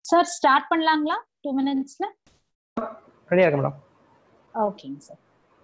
Sir start பண்ணலாங்களா two மினிட்ஸ்ல ரெடியா இருக்கு மேடம் ஓகேங்க sir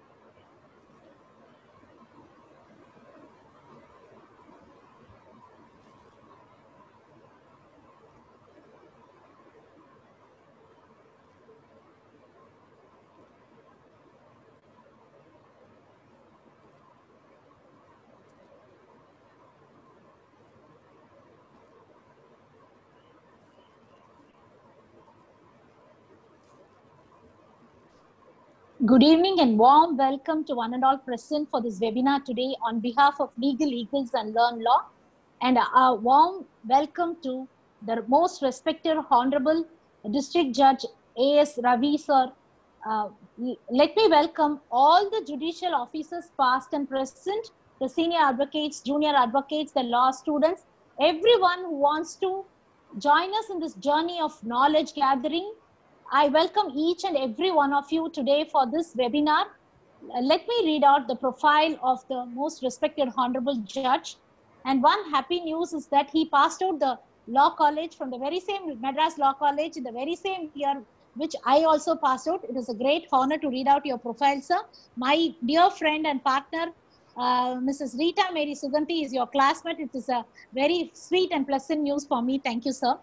Good evening and warm welcome to one and all present for this webinar today on behalf of Legal Eagles and Learn Law. And a warm welcome to the most respected Honorable District Judge A.S. Ravi sir. Uh, let me welcome all the judicial officers past and present, the senior advocates, junior advocates, the law students, everyone who wants to join us in this journey of knowledge gathering I welcome each and every one of you today for this webinar. Uh, Let me read out the profile of the most respected Honorable Judge. And one happy news is that he passed out the law college from the very same Madras Law College in the very same year which I also passed out. It is a great honor to read out your profile, sir. My dear friend and partner, uh, Mrs. Rita Mary Suganti is your classmate. It is a very sweet and pleasant news for me. Thank you, sir.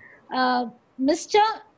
Uh, Mr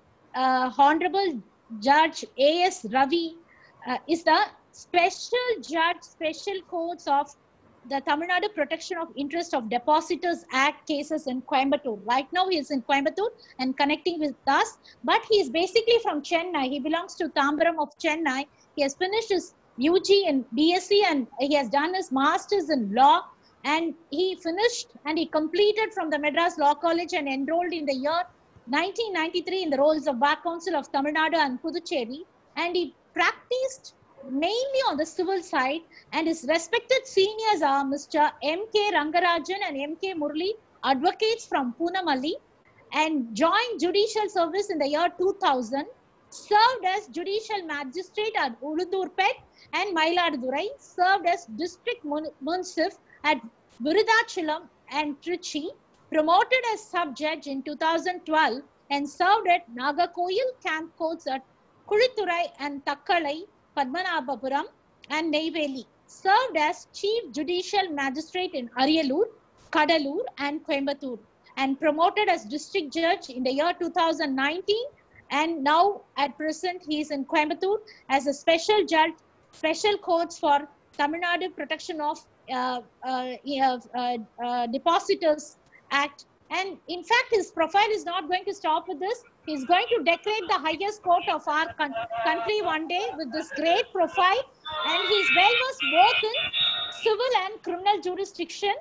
uh, Honorable Judge A.S. Ravi uh, is the special judge, special courts of the Tamil Nadu Protection of Interest of Depositors Act cases in Coimbatore. Right now, he is in Coimbatore and connecting with us, but he is basically from Chennai. He belongs to Tambaram of Chennai. He has finished his UG and BSc and he has done his master's in law and he finished and he completed from the Madras Law College and enrolled in the year 1993 in the roles of Bar Council of Tamil Nadu and Puducherry, and he practiced mainly on the civil side. And his respected seniors are Mr. M.K. Rangarajan and M.K. Murli, advocates from Punamalli, and joined judicial service in the year 2000. Served as judicial magistrate at Ulundurpet and Mailadurai. Served as district munsif at Virudachalam and Trichy promoted as sub-judge in 2012 and served at Nagakoil camp courts at Kulithurai and Takkalai, Padmanabhapuram and Neyveli. Served as chief judicial magistrate in Ariyalur, Kadalur and Coimbatore and promoted as district judge in the year 2019 and now at present he is in Coimbatore as a special judge, special courts for Tamil Nadu protection of uh, uh, uh, uh, depositors act and in fact his profile is not going to stop with this he's going to decorate the highest court of our con- country one day with this great profile and he's well versed both in civil and criminal jurisdiction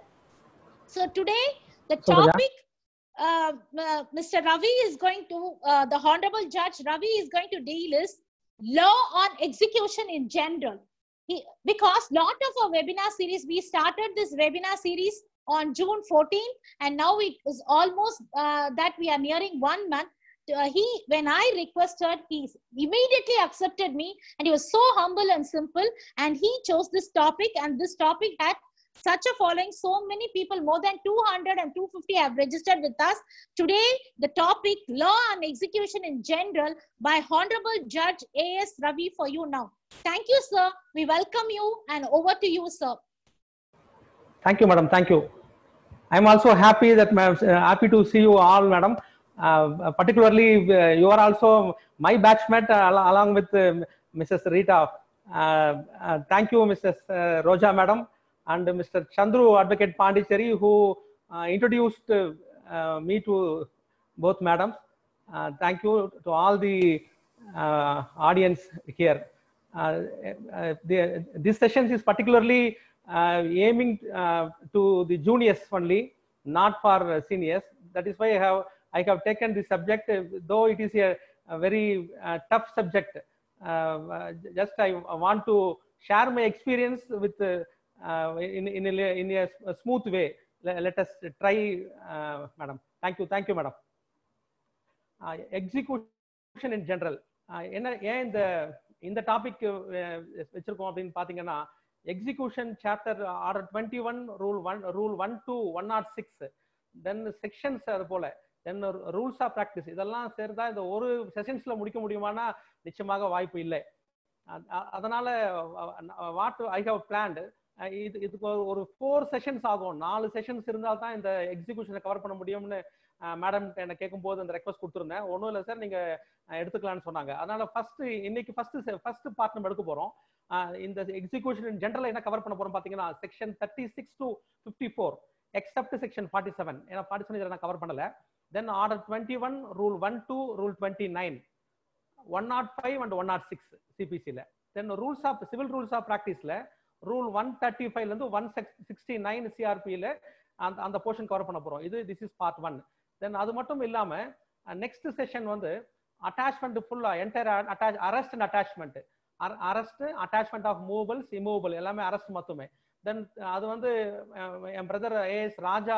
so today the topic uh, uh, mr ravi is going to uh, the honorable judge ravi is going to deal is law on execution in general he, because lot of our webinar series we started this webinar series on June 14th, and now it is almost uh, that we are nearing one month. Uh, he, when I requested, he immediately accepted me, and he was so humble and simple. And he chose this topic, and this topic had such a following. So many people, more than 200 and 250, have registered with us. Today, the topic law and execution in general by Honorable Judge A.S. Ravi for you now. Thank you, sir. We welcome you, and over to you, sir. Thank you, madam. Thank you. I'm also happy that uh, happy to see you all, madam. Uh, particularly, uh, you are also my batchmate along with Mrs. Rita. thank you, Mrs. Roja, madam, and Mr. Chandru, Advocate Pondicherry, who introduced me to both madams. thank you to all the audience here. The, this session is particularly uh, aiming uh, to the juniors only, not for uh, seniors. That is why I have I have taken the subject, though it is a, a very tough subject. just I want to share my experience with in in a, in a, smooth way. Let, let us try, madam. Thank you, thank you, madam. execution in general. என்ன ஏன் இந்த இந்த topic வச்சிருக்கோம் அப்படின்னு பாத்தீங்கன்னா execution chapter order 21 rule 1 rule 1 to 106 then sections அது போல தென் rules of practice இதெல்லாம் சேர்ந்தா இந்த ஒரு செஷன்ஸ்ல முடிக்க முடியுமானா நிச்சயமாக வாய்ப்பு இல்லை அ- அ- அதனால வாட் ஐ ஹவ் பிளான்டு இது இதுக்கு ஒரு- ஒரு ஃபோர் செஷன்ஸ் ஆகும் நாலு செஷன்ஸ் இருந்தால் தான் இந்த எக்ஸிகியூஷனை கவர் பண்ண முடியும்னு மேடம் என்ன கேட்கும்போது அந்த ரெக்வஸ்ட் கொடுத்துருந்தேன் ஒன்றும் இல்லை சார் நீங்க அஹ், எடுத்துக்கலாம்னு சொன்னாங்க அதனால ஃபர்ஸ்ட் இன்னைக்கு ஃபர்ஸ்ட் ஃபர்ஸ்ட் பார்ட் நம்ம எடுக்க போறோம் அஹ், இந்த எக்ஸிகியூஷன் ஜென்ரல் என்ன கவர் பண்ண போறோம் பாத்தீங்கன்னா section thirty six to fifty four except section forty seven ஏன்னா ஃபார்ட்டி செவன் இதில் நான் கவர் பண்ணல then order twenty one rule one two rule twenty nine one not five and one not six சிபிசியில் then rules of civil rules of ப்ராக்டிஸில் rule one thirty ஃபைவ்லேருந்து one sixty nine சிஆர்பியில் அந்த அந்த portion cover பண்ண போகிறோம் இது this is part one then அது மட்டும் இல்லாமல் நெக்ஸ்ட் செஷன் வந்து அட்டாச்மெண்ட் ஃபுல்லாக entire attach arrest and attachment arrest attachment of movables immovable எல்லாமே அரெஸ்ட் மட்டுமே தென் அது வந்து அஹ், என் brother AS Raja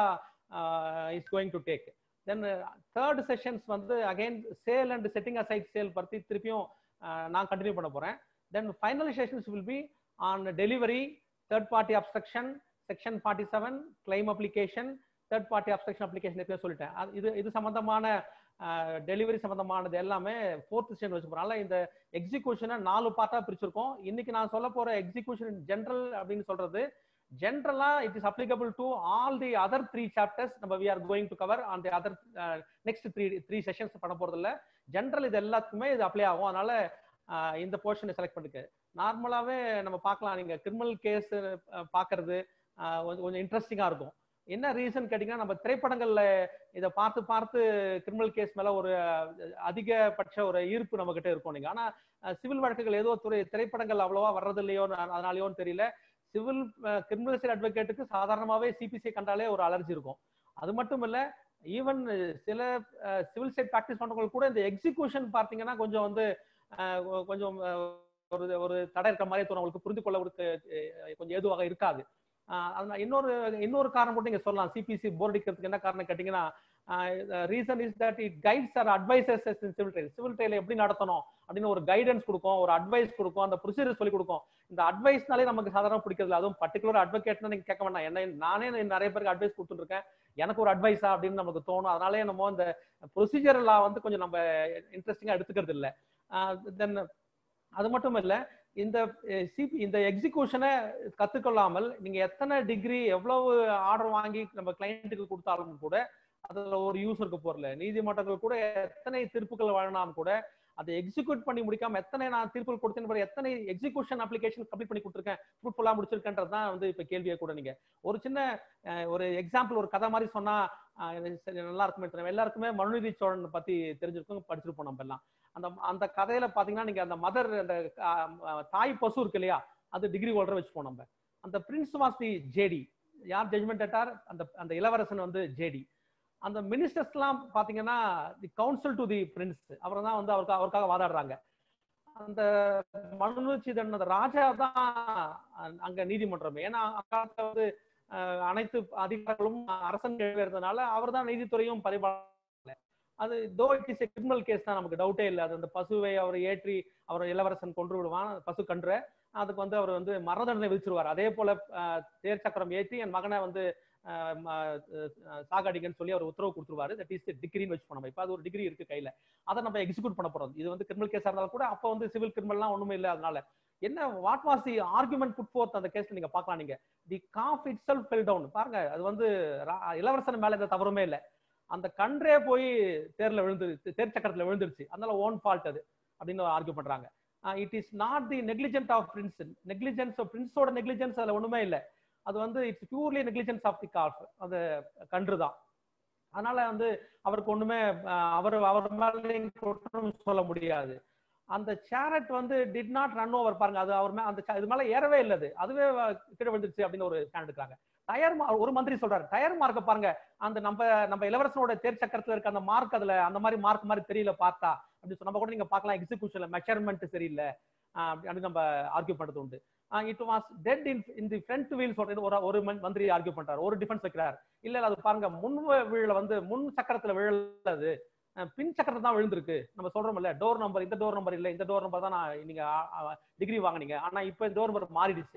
is going to take then third sessions வந்து again sale and setting aside sale பற்றி திருப்பியும் அஹ், நான் கண்டினியூ பண்ண போறேன் then final sessions will be on delivery third party obstruction section forty seven claim application third party obstruction application எப்பயும் சொல்லிட்டேன் அது- இது இது சம்பந்தமான டெலிவரி சம்பந்தமானது எல்லாமே ஃபோர்த் செஷன் வச்சு போறோம் இந்த எக்ஸிகூஷனை நாலு பார்ட்டா பிரிச்சிருக்கோம் இன்னைக்கு நான் சொல்ல போற எக்ஸிகூஷன் ஜென்ரல் அப்படின்னு சொல்றது ஜென்ரலா it is applicable to all the other three chapters நம்ம we are going to cover on the other next three three sessions பண்ண போறது இல்ல ஜென்ரல் இது எல்லாத்துக்குமே இது அப்ளை ஆகும் அதனால அஹ், இந்த போர்ஷனை செலக்ட் பண்ணிக்க நார்மலாவே நம்ம பார்க்கலாம் நீங்க கிரிமினல் கேஸ் பாக்குறது அஹ், கொஞ்சம் கொஞ்சம் இன்ட்ரெஸ்டிங்கா இருக்கும் என்ன ரீசன் கேட்டீங்கன்னா நம்ம திரைப்படங்கள்ல இதை பார்த்து பார்த்து கிரிமினல் கேஸ் மேல ஒரு அஹ், அதிகபட்ச ஒரு ஈர்ப்பு நம்ம கிட்ட இருக்கும் நீங்க ஆனா சிவில் வழக்குகள் ஏதோ துறை திரைப்படங்கள் அவ்வளவா வர்றது இல்லையோ அதனாலயோன்னு தெரியல சிவில் கிரிமினல் சைட் அட்வொகேட்டுக்கு சாதாரணமாவே சிபிசி கண்டாலே ஒரு அலர்ஜி இருக்கும் அது மட்டும் இல்ல ஈவன் சில சிவில் சைட் ப்ராக்டிஸ் பண்றவங்க கூட இந்த எக்ஸிகியூஷன் பார்த்தீங்கன்னா கொஞ்சம் வந்து அஹ், கொ- கொஞ்சம் அஹ், ஒரு ஒரு தடை இருக்கிற மாதிரி தோணும் அவங்களுக்கு புரிந்து கொள்ள கொடுக்க அஹ், கொஞ்சம் ஏதுவாக இருக்காது அஹ், அதனால இன்னொரு இன்னொரு காரணம் கூட நீங்க சொல்லலாம் சிபிசி போர்டு அடிக்கிறதுக்கு என்ன காரணம் கேட்டீங்கன்னா reason is that it guides or advises civil trial civil trial எப்படி நடத்தணும் அப்படின்னு ஒரு கைடன்ஸ் கொடுக்கும் ஒரு அட்வைஸ் கொடுக்கும் அந்த ப்ரொசீஜர் சொல்லி கொடுக்கும் இந்த அட்வைஸ்னாலே நமக்கு சாதாரண பிடிக்கிறது அதுவும் பர்டிகுலர் அட்வொகேட்னா நீங்க கேட்க வேண்டாம் என்ன நானே நிறைய பேருக்கு அட்வைஸ் கொடுத்துருக்கேன் எனக்கு ஒரு அட்வைஸா அப்படின்னு நமக்கு தோணும் அதனாலே நம்ம இந்த ப்ரொசீஜர் எல்லாம் வந்து கொஞ்சம் நம்ம இன்ட்ரெஸ்டிங்கா எடுத்துக்கிறது இல்லை தென் அது மட்டும் இல்ல இந்த சிபி இந்த எக்ஸிகியூஷனை கத்துக்கொள்ளாமல் நீங்க எத்தனை டிகிரி எவ்வளவு ஆர்டர் வாங்கி நம்ம கிளைண்ட்டுக்கு கொடுத்தாலும் கூட அதுல ஒரு யூஸ் இருக்க போறல நீதிமன்றங்கள் கூட எத்தனை தீர்ப்புகள் வழங்கினாலும் கூட அதை எக்ஸிக்யூட் பண்ணி முடிக்காம எத்தனை நான் தீர்ப்புகள் கொடுத்தேன் பாரு, எத்தனை எக்ஸிகியூஷன் அப்ளிகேஷன் கம்ப்ளீட் பண்ணி கொடுத்துருக்கேன் ஃப்ரூட்ஃபுல்லா முடிச்சிருக்கேன்றது தான் வந்து இப்ப கேள்வியை கூட நீங்க ஒரு சின்ன அஹ், ஒரு எக்ஸாம்பிள் ஒரு கதை மாதிரி சொன்னா அஹ், எனக்கு சரி, நல்லா இருக்குமே தெரியும் எல்லாருக்குமே மனுநீதி சோழன் பத்தி தெரிஞ்சிருக்கும் படிச்சிருப்போம் நம்ம எல்லாம் அந்த அந்த கதையில பாத்தீங்கன்னா நீங்க அந்த மதர் அந்த அஹ், தாய் பசு இருக்கு இல்லையா அது டிகிரி ஹோல்டர் வச்சுப்போம் நம்ம அந்த பிரின்ஸ் வாஸ் தி ஜேடி யார் ஜட்மெண்ட் எட்டார் அந்த அந்த இளவரசன் வந்து ஜேடி அந்த மினிஸ்டர்ஸ்லாம் பாத்தீங்கன்னா the council to the prince அவரை தான் வந்து அவருக்கு அவருக்காக வாதாடுறாங்க அந்த மனுநீதிதன் அந்த ராஜா தான் அங்க நீதிமன்றம் ஏன்னா அக்காலத்துல வந்து அஹ், அனைத்து அதிகாரிகளும் அரசன் கீழே இருந்ததுனால அவர் தான் நீதித்துறையும் பரிபாலன அது though it is criminal case தான் நமக்கு டவுட்டே இல்லை அது அந்த பசுவை அவர் ஏற்றி அவர் இளவரசன் கொன்று விடுவான் பசு கன்ற அதுக்கு வந்து அவர் வந்து மரண தண்டனை விதிச்சிருவார் அதே போல அஹ், தேர் சக்கரம் ஏற்றி என் மகனை வந்து அஹ், ம- அஹ், சாகடிங்கன்னு சொல்லி அவர் உத்தரவு கொடுத்துருவாரு தட் இஸ் டிகிரின்னு வச்சு நம்ம இப்போ அது ஒரு டிகிரி இருக்கு கையில அதை நம்ம எக்ஸிக்யூட் பண்ண போறோம் இது வந்து கிரிமினல் கேஸா இருந்தாலும் கூட அப்போ வந்து சிவில் கிரிமினல்லாம் ஒண்ணுமே இல்லை அதனால என்ன what was the argument put forth அந்த கேஸ்ல நீங்க பார்க்கலாம் நீங்க the calf itself fell down பாருங்க அது வந்து ரா- இளவரசன் மேல எந்த தவறுமே இல்லை அந்த கன்றே போய் தேர்ல விழுந்துருச்சு தேர் சக்கரத்துல விழுந்துருச்சு அதனால ஓன் ஃபால்ட் அது அப்படின்னு ஆர்கியூ பண்றாங்க it is not the negligent of prince negligence பிரின்ஸோட நெக்லிஜென்ஸ் அதுல ஒண்ணுமே இல்லை அது வந்து it's purely negligence of the calf அது கன்று தான் அதனால வந்து அவருக்கு ஒண்ணுமே அஹ், அவர் அவர் மேல குற்றம் சொல்ல முடியாது அந்த சேரட் வந்து டிட் நாட் ரன் ஓவர் பாருங்க அது அவர் மே- அந்த cha- இது மேல ஏறவே இல்லை அது அதுவே அஹ், கீழே விழுந்துருச்சு அப்படின்னு ஒரு ஸ்டாண்ட் எடுக்கிறாங்க டயர் ஒரு மந்திரி சொல்றாரு டயர் மார்க்க பாருங்க அந்த நம்ம நம்ம இளவரசனோட தேர் சக்கரத்துல இருக்க அந்த மார்க் அதுல அந்த மாதிரி மார்க் மாதிரி தெரியல பார்த்தா அப்படி சொன்ன கூட நீங்க பார்க்கலாம் எக்ஸிகூஷன்ல மெஷர்மெண்ட் சரியில்லை ஆஹ் அப்படி அப்படி நம்ம ஆர்கியூ பண்றது உண்டு it was dead in in the front wheel சொல்றது ஒரு ஒரு மன்- மந்திரி ஆர்கியூ பண்றாரு ஒரு டிஃபென்ஸ் வைக்கிறார் இல்ல இல்ல, அது பாருங்க முன் வீழ வந்து முன் சக்கரத்துல விழலது அஹ் பின் சக்கரத்துல தான் விழுந்திருக்கு நம்ம சொல்றோம்ல டோர் நம்பர் இந்த டோர் நம்பர் இல்ல இந்த டோர் நம்பர் தான் நான் நீங்க டிகிரி வாங்குனீங்க ஆனா இப்ப இந்த டோர் நம்பர் மாறிடுச்சு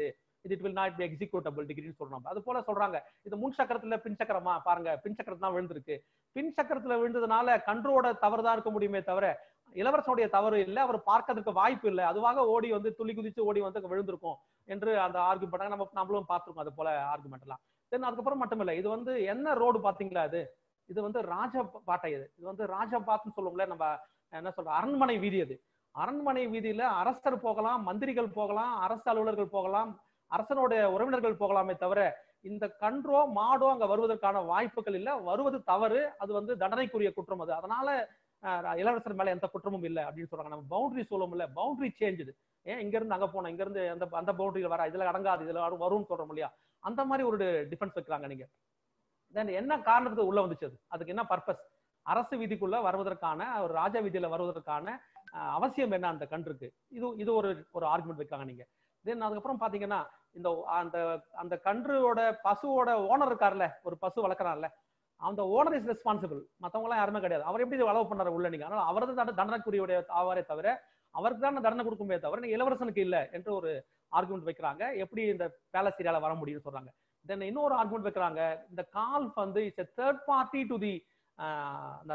it will not be executable டிகிரின்னு சொல்றாங்க அது போல சொல்றாங்க இது முன் சக்கரத்துல பின் சக்கரமா பாருங்க பின் சக்கரத்துல தான் விழுந்திருக்கு பின் சக்கரத்துல விழுந்ததுனால கன்றோட தவறு தான் இருக்க முடியுமே தவிர இளவரசனுடைய தவறு இல்லை அவர் பார்க்கறதுக்கு வாய்ப்பு இல்லை அதுவாக ஓடி வந்து துள்ளி குதிச்சு ஓடி வந்து விழுந்திருக்கும் என்று அந்த ஆர்குமெண்ட் பண்ணாங்க நம்ம நம்மளும் பார்த்திருக்கோம் அது போல ஆர்குமெண்ட் எல்லாம் தென் அதுக்கப்புறம் மட்டும் இல்லை இது வந்து என்ன ரோடு பாத்தீங்களா அது இது வந்து ராஜ பாட்டை இது இது வந்து ராஜபாத்துன்னு சொல்லுவோம்ல நம்ம என்ன சொல்றோம் அரண்மனை வீதி அது அரண்மனை வீதியில அரசர் போகலாம் மந்திரிகள் போகலாம் அரசு அலுவலர்கள் போகலாம் அரசனுடைய உறவினர்கள் போகலாமே தவிர இந்த கன்றோ மாடோ அங்க வருவதற்கான வாய்ப்புகள் இல்ல வருவது தவறு அது வந்து தண்டனைக்குரிய குற்றம் அது அதனால அஹ், இளவரசர் மேல எந்த குற்றமும் இல்லை அப்படின்னு சொல்றாங்க நம்ம பவுண்டரி சொல்லுவோம் இல்ல பவுண்டரி சேஞ்சுது ஏன் இங்க இருந்து அங்க போனோம் இங்க இருந்து அந்த அந்த பவுண்டரியில் வர இதுல அடங்காது இதுல வரும் வரும்னு சொல்றோம் இல்லையா அந்த மாதிரி ஒரு டிஃபென்ஸ் வைக்கிறாங்க நீங்க தென் என்ன காரணத்துக்கு உள்ள வந்துச்சு அது அதுக்கு என்ன பர்பஸ் அரசு விதிக்குள்ள வருவதற்கான ஒரு ராஜ விதியில வருவதற்கான அஹ், அவசியம் என்ன அந்த கன்றுக்கு இது இது ஒரு ஒரு ஆர்குமெண்ட் வைக்கிறாங்க நீங்க தென் அதுக்கப்புறம் பாத்தீங்கன்னா இந்த அந்த அந்த கன்றுவோட பசுவோட ஓனர் இருக்கார்ல ஒரு பசு வளர்க்குறான்ல அந்த ஓனர் இஸ் ரெஸ்பான்சிபிள் மத்தவங்க எல்லாம் யாருமே கிடையாது அவர் எப்படி அளவு பண்ணாரு உள்ள நீங்க அதனால அவரது தண்ட- தண்டனைக்குரிய ஆவாரே தவிர அவருக்கு தான் தண்டனை கொடுக்குமே தவிர நீங்க இளவரசனுக்கு இல்ல என்று ஒரு ஆர்குமெண்ட் வைக்கிறாங்க எப்படி இந்த பேலஸ் ஏரியால வர முடியும்னு சொல்றாங்க தென் இன்னொரு ஆர்குமெண்ட் வைக்கிறாங்க இந்த கால்ஃப் வந்து it's third party to the அந்த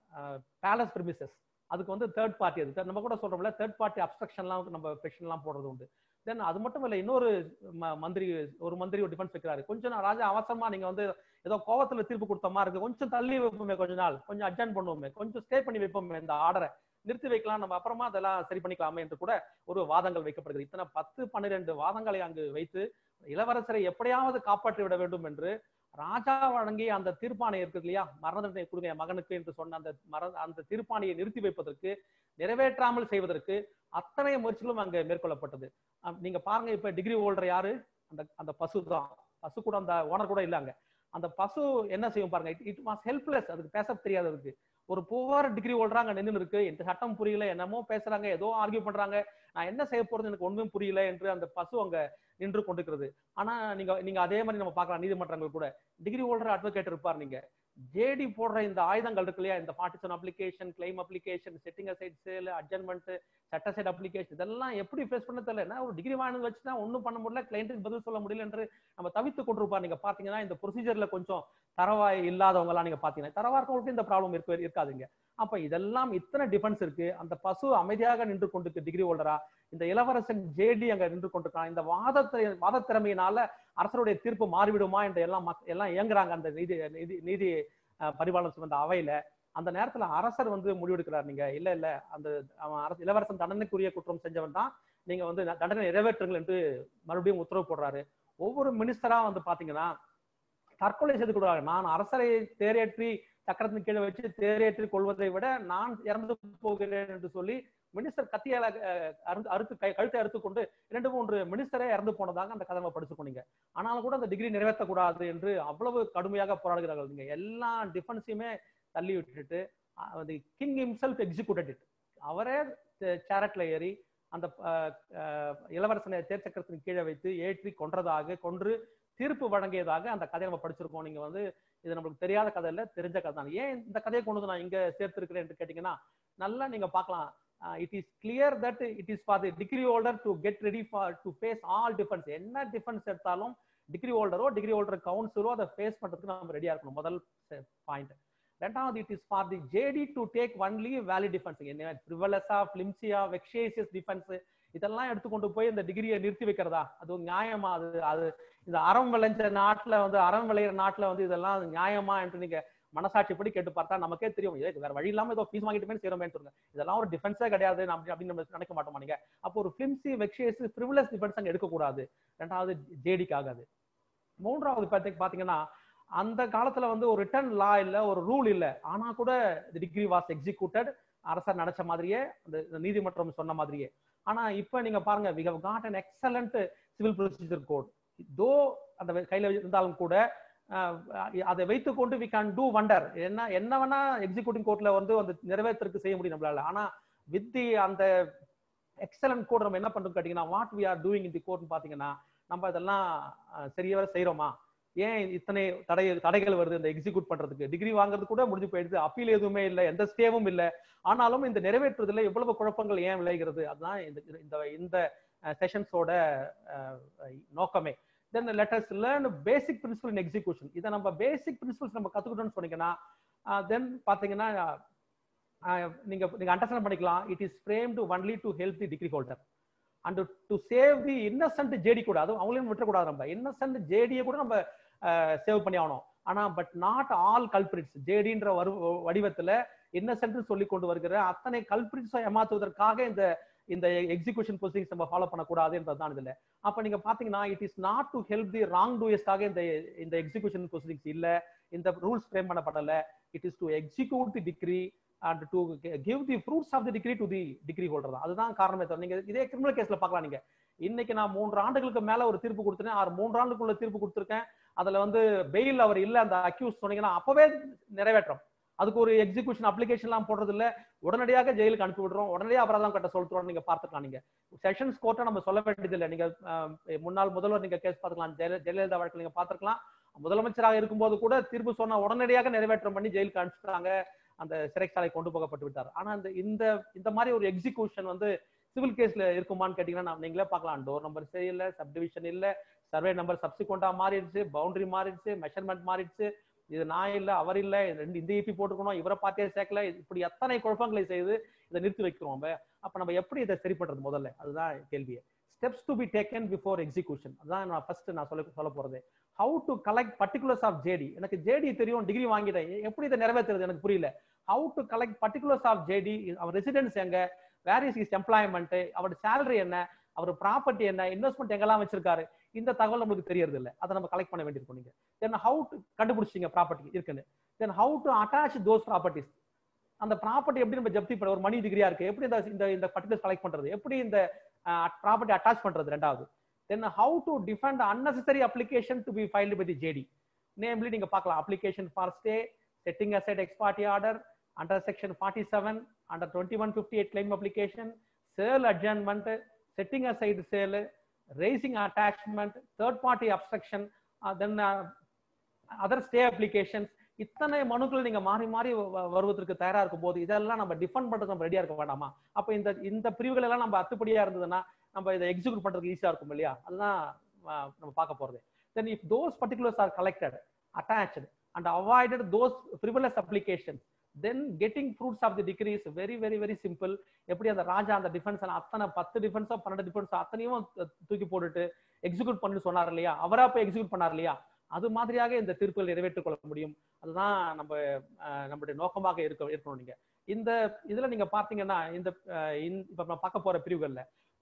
பேலஸ் பிரிமிசஸ் அதுக்கு வந்து தேர்ட் பார்ட்டி அது நம்ம கூட சொல்றோம்ல தேர்ட் பார்ட்டி அப்ஸ்ட்ரக்ஷன்லாம் நம்ம பெஷன்லாம் போடுறது உண்டு தென் அது மட்டும் இல்லை இன்னொரு ம- மந்திரி ஒரு மந்திரி ஒரு டிஃபென்ஸ் வைக்கிறாரு கொஞ்சம் நான் ராஜா அவசரமா நீங்க வந்து ஏதோ கோவத்துல தீர்ப்பு கொடுத்த மாதிரி இருக்கு கொஞ்சம் தள்ளி வைப்போமே கொஞ்ச நாள் கொஞ்சம் அட்ஜாயின் பண்ணுவோமே கொஞ்சம் ஸ்டே பண்ணி வைப்போமே இந்த ஆர்டரை நிறுத்தி வைக்கலாம் நம்ம அப்புறமா அதெல்லாம் சரி பண்ணிக்கலாமே என்று கூட ஒரு வாதங்கள் வைக்கப்படுகிறது இத்தனை பத்து பன்னிரெண்டு வாதங்களை அங்கு வைத்து இளவரசரை எப்படியாவது காப்பாற்றி விட வேண்டும் என்று ராஜா வழங்கிய அந்த தீர்ப்பாணை இருக்குது இல்லையா மரண தண்டனை கொடுங்க என் மகனுக்கு என்று சொன்ன அந்த மர அந்த தீர்ப்பாணையை நிறுத்தி வைப்பதற்கு நிறைவேற்றாமல் செய்வதற்கு அத்தனை முயற்சிகளும் அங்க மேற்கொள்ளப்பட்டது அஹ் நீங்க பாருங்க இப்ப டிகிரி ஹோல்டர் யாரு அந்த அந்த பசு தான் பசு கூட அந்த ஓனர் கூட இல்ல அங்க அந்த பசு என்ன செய்யும் பாருங்க இட் வாஸ் ஹெல்ப்லெஸ் அதுக்கு பேச தெரியாது அதுக்கு ஒரு புவர் டிகிரி ஹோல்டரா அங்க நின்று இருக்கு இந்த சட்டம் புரியல என்னமோ பேசுறாங்க ஏதோ ஆர்கியூ பண்றாங்க நான் என்ன செய்ய போறது எனக்கு ஒண்ணும் புரியல என்று அந்த பசு அங்க நின்று கொண்டிருக்கிறது ஆனா நீங்க நீங்க அதே மாதிரி நம்ம பார்க்கலாம் நீதிமன்றங்கள் கூட டிகிரி ஹோல்டர் அட்வொகேட் இருப்பார் நீங்க ஜேடி போடுற இந்த ஆயுதங்கள் இருக்கு இல்லையா இந்த partition application claim application setting aside sale adjournment சட்ட சைட் அப்ளிகேஷன் இதெல்லாம் எப்படி ஃபேஸ் பண்ண தெரியல என்ன ஒரு டிகிரி வாங்கி வச்சுனா ஒன்றும் பண்ண முடியல கிளைண்ட்டுக்கு பதில் சொல்ல முடியல என்று நம்ம தவித்து கொண்டிருப்பார் நீங்க பாத்தீங்கன்னா இந்த ப்ரொசீஜர்ல கொஞ்சம் தரவாய் இல்லாதவங்க எல்லாம் நீங்க பாத்தீங்கன்னா தரவா இருக்கவங்களுக்கு இந்த ப்ராப்ளம் இருக்க இருக்காதுங்க அப்ப இதெல்லாம் இத்தனை டிஃபென்ஸ் இருக்கு அந்த பசு அமைதியாக நின்று கொண்டிருக்கு டிகிரி ஹோல்டரா இந்த இளவரசன் ஜேடி அங்க நின்று கொண்டிருக்கான் இந்த வாதத்தை வாத திறமையினால அரசருடைய தீர்ப்பு மாறிவிடுமா என்று எல்லாம் மக்- எல்லாம் இயங்குறாங்க அந்த நீதி நீதி நீதி அஹ், பரிபாலனம் சுமந்த அவையில அந்த நேரத்துல அரசர் வந்து முடிவெடுக்கிறார் நீங்க இல்ல இல்ல அந்த அவன் அரசு இளவரசன் தண்டனைக்குரிய குற்றம் செஞ்சவன் தான் நீங்க வந்து ந- தண்டனை நிறைவேற்றுங்கள் என்று மறுபடியும் உத்தரவு போடுறாரு ஒவ்வொரு மினிஸ்டரா வந்து பாத்தீங்கன்னா தற்கொலை செய்து கொள்வாங்க நான் அரசரை தேரேற்றி சக்கரத்தின் கீழே வச்சு தேரேற்றி கொள்வதை விட நான் இறந்து போகிறேன் என்று சொல்லி மினிஸ்டர் கத்தியால அஹ், அறுத்து அறுத்து கை- கழுத்தை அறுத்து கொண்டு இரண்டு மூன்று மினிஸ்டரே இறந்து போனதாக அந்த கதை நம்ம படிச்சு போனீங்க ஆனாலும் கூட அந்த டிகிரி நிறைவேற்றக்கூடாது என்று அவ்வளவு கடுமையாக போராடுகிறார்கள் நீங்க எல்லா டிஃபென்ஸையுமே தள்ளி விட்டுட்டு அந்த கிங் himself executed it அவரே சேரட்ல ஏறி அந்த அஹ், அஹ், இளவரசனை தேர்ச்சக்கரத்தின் கீழே வைத்து ஏற்றி கொன்றதாக கொன்று தீர்ப்பு வழங்கியதாக அந்த கதையை நம்ம படிச்சிருக்கோம் நீங்க வந்து இது நம்மளுக்கு தெரியாத கதை இல்ல தெரிஞ்ச கதை தான் ஏன் இந்த கதையை கொண்டு வந்து நான் இங்க சேர்த்திருக்கிறேன் என்று கேட்டீங்கன்னா நல்லா நீங்க பார்க்கலாம் it is clear that it is for the degree holder to get ready for to face all defence என்ன டிஃபென்ஸ் எடுத்தாலும் டிகிரி ஹோல்டரோ டிகிரி ஹோல்டர் கவுன்சிலோ அதை ஃபேஸ் பண்றதுக்கு நம்ம ரெடியா இருக்கணும் முதல் பாயிண்ட் ரெண்டாவது it is for the JD to take only valid defence என்ன ஃப்ரிவலஸா ஃபிலிம்சியா வெக்ஷேசியஸ் டிஃபென்ஸ் இதெல்லாம் எடுத்துக்கொண்டு போய் இந்த டிகிரியை நிறுத்தி வைக்கிறதா அது ஒரு நியாயமா அது அது இந்த அறம் விளைஞ்ச நாட்டுல வந்து அறம் விளையிற நாட்டுல வந்து இதெல்லாம் நியாயமா என்று நீங்க மனசாட்சிப்படி கேட்டு பார்த்தா நமக்கே தெரியும் ஏ, வேற வழி இல்லாம ஏதோ ஃபீஸ் வாங்கிட்டுமே செய்யறோமேன்னு சொல்லுங்க இதெல்லாம் ஒரு டிஃபென்ஸே கிடையாது நம்ம அப்படி- அப்படின்னு நம்ம நினைக்க மாட்டோமா நீங்க அப்போ ஒரு ஃபிலிம்சி வெக்ஷேஸ் ஃப்ரிவலஸ் டிஃபென்ஸ் அங்க எடுக்கக்கூடாது ரெண்டாவது ஜேடிக்கு ஆகாது மூன்றாவது பார்த்தி- பாத்தீங்கன்னா அந்த காலத்துல வந்து ஒரு ரிட்டர்ன் லா இல்ல ஒரு ரூல் இல்ல ஆனா கூட டிகிரி வாஸ் எக்ஸிக்யூட்டட் அரசர் நினைச்ச மாதிரியே அந்த இந்த நீதிமன்றம் சொன்ன மாதிரியே ஆனா இப்ப நீங்க பாருங்க we have got an excellent civil procedure code though அந்த வே- கையில இருந்தாலும் கூட அஹ், அதை வைத்துக்கொண்டு வி கேன் டூ வண்டர் என்ன என்ன வேணா எக்ஸிக்யூட்டிவ் கோர்ட்ல வந்து அந்த நிறைவேற்றருக்கு செய்ய முடியும் நம்மளால ஆனா வித் தி அந்த எக்ஸலன்ட் கோட் நம்ம என்ன பண்றோம் கேட்டீங்கன்னா what we are doing in the கோர்ட்னு பாத்தீங்கன்னா நம்ம இதெல்லாம் அஹ், சரியாவே செய்றோமா ஏன் இத்தனை தடை தடைகள் வருது இந்த எக்ஸிக்யூட் பண்றதுக்கு டிகிரி வாங்குறது கூட முடிஞ்சு போயிடுது அப்பீல் எதுவுமே இல்லை எந்த ஸ்டேவும் இல்லை ஆனாலும் இந்த நிறைவேற்றுறதுல எவ்வளவு குழப்பங்கள் ஏன் விளைகிறது அதுதான் இந்த இந்த இந்த செஷன்ஸோட நோக்கமே then letters learn basic principle in execution இதை நம்ம பேசிக் பிரின்சிபல்ஸ் நம்ம கத்துக்கிட்டோம்னு சொன்னீங்கன்னா தென் பாத்தீங்கன்னா நீங்க நீங்க அண்டர்ஸ்டாண்ட் பண்ணிக்கலாம் it is framed only to help the degree holder and to save the innocent JD கூட அதுவும் அவங்களையும் விட்டுறக்கூடாது நம்ம இன்னசென்ட் ஜேடியை கூட நம்ம சேவ் பண்ணி ஆகணும் ஆனா பட் நாட் ஆல் கல்பிரிட்ஸ் ஜேடின்ற வரு வடிவத்துல இன்னசென்ட் சொல்லி கொண்டு வருகிற அத்தனை கல்பிரிட்ஸை ஏமாத்துவதற்காக இந்த இந்த எக்ஸிகூஷன் ப்ரொசீஜர்ஸ் நம்ம ஃபாலோ பண்ணக்கூடாது என்றதுதான் இதுல அப்ப நீங்க பாத்தீங்கன்னா it is not to help the wrong டூயர்ஸ்க்காக இந்த இந்த எக்ஸிகூஷன் ப்ரொசீஜர்ஸ் இல்ல இந்த ரூல்ஸ் ஃப்ரேம் பண்ணப்படல it is to execute the degree and to give the fruits of the degree to the degree holder தான் அதுதான் காரணமே தவிர நீங்க இதே கிரிமினல் கேஸ்ல பார்க்கலாம் நீங்க இன்னைக்கு நான் மூன்று ஆண்டுகளுக்கு மேல ஒரு தீர்ப்பு கொடுத்துருக்கேன் ஆறு மூன்று ஆண்டுக்குள்ள தீர்ப்பு கொடுத்துருக்கேன் அதுல வந்து பெயில் அவர் இல்ல அந்த அக்யூஸ் சொன்னீங்கன்னா அப்பவே நிறைவேற்றம் அதுக்கு ஒரு எக்ஸிகூஷன் அப்ளிகேஷன் எல்லாம் போடுறது இல்ல உடனடியாக ஜெயிலுக்கு அனுப்பி விடுறோம் உடனடியாக அபராதம் கட்ட சொல்லிட்டு நீங்க பார்த்துக்கலாம் நீங்க செஷன்ஸ் கோர்ட்டை நம்ம சொல்ல வேண்டியது இல்லை நீங்க முன்னாள் முதல்வர் நீங்க கேஸ் பார்த்துக்கலாம் ஜெயலலிதா வழக்கு நீங்க பார்த்துக்கலாம் முதலமைச்சராக இருக்கும்போது கூட தீர்ப்பு சொன்ன உடனடியாக நிறைவேற்றம் பண்ணி ஜெயிலுக்கு அனுப்பிச்சிட்டாங்க அந்த சிறைச்சாலை கொண்டு போகப்பட்டு விட்டார் ஆனா இந்த இந்த இந்த மாதிரி ஒரு எக்ஸிகூஷன் வந்து சிவில் கேஸ்ல இருக்குமான்னு கேட்டீங்கன்னா நீங்களே பார்க்கலாம் டோர் நம்பர் சரியில்லை சப்டிவிஷன் இல்ல சர்வே நம்பர் சப்சிக்வெண்டா மாறிடுச்சு பவுண்டரி மாறிடுச்சு மெஷர்மெண்ட் மாறிடுச்சு இது நான் இல்ல அவர் இல்ல ரெண்டு இந்த இபி போட்டுக்கணும் இவரை பார்த்தே சேர்க்கல இப்படி எத்தனை குழப்பங்களை செய்து இதை நிறுத்தி வைக்கிறோம் நம்ம அப்ப நம்ம எப்படி இதை சரி பண்றது முதல்ல அதுதான் கேள்வியே steps to be taken before execution அதான் நான் ஃபர்ஸ்ட் நான் சொல்ல சொல்ல போறது how to collect particulars of JD எனக்கு ஜேடி தெரியும் டிகிரி வாங்கிட்டேன் எப்படி இதை நிறைவேற்றுறது எனக்கு புரியல how to collect particulars of JD அவர் ரெசிடென்ஸ் எங்க வேர் இஸ் இஸ் எம்ப்ளாய்மெண்ட் அவரோட சேலரி என்ன அவர் ப்ராப்பர்ட்டி என்ன இன்வெஸ்ட்மெண்ட் எங்கெல்லாம் வச்சிருக்காரு இந்த தகவல் நம்மளுக்கு தெரியறது இல்லை அதை நம்ம கலெக்ட் பண்ண வேண்டியிருக்கும் நீங்க தென் ஹவு டு கண்டுபிடிச்சிங்க ப்ராப்பர்ட்டி இருக்குன்னு then how to attach those properties அந்த ப்ராப்பர்ட்டி எப்படி நம்ம ஜப்தி பண்ண ஒரு மணி டிகிரியா இருக்கு எப்படி இந்த இந்த இந்த பர்டிகுலர் கலெக்ட் பண்றது எப்படி இந்த ப்ராப்பர்ட்டி அட்டாச் பண்றது ரெண்டாவது then how to defend unnecessary application to be filed by the JD namely நீங்க பார்க்கலாம் application for stay setting aside ex parte order under section forty seven under twenty one fifty eight claim application sale adjournment setting aside sale raising attachment third party obstruction then other stay applications இத்தனை மனுக்கள் நீங்க மாறி மாறி வருவதற்கு தயாரா இருக்கும் போது இதெல்லாம் நம்ம டிஃபெண்ட் பண்றதுக்கு நம்ம ரெடியா இருக்க வேண்டாமா அப்ப இந்த இந்த பிரிவுகள் எல்லாம் நம்ம அத்துப்படியா இருந்ததுன்னா நம்ம இதை எக்ஸிக்யூட் பண்றதுக்கு ஈஸியா இருக்கும் இல்லையா அதுதான் நம்ம பார்க்க போறது then if those particulars are collected attached and avoided those frivolous applications then getting fruits of the degree is very very very simple எப்படி அந்த ராஜா அந்த டிஃபென்ஸ் அத்தனை பத்து டிஃபென்ஸோ பன்னெண்டு டிஃபென்ஸோ அத்தனையும் தூக்கி போட்டுட்டு எக்ஸிக்யூட் பண்ணி சொன்னார் இல்லையா அவரா போய் எக்ஸிக்யூட் பண்ணார் இல்லையா அது மாதிரியாக இந்த தீர்ப்புகள் நிறைவேற்றிக் கொள்ள முடியும் அதுதான் நம்ம நம்மளுடைய நோக்கமாக இருக்க இருக்கணும் நீங்க இந்த இதுல நீங்க பாத்தீங்கன்னா இந்த இப்ப நான் பார்க்க போற பிரிவுகள்ல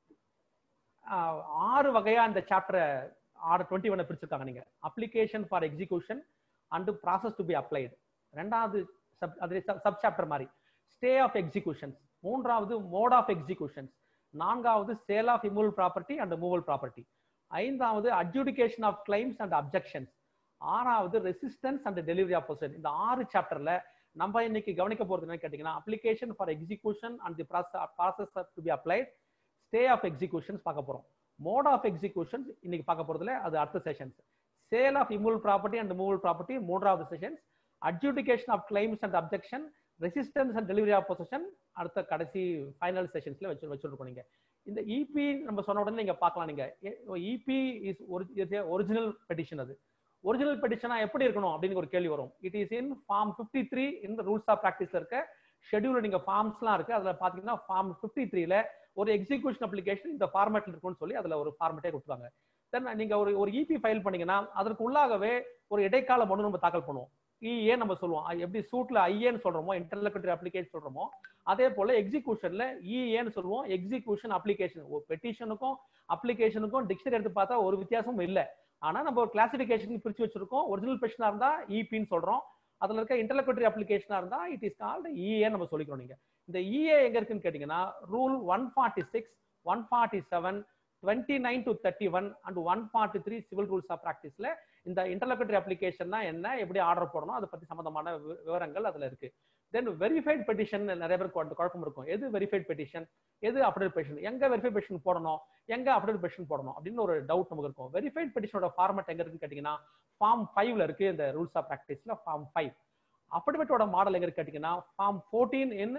ஆறு வகையா இந்த சாப்டரை ஆறு டுவெண்ட்டி ஒன் பிரிச்சிருக்காங்க நீங்க application for execution and process to be applied ரெண்டாவது சப் அது சப் சாப்டர் மாதிரி ஸ்டே ஆஃப் எக்ஸிகூஷன்ஸ் மூன்றாவது மோட் ஆஃப் எக்ஸிகூஷன்ஸ் நான்காவது sale of immovable property and movable property ஐந்தாவது adjudication of claims and objections ஆறாவது resistance and delivery of possession இந்த ஆறு சாப்டர்ல நம்ம இன்னைக்கு கவனிக்க போறது என்னன்னு கேட்டீங்கன்னா application for execution and the process to be applied stay of executions பார்க்க போறோம் மோட் ஆஃப் எக்ஸிகூஷன்ஸ் இன்னைக்கு பார்க்க போறதுல அது அடுத்த sessions sale of immovable property and movable property மூன்றாவது sessions adjudication of claims and objection resistance and delivery of possession அடுத்த கடைசி ஃபைனல் செஷன்ஸ்ல வச்சு வச்சுருக்கோம் நீங்க இந்த இபி நம்ம சொன்ன உடனே நீங்க பார்க்கலாம் நீங்க இபி இஸ் ஒரிஜினல் பெட்டிஷன் அது ஒரிஜினல் பெட்டிஷனா எப்படி இருக்கணும் அப்படின்னு ஒரு கேள்வி வரும் it is in form fifty three இந்த ரூல்ஸ் ஆஃப் ப்ராக்டிஸ்ல இருக்க ஷெடியூல் நீங்க ஃபார்ம்ஸ்லாம் இருக்கு அதுல பாத்தீங்கன்னா ஃபார்ம் ஃபிஃப்டி த்ரீல ஒரு எக்ஸிகூஷன் அப்ளிகேஷன் இந்த ஃபார்மேட்ல இருக்கும்னு சொல்லி அதுல ஒரு ஃபார்மேட்டே கொடுத்துருவாங்க தென் நீங்க ஒரு ஒரு இபி ஃபைல் பண்ணீங்கன்னா அதற்கு உள்ளாகவே ஒரு இடைக்கால மனு நம்ம தாக்கல் பண்ணுவோம் இஏ நம்ம சொல்லுவோம் எப்படி சூட்ல ஐஏன்னு சொல்றோமோ இன்டர்லெக்டரி அப்ளிகேஷன் சொல்றோமோ அதே போல எக்ஸிகூஷன்ல இஏன்னு சொல்லுவோம் எக்ஸிகூஷன் அப்ளிகேஷன் பெட்டிஷனுக்கும் அப்ளிகேஷனுக்கும் டிக்ஷனரி எடுத்து பார்த்தா ஒரு வித்தியாசமும் இல்லை ஆனா நம்ம ஒரு கிளாசிபிகேஷன் பிரிச்சு வச்சிருக்கோம் ஒரிஜினல் பெஷனா இருந்தா இபின்னு சொல்றோம் அதுல இருக்க இன்டர்லெக்டரி அப்ளிகேஷனா இருந்தா இட் இஸ் கால்டு இஏ நம்ம சொல்லிக்கிறோம் நீங்க இந்த இஏ எங்க இருக்குன்னு கேட்டீங்கன்னா rule one forty six one forty seven twenty nine to thirty one and one forty three civil rules of ப்ராக்டிஸ்ல இந்த இன்டர்லெக்டரி அப்ளிகேஷன்னா என்ன எப்படி ஆர்டர் போடணும் அதை பத்தி சம்பந்தமான விவரங்கள் அதுல இருக்கு தென் வெரிஃபைட் பெட்டிஷன் நிறைய பேருக்கு குழப்பம் இருக்கும் எது வெரிஃபைட் பெட்டிஷன் எது அப்டேட் பெட்டிஷன் எங்க வெரிஃபைட் பெட்டிஷன் போடணும் எங்க அப்டேட் பெட்டிஷன் போடணும் அப்படின்னு ஒரு டவுட் நமக்கு இருக்கும் வெரிஃபைட் பெட்டிஷனோட ஃபார்மட் எங்க இருக்குன்னு கேட்டீங்கன்னா ஃபார்ம் ஃபைவ்ல இருக்கு இந்த ரூல்ஸ் ஆஃப் ப்ராக்டிஸ்ல ஃபார்ம் ஃபைவ் அப்டேட்டோட மாடல் எங்க இருக்கு கேட்டீங்கன்னா form fourteen in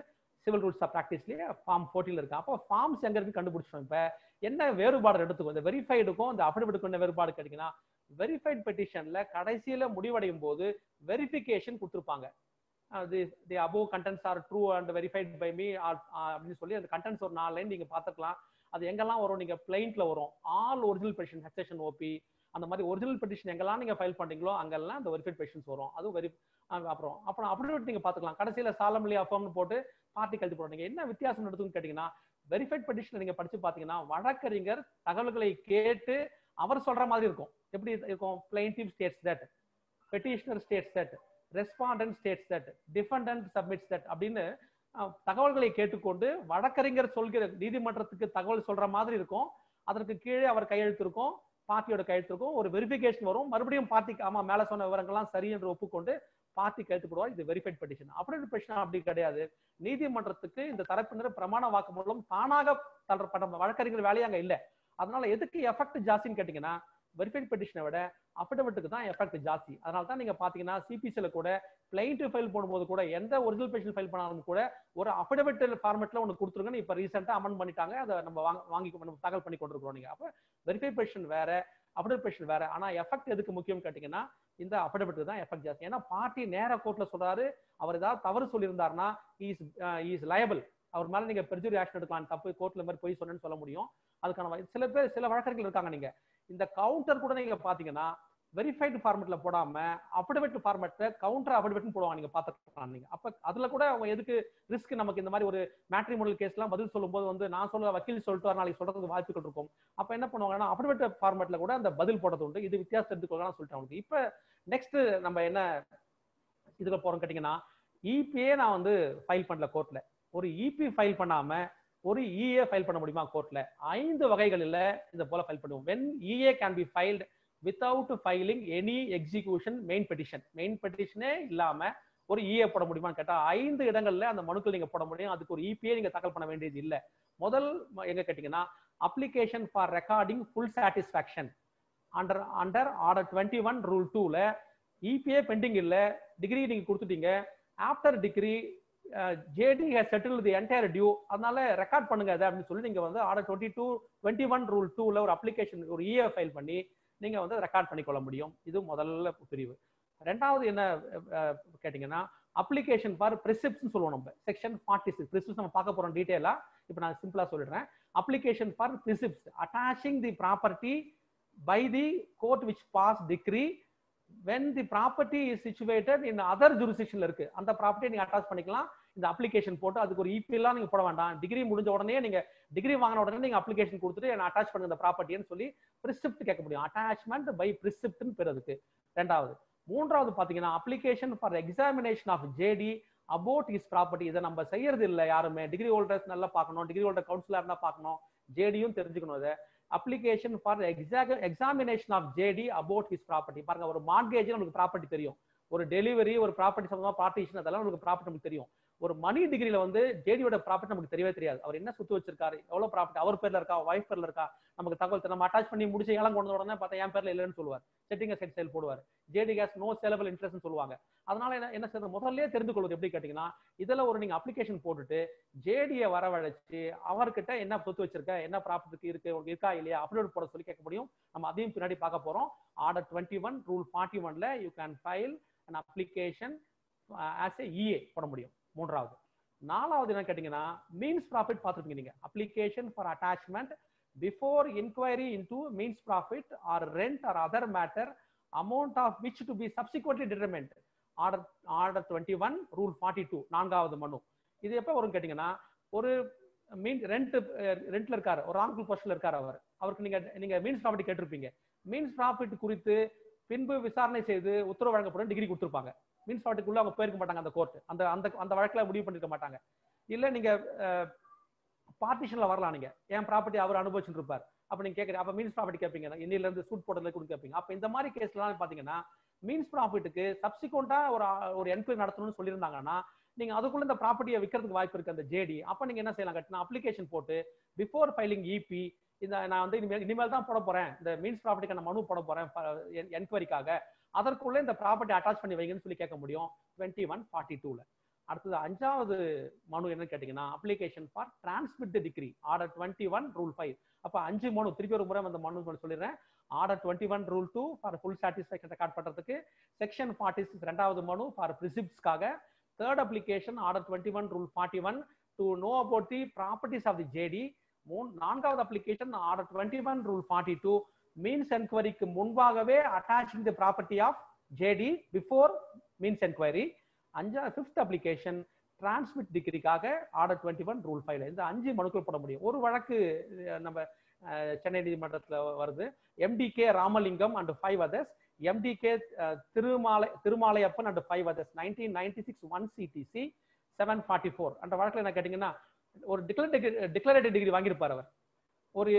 civil rules of ப்ராக்டிஸ்லேயே ஃபார்ம் ஃபோர்ட்டியில் இருக்கு அப்போ ஃபார்ம்ஸ் எங்க இருக்கு கண்டுபிடிச்சோம் இப்போ என்ன வேறுபாடு எடுத்துக்கும் இந்த வெரிஃபைடுக்கும் இந்த அஃபிடவிட்டுக்கும் என்ன வேறுபாடு கிடைக்குன்னா வெரிஃபைட் பெட்டிஷன்ல கடைசியில முடிவடையும் போது வெரிஃபிகேஷன் கொடுத்துருப்பாங்க the the above contents are true and verified by me அப்படின்னு சொல்லி அந்த கண்டென்ட்ஸ் ஒரு நாலு லைன் நீங்க பார்த்துக்கலாம் அது எங்கெல்லாம் வரும் நீங்க பிளைண்ட்ல வரும் all original petition HSN OP அந்த மாதிரி ஒரிஜினல் பெட்டிஷன் எங்கெல்லாம் நீங்க ஃபைல் பண்றீங்களோ அங்கெல்லாம் அந்த வெரிஃபைட் பெட்டிஷன்ஸ் வரும் அதுவும் வெரி அப்புறம் அப்புறம் அப்டேட் நீங்க பாத்துக்கலாம் கடைசியில சாலம்லி அஃபர்ம்னு போட்டு பார்ட்டி கழித்து போடுறீங்க என்ன வித்தியாசம் எடுத்துன்னு கேட்டீங்கன்னா வெரிஃபைட் பெட்டிஷன் நீங்க படிச்சு பாத்தீங்கன்னா வழக்கறிஞர் தகவல்களை கேட்டு அவர் சொல்ற மாதிரி இருக்கும் எப்படி இருக்கும் plaintiff states that petitioner states that respondent states that defendant submits that அப்படின்னு தகவல்களை கேட்டுக்கொண்டு வழக்கறிஞர் சொல்கிற நீதிமன்றத்துக்கு தகவல் சொல்ற மாதிரி இருக்கும் அதற்கு கீழே அவர் கையெழுத்து இருக்கும் பார்ட்டியோட கையெழுத்து இருக்கும் ஒரு வெரிஃபிகேஷன் வரும் மறுபடியும் பார்ட்டிக்கு ஆமா மேல சொன்ன விவரங்கள்லாம் சரி என்று ஒப்புக்கொண்டு பார்ட்டி கையெழுத்து போடுவார் இது வெரிஃபைட் பெட்டிஷன் அப்படி பெட்டிஷன் அப்படி கிடையாது நீதிமன்றத்துக்கு இந்த தரப்பினர் பிரமாண வாக்கு மூலம் தானாக தளரப்பட்ட வழக்கறிஞர் வேலையே அங்க இல்ல அதனால எதுக்கு எஃபெக்ட் ஜாஸ்தின்னு கேட்டீங்கன்னா வெரிஃபைட் பெட்டிஷனை விட அஃபிடவிட்டுக்கு தான் எஃபெக்ட் ஜாஸ்தி அதனால தான் நீங்க பாத்தீங்கன்னா சிபிசில கூட பிளைண்ட் ஃபைல் போடும்போது கூட எந்த ஒரிஜினல் பெட்டிஷன் ஃபைல் பண்ணாலும் கூட ஒரு அஃபிடவிட் ஃபார்மெட்ல ஒன்று கொடுத்துருங்கன்னு இப்போ ரீசெண்டாக அமெண்ட் பண்ணிட்டாங்க அதை நம்ம வாங்கி நம்ம தாக்கல் பண்ணி கொண்டிருக்கிறோம் நீங்க அப்போ வெரிஃபை பெட்டிஷன் வேற அஃபிடவிட் பெட்டிஷன் வேற ஆனா எஃபெக்ட் எதுக்கு முக்கியம் கேட்டீங்கன்னா இந்த அஃபிடவிட் தான் எஃபெக்ட் ஜாஸ்தி ஏன்னா பார்ட்டி நேர கோர்ட்ல சொல்றாரு அவர் ஏதாவது தவறு சொல்லியிருந்தாருன்னா இஸ் இஸ் லயபிள் அவர் மேல நீங்க பெர்ஜுரி ஆக்ஷன் எடுக்கலாம் தப்பு கோர்ட்ல மாதிரி போய் சொன்னேன்னு சொல்ல முடியும் அதுக்கான சில பேர் சில வழக்கறிஞர்கள் இருக்காங்க நீங்க இந்த கவுண்டர் கூட நீங்க பாத்தீங்கன்னா வெரிஃபைடு ஃபார்மெட்ல போடாம அஃபிடவிட் ஃபார்மெட்ல கவுண்டர் அஃபிடவிட்னு போடுவாங்க நீங்க பாத்துக்கலாம் நீங்க அப்ப அதுல கூட அவங்க எதுக்கு ரிஸ்க் நமக்கு இந்த மாதிரி ஒரு மேட்ரிமோனல் கேஸ் எல்லாம் பதில் சொல்லும்போது வந்து நான் சொல்ல வக்கீல் சொல்லிட்டு நாளைக்கு சொல்றதுக்கு வாய்ப்புகள் இருக்கும் அப்ப என்ன பண்ணுவாங்கன்னா அஃபிடவிட் ஃபார்மெட்ல கூட அந்த பதில் போடுறது உண்டு இது வித்தியாசம் எடுத்துக்கொள்ளலாம் சொல்லிட்டு அவங்களுக்கு இப்ப நெக்ஸ்ட் நம்ம என்ன இதுல போறோம் கேட்டீங்கன்னா இபிஏ நான் வந்து ஃபைல் பண்ணல கோர்ட்ல ஒரு இபி ஃபைல் பண்ணாம ஒரு இஏ ஃபைல் பண்ண முடியுமா கோர்ட்ல ஐந்து வகைகளில் இந்த போல ஃபைல் பண்ணுவோம் when EA can be filed without filing any execution main petition main பெட்டிஷனே இல்லாம ஒரு இஏ போட முடியுமான்னு கேட்டா ஐந்து இடங்கள்ல அந்த மனுக்கள் நீங்க போட முடியும் அதுக்கு ஒரு இபிஏ நீங்க தாக்கல் பண்ண வேண்டியது இல்ல முதல் எங்க கேட்டீங்கன்னா application for recording full satisfaction under under order twenty one rule டூல இபிஏ பெண்டிங் இல்ல டிகிரி நீங்க கொடுத்துட்டீங்க after degree JD has settle the entire due அதனால ரெக்கார்ட் பண்ணுங்க அதை அப்படின்னு சொல்லி நீங்க வந்து order twenty two twenty one rule டூல ஒரு அப்ளிகேஷன் ஒரு இஏ ஃபைல் பண்ணி நீங்க வந்து ரெக்கார்ட் பண்ணிக்கொள்ள முடியும் இது முதல்ல பிரிவு ரெண்டாவது என்ன கேட்டீங்கன்னா அப்ளிகேஷன் ஃபார் பிரிசிப்ஸ் சொல்லுவோம் நம்ம செக்ஷன் ஃபார்ட்டி சிக்ஸ் பிரிசிப்ஸ் நம்ம பார்க்க போறோம் டீட்டெயிலா இப்போ நான் சிம்பிளா சொல்லிடுறேன் application for precepts attaching the property by the court which pass degree when the property is situated in other ஜூரிசிக்ஷன்ல இருக்கு அந்த ப்ராப்பர்ட்டியை நீங்க அட்டாச் பண்ணிக்கலாம் இந்த அப்ளிகேஷன் போட்டு அதுக்கு ஒரு இபி எல்லாம் நீங்க போட வேண்டாம் டிகிரி முடிஞ்ச உடனே நீங்க டிகிரி வாங்கின உடனே நீங்க அப்ளிகேஷன் கொடுத்துட்டு என்ன அட்டாச் பண்ணுங்க இந்த ப்ராப்பர்ட்டின்னு சொல்லி பிரிசிப்ட் கேட்க முடியும் அட்டாச்மெண்ட் பை பிரிசிப்ட்னு பேர் அதுக்கு ரெண்டாவது மூன்றாவது பாத்தீங்கன்னா application for examination of JD about is property இதை நம்ம செய்யறது இல்லை யாருமே டிகிரி ஹோல்டர்ஸ் நல்லா பார்க்கணும் டிகிரி ஹோல்டர் கவுன்சிலர்னா பார்க்கணும் ஜேடியும் தெரிஞ்சுக்கணும் அதை application for exam examination of JD about his property பாருங்க ஒரு மார்கேஜ் நமக்கு ப்ராப்பர்ட்டி தெரியும் ஒரு டெலிவரி ஒரு ப்ராப்பர்ட்டி சம்பந்தமா பார்ட்டிஷன் அதெல்லாம் நமக்கு ப்ராப்பர்ட்டி நமக்கு தெரியும் ஒரு மணி டிகிரில வந்து ஜேடியோட ப்ராப்பர்ட்டி நமக்கு தெரியவே தெரியாது அவர் என்ன சுத்து வச்சிருக்காரு எவ்வளவு ப்ராப்பர்ட்டி அவர் பேர்ல இருக்கா ஒய்ஃப் பேர்ல இருக்கா நமக்கு தகவல் நம்ம அட்டாச் பண்ணி முடிச்சு ஏலம் கொண்டு உடனே பார்த்தா என் பேர்ல இல்லைன்னு சொல்லுவார் செட்டிங் செட் சேல் போடுவார் JD case no saleable interest சொல்லுவாங்க அதனால என்ன என்ன செய்யறது முதல்ல தெரிந்து கொள்வது எப்படி கேட்டீங்கன்னா இதுல ஒரு நீங்க அப்ளிகேஷன் போட்டுட்டு ஜேடியை வரவழைச்சு அவர்கிட்ட என்ன சொத்து வச்சிருக்க என்ன ப்ராப்பர்ட்டி இருக்கு உங்களுக்கு இருக்கா இல்லையா அப்லோட் போட சொல்லி கேட்க முடியும் நம்ம அதையும் பின்னாடி பார்க்க போறோம் order twenty one rule forty ஒன்ல you can file an application as a EA போட முடியும் மூன்றாவது நாலாவது என்ன கேட்டீங்கன்னா மீன்ஸ் ப்ராஃபிட் பார்த்துருப்பீங்க நீங்க application for attachment before enquiry into means profit or rent or other matter amount of which to be subsequently determined order order twenty one rule forty two நான்காவது மனு இது எப்போ வரும் கேட்டீங்கன்னா ஒரு மீன் ரெண்ட் ரெண்ட்ல இருக்காரு ஒரு ராங்குல் போஸ்ட்ல இருக்காரு அவர் அவருக்கு நீங்க நீங்க மீன்ஸ் ப்ராஃபிட் கேட்டிருப்பீங்க மீன்ஸ் ப்ராஃபிட் குறித்து பின்பு விசாரணை செய்து உத்தரவு வழங்கப்படும் டிகிரி கொடுத்துருப்பாங்க மீன்ஸ் ப்ராஃபிட்டுக்குள்ள அவங்க போயிருக்க மாட்டாங்க அந்த கோர்ட் அந்த அந்த அந்த வழக்கில் முடிவு பண்ணிருக்க மாட்டாங்க இல்ல நீங்க பார்ட்டிஷன்ல வரலாம் நீங்க என் ப்ராப்பர்ட்டி அவர் அனுபவிச்சுட்டு இருப்பார் அப்ப நீங்க கேட்கறீங்க அப்ப மீன்ஸ் ப்ராப்பர்ட்டி கேட்பீங்க இன்னில இருந்து சூட் போட்டதுல கூட கேட்பீங்க அப்ப இந்த மாதிரி கேஸ்லாம் பாத்தீங்கன்னா மீன்ஸ் ப்ராஃபிட்டுக்கு சப்சிக்வெண்டா ஒரு ஒரு என்கொயரி நடத்தணும்னு சொல்லியிருந்தாங்கன்னா நீங்க அதுக்குள்ள இந்த ப்ராப்பர்ட்டியை விற்கிறதுக்கு வாய்ப்பு இருக்கு அந்த ஜேடி அப்ப நீங்க என்ன செய்யலாம் கட்டினா அப்ளிகேஷன் போட்டு பிஃபோர் ஃபைலிங் இபி இந்த நான் வந்து இனிமேல் இனிமேல் தான் போட போறேன் இந்த மீன்ஸ் ப்ராப்பர்ட்டிக்கு நான் மனு போட போறேன் என்கொயரிக்காக அதற்குள்ள இந்த ப்ராப்பர்ட்டி அட்டாச் பண்ணி வைங்கன்னு சொல்லி கேட்க முடியும் டுவெண்ட்டி ஒன் ஃபார்ட்டி டூல அடுத்தது அஞ்சாவது மனு என்னன்னு கேட்டீங்கன்னா application for transmit decree order twenty one rule five அப்ப அஞ்சு மனு திருப்பி ஒரு முறை அந்த மனு சொல்லிடுறேன் order twenty one rule two for full satisfaction record பண்றதுக்கு செக்ஷன் ஃபார்ட்டி சிக்ஸ் ரெண்டாவது மனு ஃபார் பிரிசிப்ஸ்க்காக third application order twenty one rule forty one to know about the properties of the JD மூணு நான்காவது application order twenty one rule forty two means என்கொயரிக்கு முன்பாகவே attaching the property of JD before means enquiry அஞ்சா fifth application transmit டிகிரிக்காக order twenty one rule ஃபைவ்ல இந்த அஞ்சு மனுக்கள் போட முடியும் ஒரு வழக்கு அஹ், நம்ம அஹ், சென்னை நீதிமன்றத்தில் வருது MTK Ramalingam and five others MTK Thirumalai Thirumalaiyappan and five others nineteen ninety six one CDC seven forty four அந்த வழக்கில் என்ன கேட்டிங்கன்னா ஒரு டிக்ளரேட்டிவ் டிக்ளரேட்டிவ் டிகிரி வாங்கியிருப்பார் அவர் ஒரு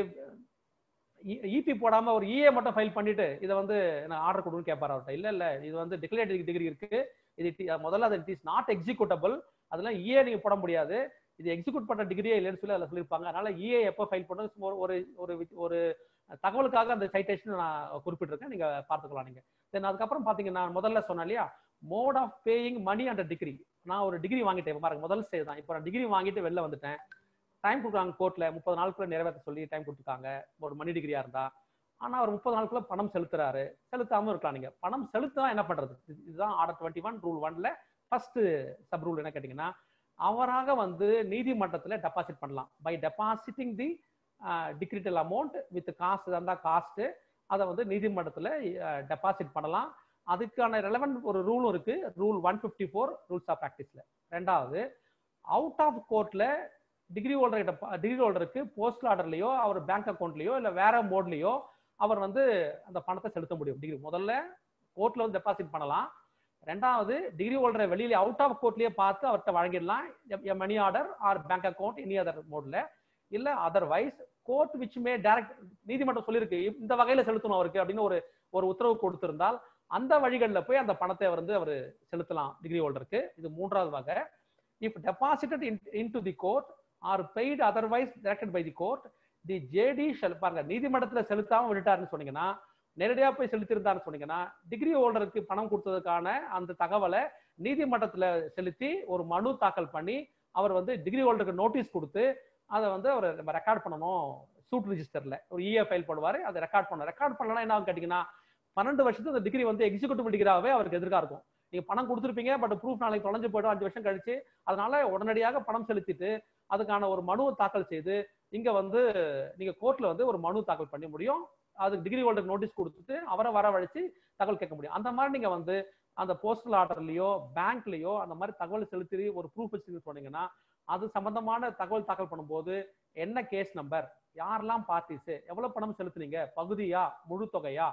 இபி போடாம ஒரு இஏ மட்டும் ஃபைல் பண்ணிட்டு இதை வந்து நான் ஆர்டர் கொடுன்னு கேட்பாரு அவர்கிட்ட இல்ல இல்ல இது வந்து டிக்ளரேட்டிவ் டிகிரி இருக்கு இது டி- முதல்ல அது இட் இஸ் நாட் எக்ஸிக்யூட்டபிள் அதெல்லாம் இஏ நீங்க போட முடியாது இது எக்ஸிக்யூட் பண்ண டிகிரியே இல்லைன்னு சொல்லி அதில் சொல்லியிருப்பாங்க அதனால இஏ எப்போ ஃபைல் பண்ணது சும்மா ஒரு ஒரு ஒரு வி- ஒரு தகவலுக்காக அந்த சைட்டேஷன் நான் குறிப்பிட்டிருக்கேன் நீங்க பார்த்துக்கலாம் நீங்க தென் அதுக்கப்புறம் பாத்தீங்கன்னா முதல்ல சொன்னேன் இல்லையா mode of paying money and decree நான் ஒரு டிகிரி வாங்கிட்டேன் இப்ப பாருங்க முதல் ஸ்டேஜ் தான் இப்போ நான் டிகிரி வாங்கிட்டு வெளில வந்துட்டேன் டைம் கொடுக்குறாங்க கோர்ட்ல முப்பது நாளுக்குள்ள நிறைவேற்ற சொல்லி டைம் கொடுத்துருக்காங்க ஒரு மணி டிகிரியா இருந்தா ஆனா அவர் முப்பது நாளுக்குள்ள பணம் செலுத்துறாரு செலுத்தாம இருக்கலாம் நீங்க பணம் செலுத்தா என்ன பண்றது இது- இதுதான் ஆர்டர் டுவெண்ட்டி ஒன் ரூல் ஒன்ல ஃபர்ஸ்ட் சப் ரூல் என்ன கேட்டீங்கன்னா அவராக வந்து நீதிமன்றத்துல டெபாசிட் பண்ணலாம் by depositing the decretal amount with cost இருந்தா காஸ்ட் அதை வந்து நீதிமன்றத்துல டெபாசிட் பண்ணலாம் அதுக்கான ரெலவெண்ட் ஒரு ரூலும் இருக்கு rule one fifty four rules of ப்ராக்டிஸ்ல ரெண்டாவது அவுட் ஆஃப் கோர்ட்ல டிகிரி ஹோல்டர் டிகிரி ஹோல்டருக்கு போஸ்டல் ஆர்டர்லயோ அவர் பேங்க் அக்கௌண்ட்லயோ இல்ல வேற மோட்லயோ அவர் வந்து அந்த பணத்தை செலுத்த முடியும் டிகிரி முதல்ல கோர்ட்ல வந்து டெபாசிட் பண்ணலாம் ரெண்டாவது டிகிரி ஹோல்டரை வெளியில அவுட் ஆஃப் கோர்ட்லயே பார்த்து அவர்கிட்ட வழங்கிடலாம் money order or bank account any other மோட்ல இல்ல otherwise court which may direct நீதிமன்றம் சொல்லியிருக்கு இந்த வகையில செலுத்தணும் அவருக்கு அப்படின்னு ஒரு ஒரு உத்தரவு கொடுத்திருந்தால் அந்த வழிகளில் போய் அந்த பணத்தை வந்து அவர் செலுத்தலாம் டிகிரி ஹோல்டருக்கு இது மூன்றாவது வகை if deposited in to the court or paid otherwise directed by the court the JD shall பாருங்க நீதிமன்றத்துல செலுத்தாம விட்டுட்டாருன்னு சொன்னீங்கன்னா நேரடியா போய் செலுத்திருந்தாருன்னு சொன்னீங்கன்னா டிகிரி ஹோல்டருக்கு பணம் கொடுத்ததுக்கான அந்த தகவலை நீதிமன்றத்துல செலுத்தி ஒரு மனு தாக்கல் பண்ணி அவர் வந்து டிகிரி ஹோல்டருக்கு நோட்டீஸ் கொடுத்து அதை வந்து அவர் நம்ம ரெக்கார்ட் பண்ணணும் சூட் ரிஜிஸ்டர்ல ஒரு இஏ ஃபைல் போடுவாரு அதை ரெக்கார்ட் பண்ணணும் ரெக்கார்ட் பண்ணலாம் என்ன ஆகும் கேட்டீங்கன்னா பன்னெண்டு வருஷத்துக்கு அந்த டிகிரி வந்து எக்ஸிகூட்டிவ் டிகிரியாவே அவருக்கு எதிர்க்கா இருக்கும் நீங்க பணம் கொடுத்துருப்பீங்க பட் ப்ரூஃப் நாளைக்கு தொலைஞ்சு போயிடும் அஞ்சு வருஷம் கழிச்சு அதனால உடனடியாக பணம் செலுத்திட்டு அதுக்கான ஒரு மனுவை தாக்கல் செய்து இங்க வந்து நீங்க கோர்ட்ல வந்து ஒரு மனு தாக்கல் பண்ண முடியும் அதுக்கு டிகிரி ஹோல்டர் நோட்டீஸ் கொடுத்துட்டு அவரை வரவழைச்சு தகவல் கேட்க முடியும் அந்த மாதிரி நீங்க வந்து அந்த போஸ்டல் ஆர்டர்லயோ பேங்க்லயோ அந்த மாதிரி தகவல் செலுத்தி ஒரு ப்ரூஃப் வச்சு சொன்னீங்கன்னா அது சம்பந்தமான தகவல் தாக்கல் பண்ணும்போது என்ன கேஸ் நம்பர் யாரெல்லாம் பார்ட்டிஸ் எவ்வளவு பணம் செலுத்துனீங்க பகுதியா முழு தொகையா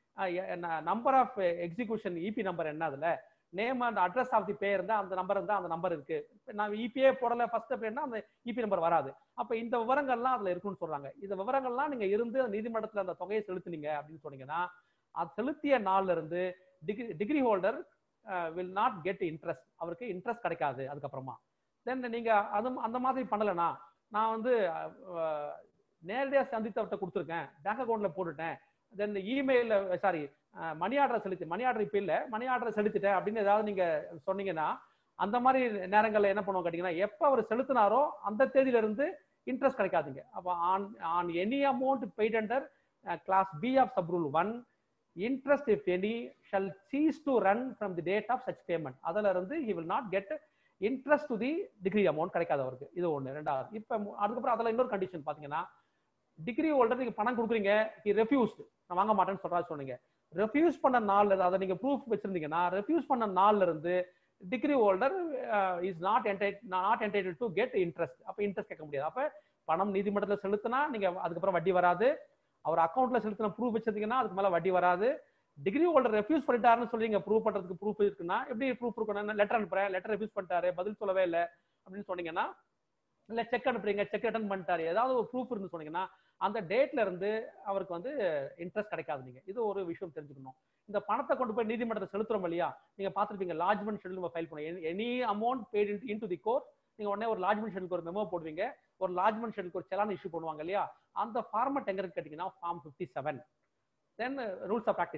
number of execution EP number என்ன அதுல name and address of the payee இருந்தா அந்த நம்பர் இருந்தா அந்த நம்பர் இருக்கு இப்ப நான் இபிஏ போடல ஃபர்ஸ்ட் அப்படின்னா அந்த இபி நம்பர் வராது அப்ப இந்த விவரங்கள்லாம் அதுல இருக்குன்னு சொல்றாங்க இந்த விவரங்கள்லாம் நீங்க இருந்து நீதிமன்றத்துல அந்த தொகையை செலுத்துனீங்க அப்படின்னு சொன்னீங்கன்னா அது செலுத்திய நாள்ல இருந்து decree decree holder will not get interest அவருக்கு இன்ட்ரெஸ்ட் கிடைக்காது அதுக்கப்புறமா தென் நீங்க அது அந்த மாதிரி பண்ணலனா நான் வந்து அஹ், நேரடியா சந்தித்தவர்கிட்ட கொடுத்துருக்கேன் பேங்க் அக்கௌண்ட்ல போட்டுட்டேன் தென் இமெயில சாரி மணி ஆர்டர் செலுத்தி மணி ஆர்டர் இப்ப இல்ல மணி ஆர்டர் செலுத்திட்டேன் அப்படின்னு ஏதாவது நீங்க சொன்னீங்கன்னா அந்த மாதிரி நேரங்கள்ல என்ன பண்ணுவோம் கேட்டீங்கன்னா எப்ப அவர் செலுத்தினாரோ அந்த தேதியில இருந்து இன்ட்ரெஸ்ட் கிடைக்காதுங்க அப்ப on on any amount paid under clause b of sub rule one interest if any shall cease to run from the date of such payment அதுல இருந்து he will not get interest to the decree amount கிடைக்காது அவருக்கு இது ஒண்ணு ரெண்டாவது இப்ப மு- அதுக்கப்புறம் அதுல இன்னொரு கண்டிஷன் பாத்தீங்கன்னா டிகிரி ஹோல்டர் நீங்க பணம் கொடுக்குறீங்க ஹி ரெஃப்யூஸ்டு நான் வாங்க மாட்டேன்னு சொல்றாரு சொன்னீங்க ரெஃப்யூஸ் பண்ண நாள்ல இருந்து அதை நீங்க ப்ரூஃப் வச்சிருந்தீங்கன்னா ரெஃப்யூஸ் பண்ண நாள்ல இருந்து decree holder is not entitled not entitled to get interest அப்ப இன்ட்ரெஸ்ட் கேட்க முடியாது அப்ப பணம் நீதிமன்றத்தில் செலுத்தினா நீங்க அதுக்கப்புறம் வட்டி வராது அவர் அக்கௌண்ட்ல செலுத்தின ப்ரூஃப் வச்சிருந்தீங்கன்னா அதுக்கு மேல வட்டி வராது டிகிரி ஹோல்டர் ரெஃப்யூஸ் பண்ணிட்டாருன்னு சொல்லி நீங்க ப்ரூவ் பண்றதுக்கு ப்ரூஃப் இருக்குன்னா எப்படி ப்ரூஃப் இருக்கணும் லெட்டர் அனுப்புறேன் லெட்டர் ரெஃப்யூஸ் பண்ணிட்டாரு பதில் சொல்லவே இல்லை அப்படின்னு சொன்னீங்கன்னா இல்ல செக் அனுப்புறீங்க செக் ரிட்டர்ன் பண்ணிட்டாரு ஏதாவது ஒரு ப்ரூஃப் இருந்து சொன்னீங்கன்னா அந்த டேட்ல இருந்து அவருக்கு வந்து இன்ட்ரெஸ்ட் கிடைக்காது நீங்க இது ஒரு விஷயம் தெரிஞ்சுக்கணும் இந்த பணத்தை கொண்டு போய் நீதிமன்றத்தை செலுத்துறோம் இல்லையா நீங்க பாத்திருப்பீங்க லாட்ஜ்மெண்ட் ஷெட்யூல் ஃபைல் பண்ணுங்க any amount paid in to the court நீங்க உடனே ஒரு லாட்ஜ்மெண்ட் ஷெட்யூல் ஒரு மெமோ போடுவீங்க ஒரு லாட்ஜ்மெண்ட் ஷெட்யூல் ஒரு செலான் இஷ்யூ பண்ணுவாங்க இல்லையா அந்த ஃபார்மட் எங்க இருக்கு கேட்டீங்கன்னா form fifty seven then rules of practice தான்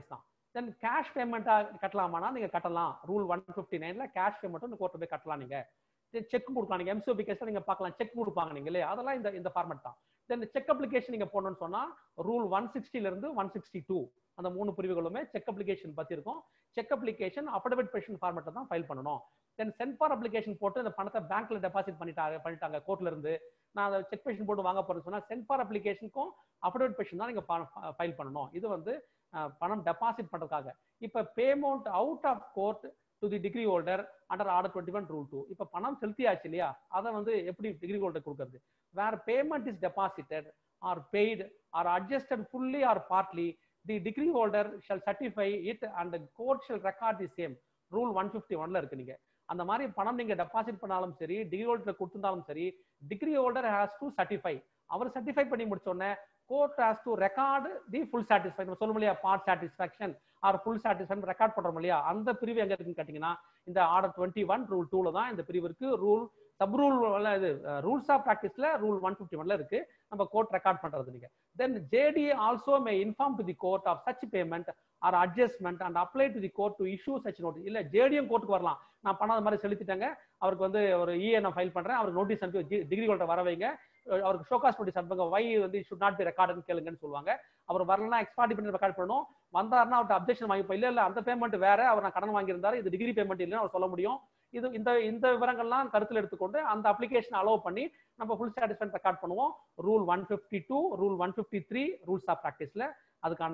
தென் கேஷ் பேமெண்ட்டா கட்டலாமானா நீங்க கட்டலாம் ரூல் ஒன் ஃபிஃப்டி நைன்ல கேஷ் பேமெண்ட்டும் கோர்ட்டு போய் கட்டலாம் நீங்க செக் கொடுக்கலாம் நீங்க எம்சிஓபி கேஸ்ல நீங்க பார்க்கலாம் செக் கொடுப்பாங்க நீங்க இல்லையா அதெல்லாம் இந்த இந்த ஃபார்மேட் தான் தென் செக் அப்ளிகேஷன் நீங்க போடணும்னு சொன்னா ரூல் ஒன் சிக்ஸ்டில இருந்து ஒன் சிக்ஸ்டி டூ அந்த மூணு பிரிவுகளுமே செக் அப்ளிகேஷன் பத்தி இருக்கும் செக் அப்ளிகேஷன் அஃபிடவிட் பெஷன் ஃபார்மேட்ல தான் ஃபைல் பண்ணணும் தென் சென்பார் அப்ளிகேஷன் போட்டு இந்த பணத்தை பேங்க்ல டெபாசிட் பண்ணிட்டாங்க பண்ணிட்டாங்க கோர்ட்ல இருந்து நான் அதை செக் பெஷன் போட்டு வாங்க போறேன்னு சொன்னா சென்பார் அப்ளிகேஷனுக்கும் அஃபிடவிட் பெஷன் தான் நீங்க ஃபைல் பண்ணணும் இது வந்து அஹ், பணம் டெபாசிட் பண்றதுக்காக இப்ப payment out of court to the degree holder under order twenty one rule two இப்போ பணம் செலுத்தியாச்சு இல்லையா அதை வந்து எப்படி டிகிரி ஹோல்டர் கொடுக்கறது where payment is deposited or paid or adjusted fully or partly the degree holder shall certify it and court shall record the same rule one fifty ஒன்ல இருக்கு நீங்க அந்த மாதிரி பணம் நீங்க டெபாசிட் பண்ணாலும் சரி டிகிரி ஹோல்டர் கொடுத்திருந்தாலும் சரி decree holder has to certify அவர் சர்டிஃபை பண்ணி முடிச்ச உடனே court has to record the full satisfy நம்ம சொல்லும் இல்லையா part satisfaction or full satisfy record பண்றோம் இல்லையா அந்த பிரிவு எங்க இருக்குன்னு கேட்டீங்கன்னா இந்த ஆர்டர் டுவெண்ட்டி ஒன் ரூல் டூல தான் இந்த பிரிவு இருக்கு ரூல் சப் ரூல் இது ரூல்ஸ் ஆஃப் ப்ராக்டிஸ்ல ரூல் ஒன் ஃபிஃப்டி ஒன்ல இருக்கு நம்ம கோர்ட் ரெக்கார்ட் பண்றது நீங்க then JD also may inform to the court of such payment or adjustment and apply to the court to issue such notice இல்ல ஜேடியும் கோர்ட்டுக்கு வரலாம் நான் பண்ணாத மாதிரி செலுத்திட்டேங்க அவருக்கு வந்து ஒரு இஏ நான் ஃபைல் பண்றேன் அவருக்கு நோட்டீஸ் அனுப்பி டிகிரி ஹோல்டர் வர வைங்க அவருக்கு ஷோகாஸ் நோட்டீஸ் அனுப்புங்க வை வந்து ஷுட் நாட் பி ரெக்கார்டுன்னு கேளுங்கன்னு சொல்லுவாங்க அவர் வரலன்னா எக்ஸ்பார்ட்டி பண்ணி ரெக்கார்ட் பண்ணணும் வந்தாருன்னா அவர்கிட்ட அப்ஜெக்ஷன் வாங்கி இல்ல இல்ல அந்த பேமெண்ட் வேற அவர் நான் கடன் வாங்கியிருந்தாரு இது டிகிரி பேமெண்ட் இல்லைன்னு அவர் சொல்ல முடியும் இது இந்த இந்த விவரங்கள்லாம் கருத்தில் எடுத்துக்கொண்டு அந்த அப்ளிகேஷன் அலோவ் பண்ணி நம்ம ஃபுல் சாட்டிஸ்ஃபைட் ரெக்கார்ட் பண்ணுவோம் rule one fifty two rule one fifty three rules of ப்ராக்டிஸ்ல அதுக்கான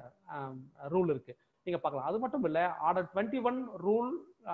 ரூல் இருக்கு நீங்க பார்க்கலாம் அது மட்டும் இல்ல order twenty one rule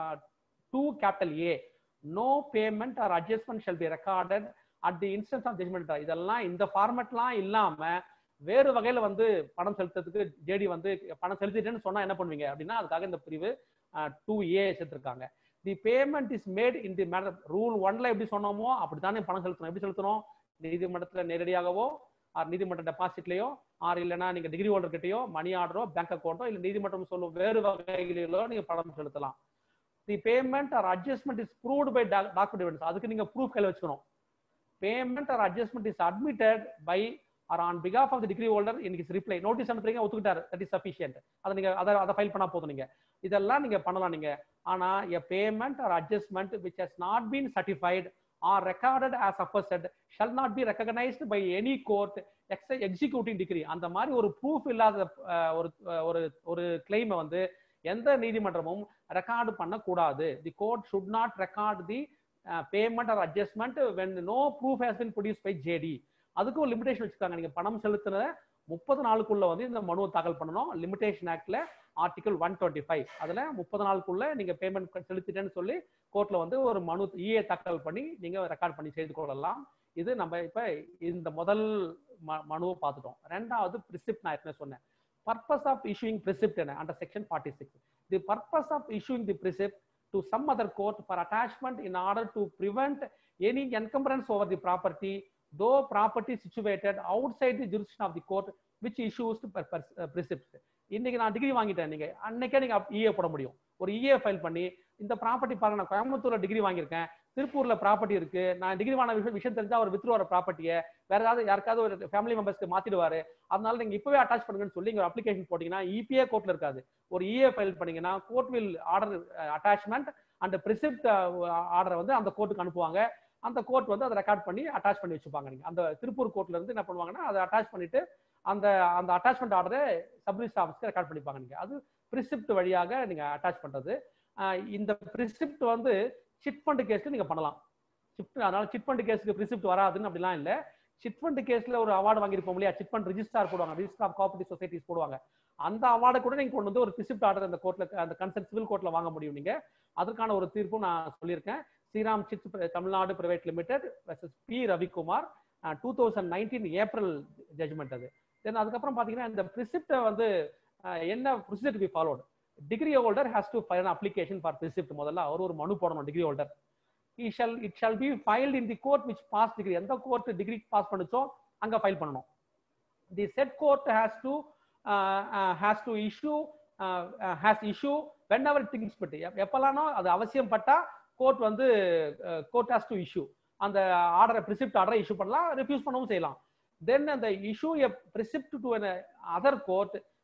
two capital A no payment or adjustment shall be recorded at the instance of judgment இதெல்லாம் இந்த ஃபார்மேட்லாம் இல்லாம வேறு வகையில வந்து பணம் செலுத்துறதுக்கு ஜேடி வந்து பணம் செலுத்திட்டேன்னு சொன்னா என்ன பண்ணுவீங்க அப்படின்னா அதுக்காக இந்த பிரிவு டூ ஏ சேர்த்திருக்காங்க the payment is made in the matter rule ஒன்ல எப்படி சொன்னோமோ அப்படித்தானே பணம் செலுத்தணும் எப்படி செலுத்தணும் நீதிமன்றத்துல நேரடியாகவோ ஆர் நீதிமன்ற டெபாசிட்லயோ ஆர் இல்லைன்னா நீங்க டிகிரி ஹோல்டர் கிட்டயோ மணி ஆர்டரோ பேங்க் அக்கௌண்ட்டோ இல்ல நீதிமன்றம் சொல்லும் வேறு வகைகளிலோ நீங்க பணம் செலுத்தலாம் the payment or adjustment is proved by document evidence அதுக்கு நீங்க ப்ரூஃப் கையில் வச்சுக்கணும் payment or adjustment is admitted by or on பிகாஃப் of the degree holder in his reply notice அனுப்புறீங்க ஒத்துக்கிட்டாரு தட் இஸ் சஃபிஷியன்ட் அதை நீங்க அதை அதை ஃபைல் பண்ணா போதும் நீங்க இதெல்லாம் நீங்க பண்ணலாம் நீங்க ஆனா a payment or adjustment which has not been certified or recorded as aforesaid shall not be recognised by any court ex executive decree அந்த மாதிரி ஒரு ப்ரூஃப் இல்லாத ஒரு ஒரு ஒரு கிளைமை வந்து எந்த நீதிமன்றமும் ரெக்கார்டு பண்ணக்கூடாது the court should not record the payment or adjustment when no proof has been produced by JD அதுக்கும் ஒரு லிமிடேஷன் வச்சுக்காங்க நீங்க பணம் செலுத்தின முப்பது நாளுக்குள்ள வந்து இந்த மனுவை தாக்கல் பண்ணணும் லிமிடேஷன் ஆக்ட்ல ஆர்டிகல் ஒன் டுவெண்ட்டி ஃபைவ் அதுல முப்பது நாளுக்குள்ள நீங்க பேமெண்ட் செலுத்திட்டேன்னு சொல்லி கோர்ட்ல வந்து ஒரு மனு இஏ தாக்கல் பண்ணி நீங்க ரெக்கார்ட் பண்ணி செய்து கொள்ளலாம் இது நம்ம இப்ப இந்த முதல் மனுவை பார்த்துட்டோம் ரெண்டாவது பிரிசிப்ட் நான் ஏற்கனவே சொன்னேன் பர்பஸ் ஆஃப் இஷ்யூயிங் பிரிசிப்ட் என்ன under section forty six the purpose of issuing the precept to some other court for attachment in order to prevent any encumbrance over the property though property situated outside the jurisdiction of the court which issues precept இன்னைக்கு நான் degree வாங்கிட்டேன் நீங்க அன்னைக்கே நீங்க இஏ போட முடியும் ஒரு EA file பண்ணி இந்த ப்ராப்பர்ட்டி பாருங்க நான் கோயம்புத்தூர்ல டிகிரி வாங்கியிருக்கேன் திருப்பூர்ல ப்ராப்பர்ட்டி இருக்கு நான் டிகிரி வாங்கின விஷயம் விஷயம் தெரிஞ்சா அவர் வித்துருவார ப்ராப்பர்ட்டியை வேற ஏதாவது யாருக்காவது ஒரு ஃபேமிலி மெம்பர்ஸ்க்கு மாத்திடுவாரு அதனால நீங்க இப்பவே அட்டாச் பண்ணுங்கன்னு சொல்லி இங்க அப்ளிகேஷன் போட்டீங்கன்னா இபிஏ கோர்ட்ல இருக்காது ஒரு இஏ ஃபைல் பண்ணீங்கன்னா கோர்ட் வில் ஆர்டர் அட்டாச்மெண்ட் அந்த பிரிசிப்ட் ஆர்டரை வந்து அந்த கோர்ட்டுக்கு அனுப்புவாங்க அந்த கோர்ட் வந்து அதை ரெக்கார்ட் பண்ணி அட்டாச் பண்ணி வச்சுப்பாங்க நீங்க அந்த திருப்பூர் கோர்ட்ல இருந்து என்ன பண்ணுவாங்கன்னா அதை அட்டாச் பண்ணிட்டு அந்த அந்த அட்டாச்மெண்ட் ஆர்டரை சப்ரிஸ் ஆஃபீஸ்க்கு ரெக்கார்ட் பண்ணிப்பாங்க நீங்க அது பிரிசிப்ட் வழியாக நீங்க அட்டாச் பண்றது இந்த பிரிசிப்ட் வந்து சிட் ஃபண்ட் கேஸ்ல நீங்க பண்ணலாம் சிட் அதனால சிட் ஃபண்ட் கேஸ்க்கு பிரிசிப்ட் வராதுன்னு அப்படிலாம் இல்லை சிட் ஃபண்ட் கேஸ்ல ஒரு அவார்டு வாங்கியிருப்போம் இல்லையா சிட் ஃபண்ட் ரிஜிஸ்டார் போடுவாங்க ரிஜிஸ்டர் ஆஃப் கோஆபரேட்டிவ் சொசைட்டிஸ் போடுவாங்க அந்த அவார்டை கூட நீங்க கொண்டு வந்து ஒரு பிரிசிப்ட் ஆர்டர் அந்த கோர்ட்ல அந்த கன்சர்ன் சிவில் கோர்ட்ல வாங்க முடியும் நீங்க அதற்கான ஒரு தீர்ப்பும் நான் சொல்லியிருக்கேன் Shriram chits Tamil Nadu private limited versus P Ravikumar two thousand nineteen April judgment அது தென் அதுக்கப்புறம் பாத்தீங்கன்னா இந்த பிரிசிப்டை வந்து என்ன procedure be followed decree holder has to file application for precept முதல்ல அவர் ஒரு மனு போடணும் decree holder uh shall it shall be filed in the court which pass decree எந்த கோர்ட் டிகிரி பாஸ் பண்ணுச்சோ அங்க ஃபைல் பண்ணணும் the said court has to has to issue has issue whenever things பட்டு எப்பெல்லாமோ அது அவசியம் பட்டா court வந்து கோர்ட் ஹேஸ் டு இஷ்யூ அந்த ஆர்டரை பிரிசிப்ட் ஆர்டரை இஷ்யூ பண்ணலாம் ரிஃப்யூஸ் பண்ணவும் செய்யலாம் தென் அந்த issue a precept to other court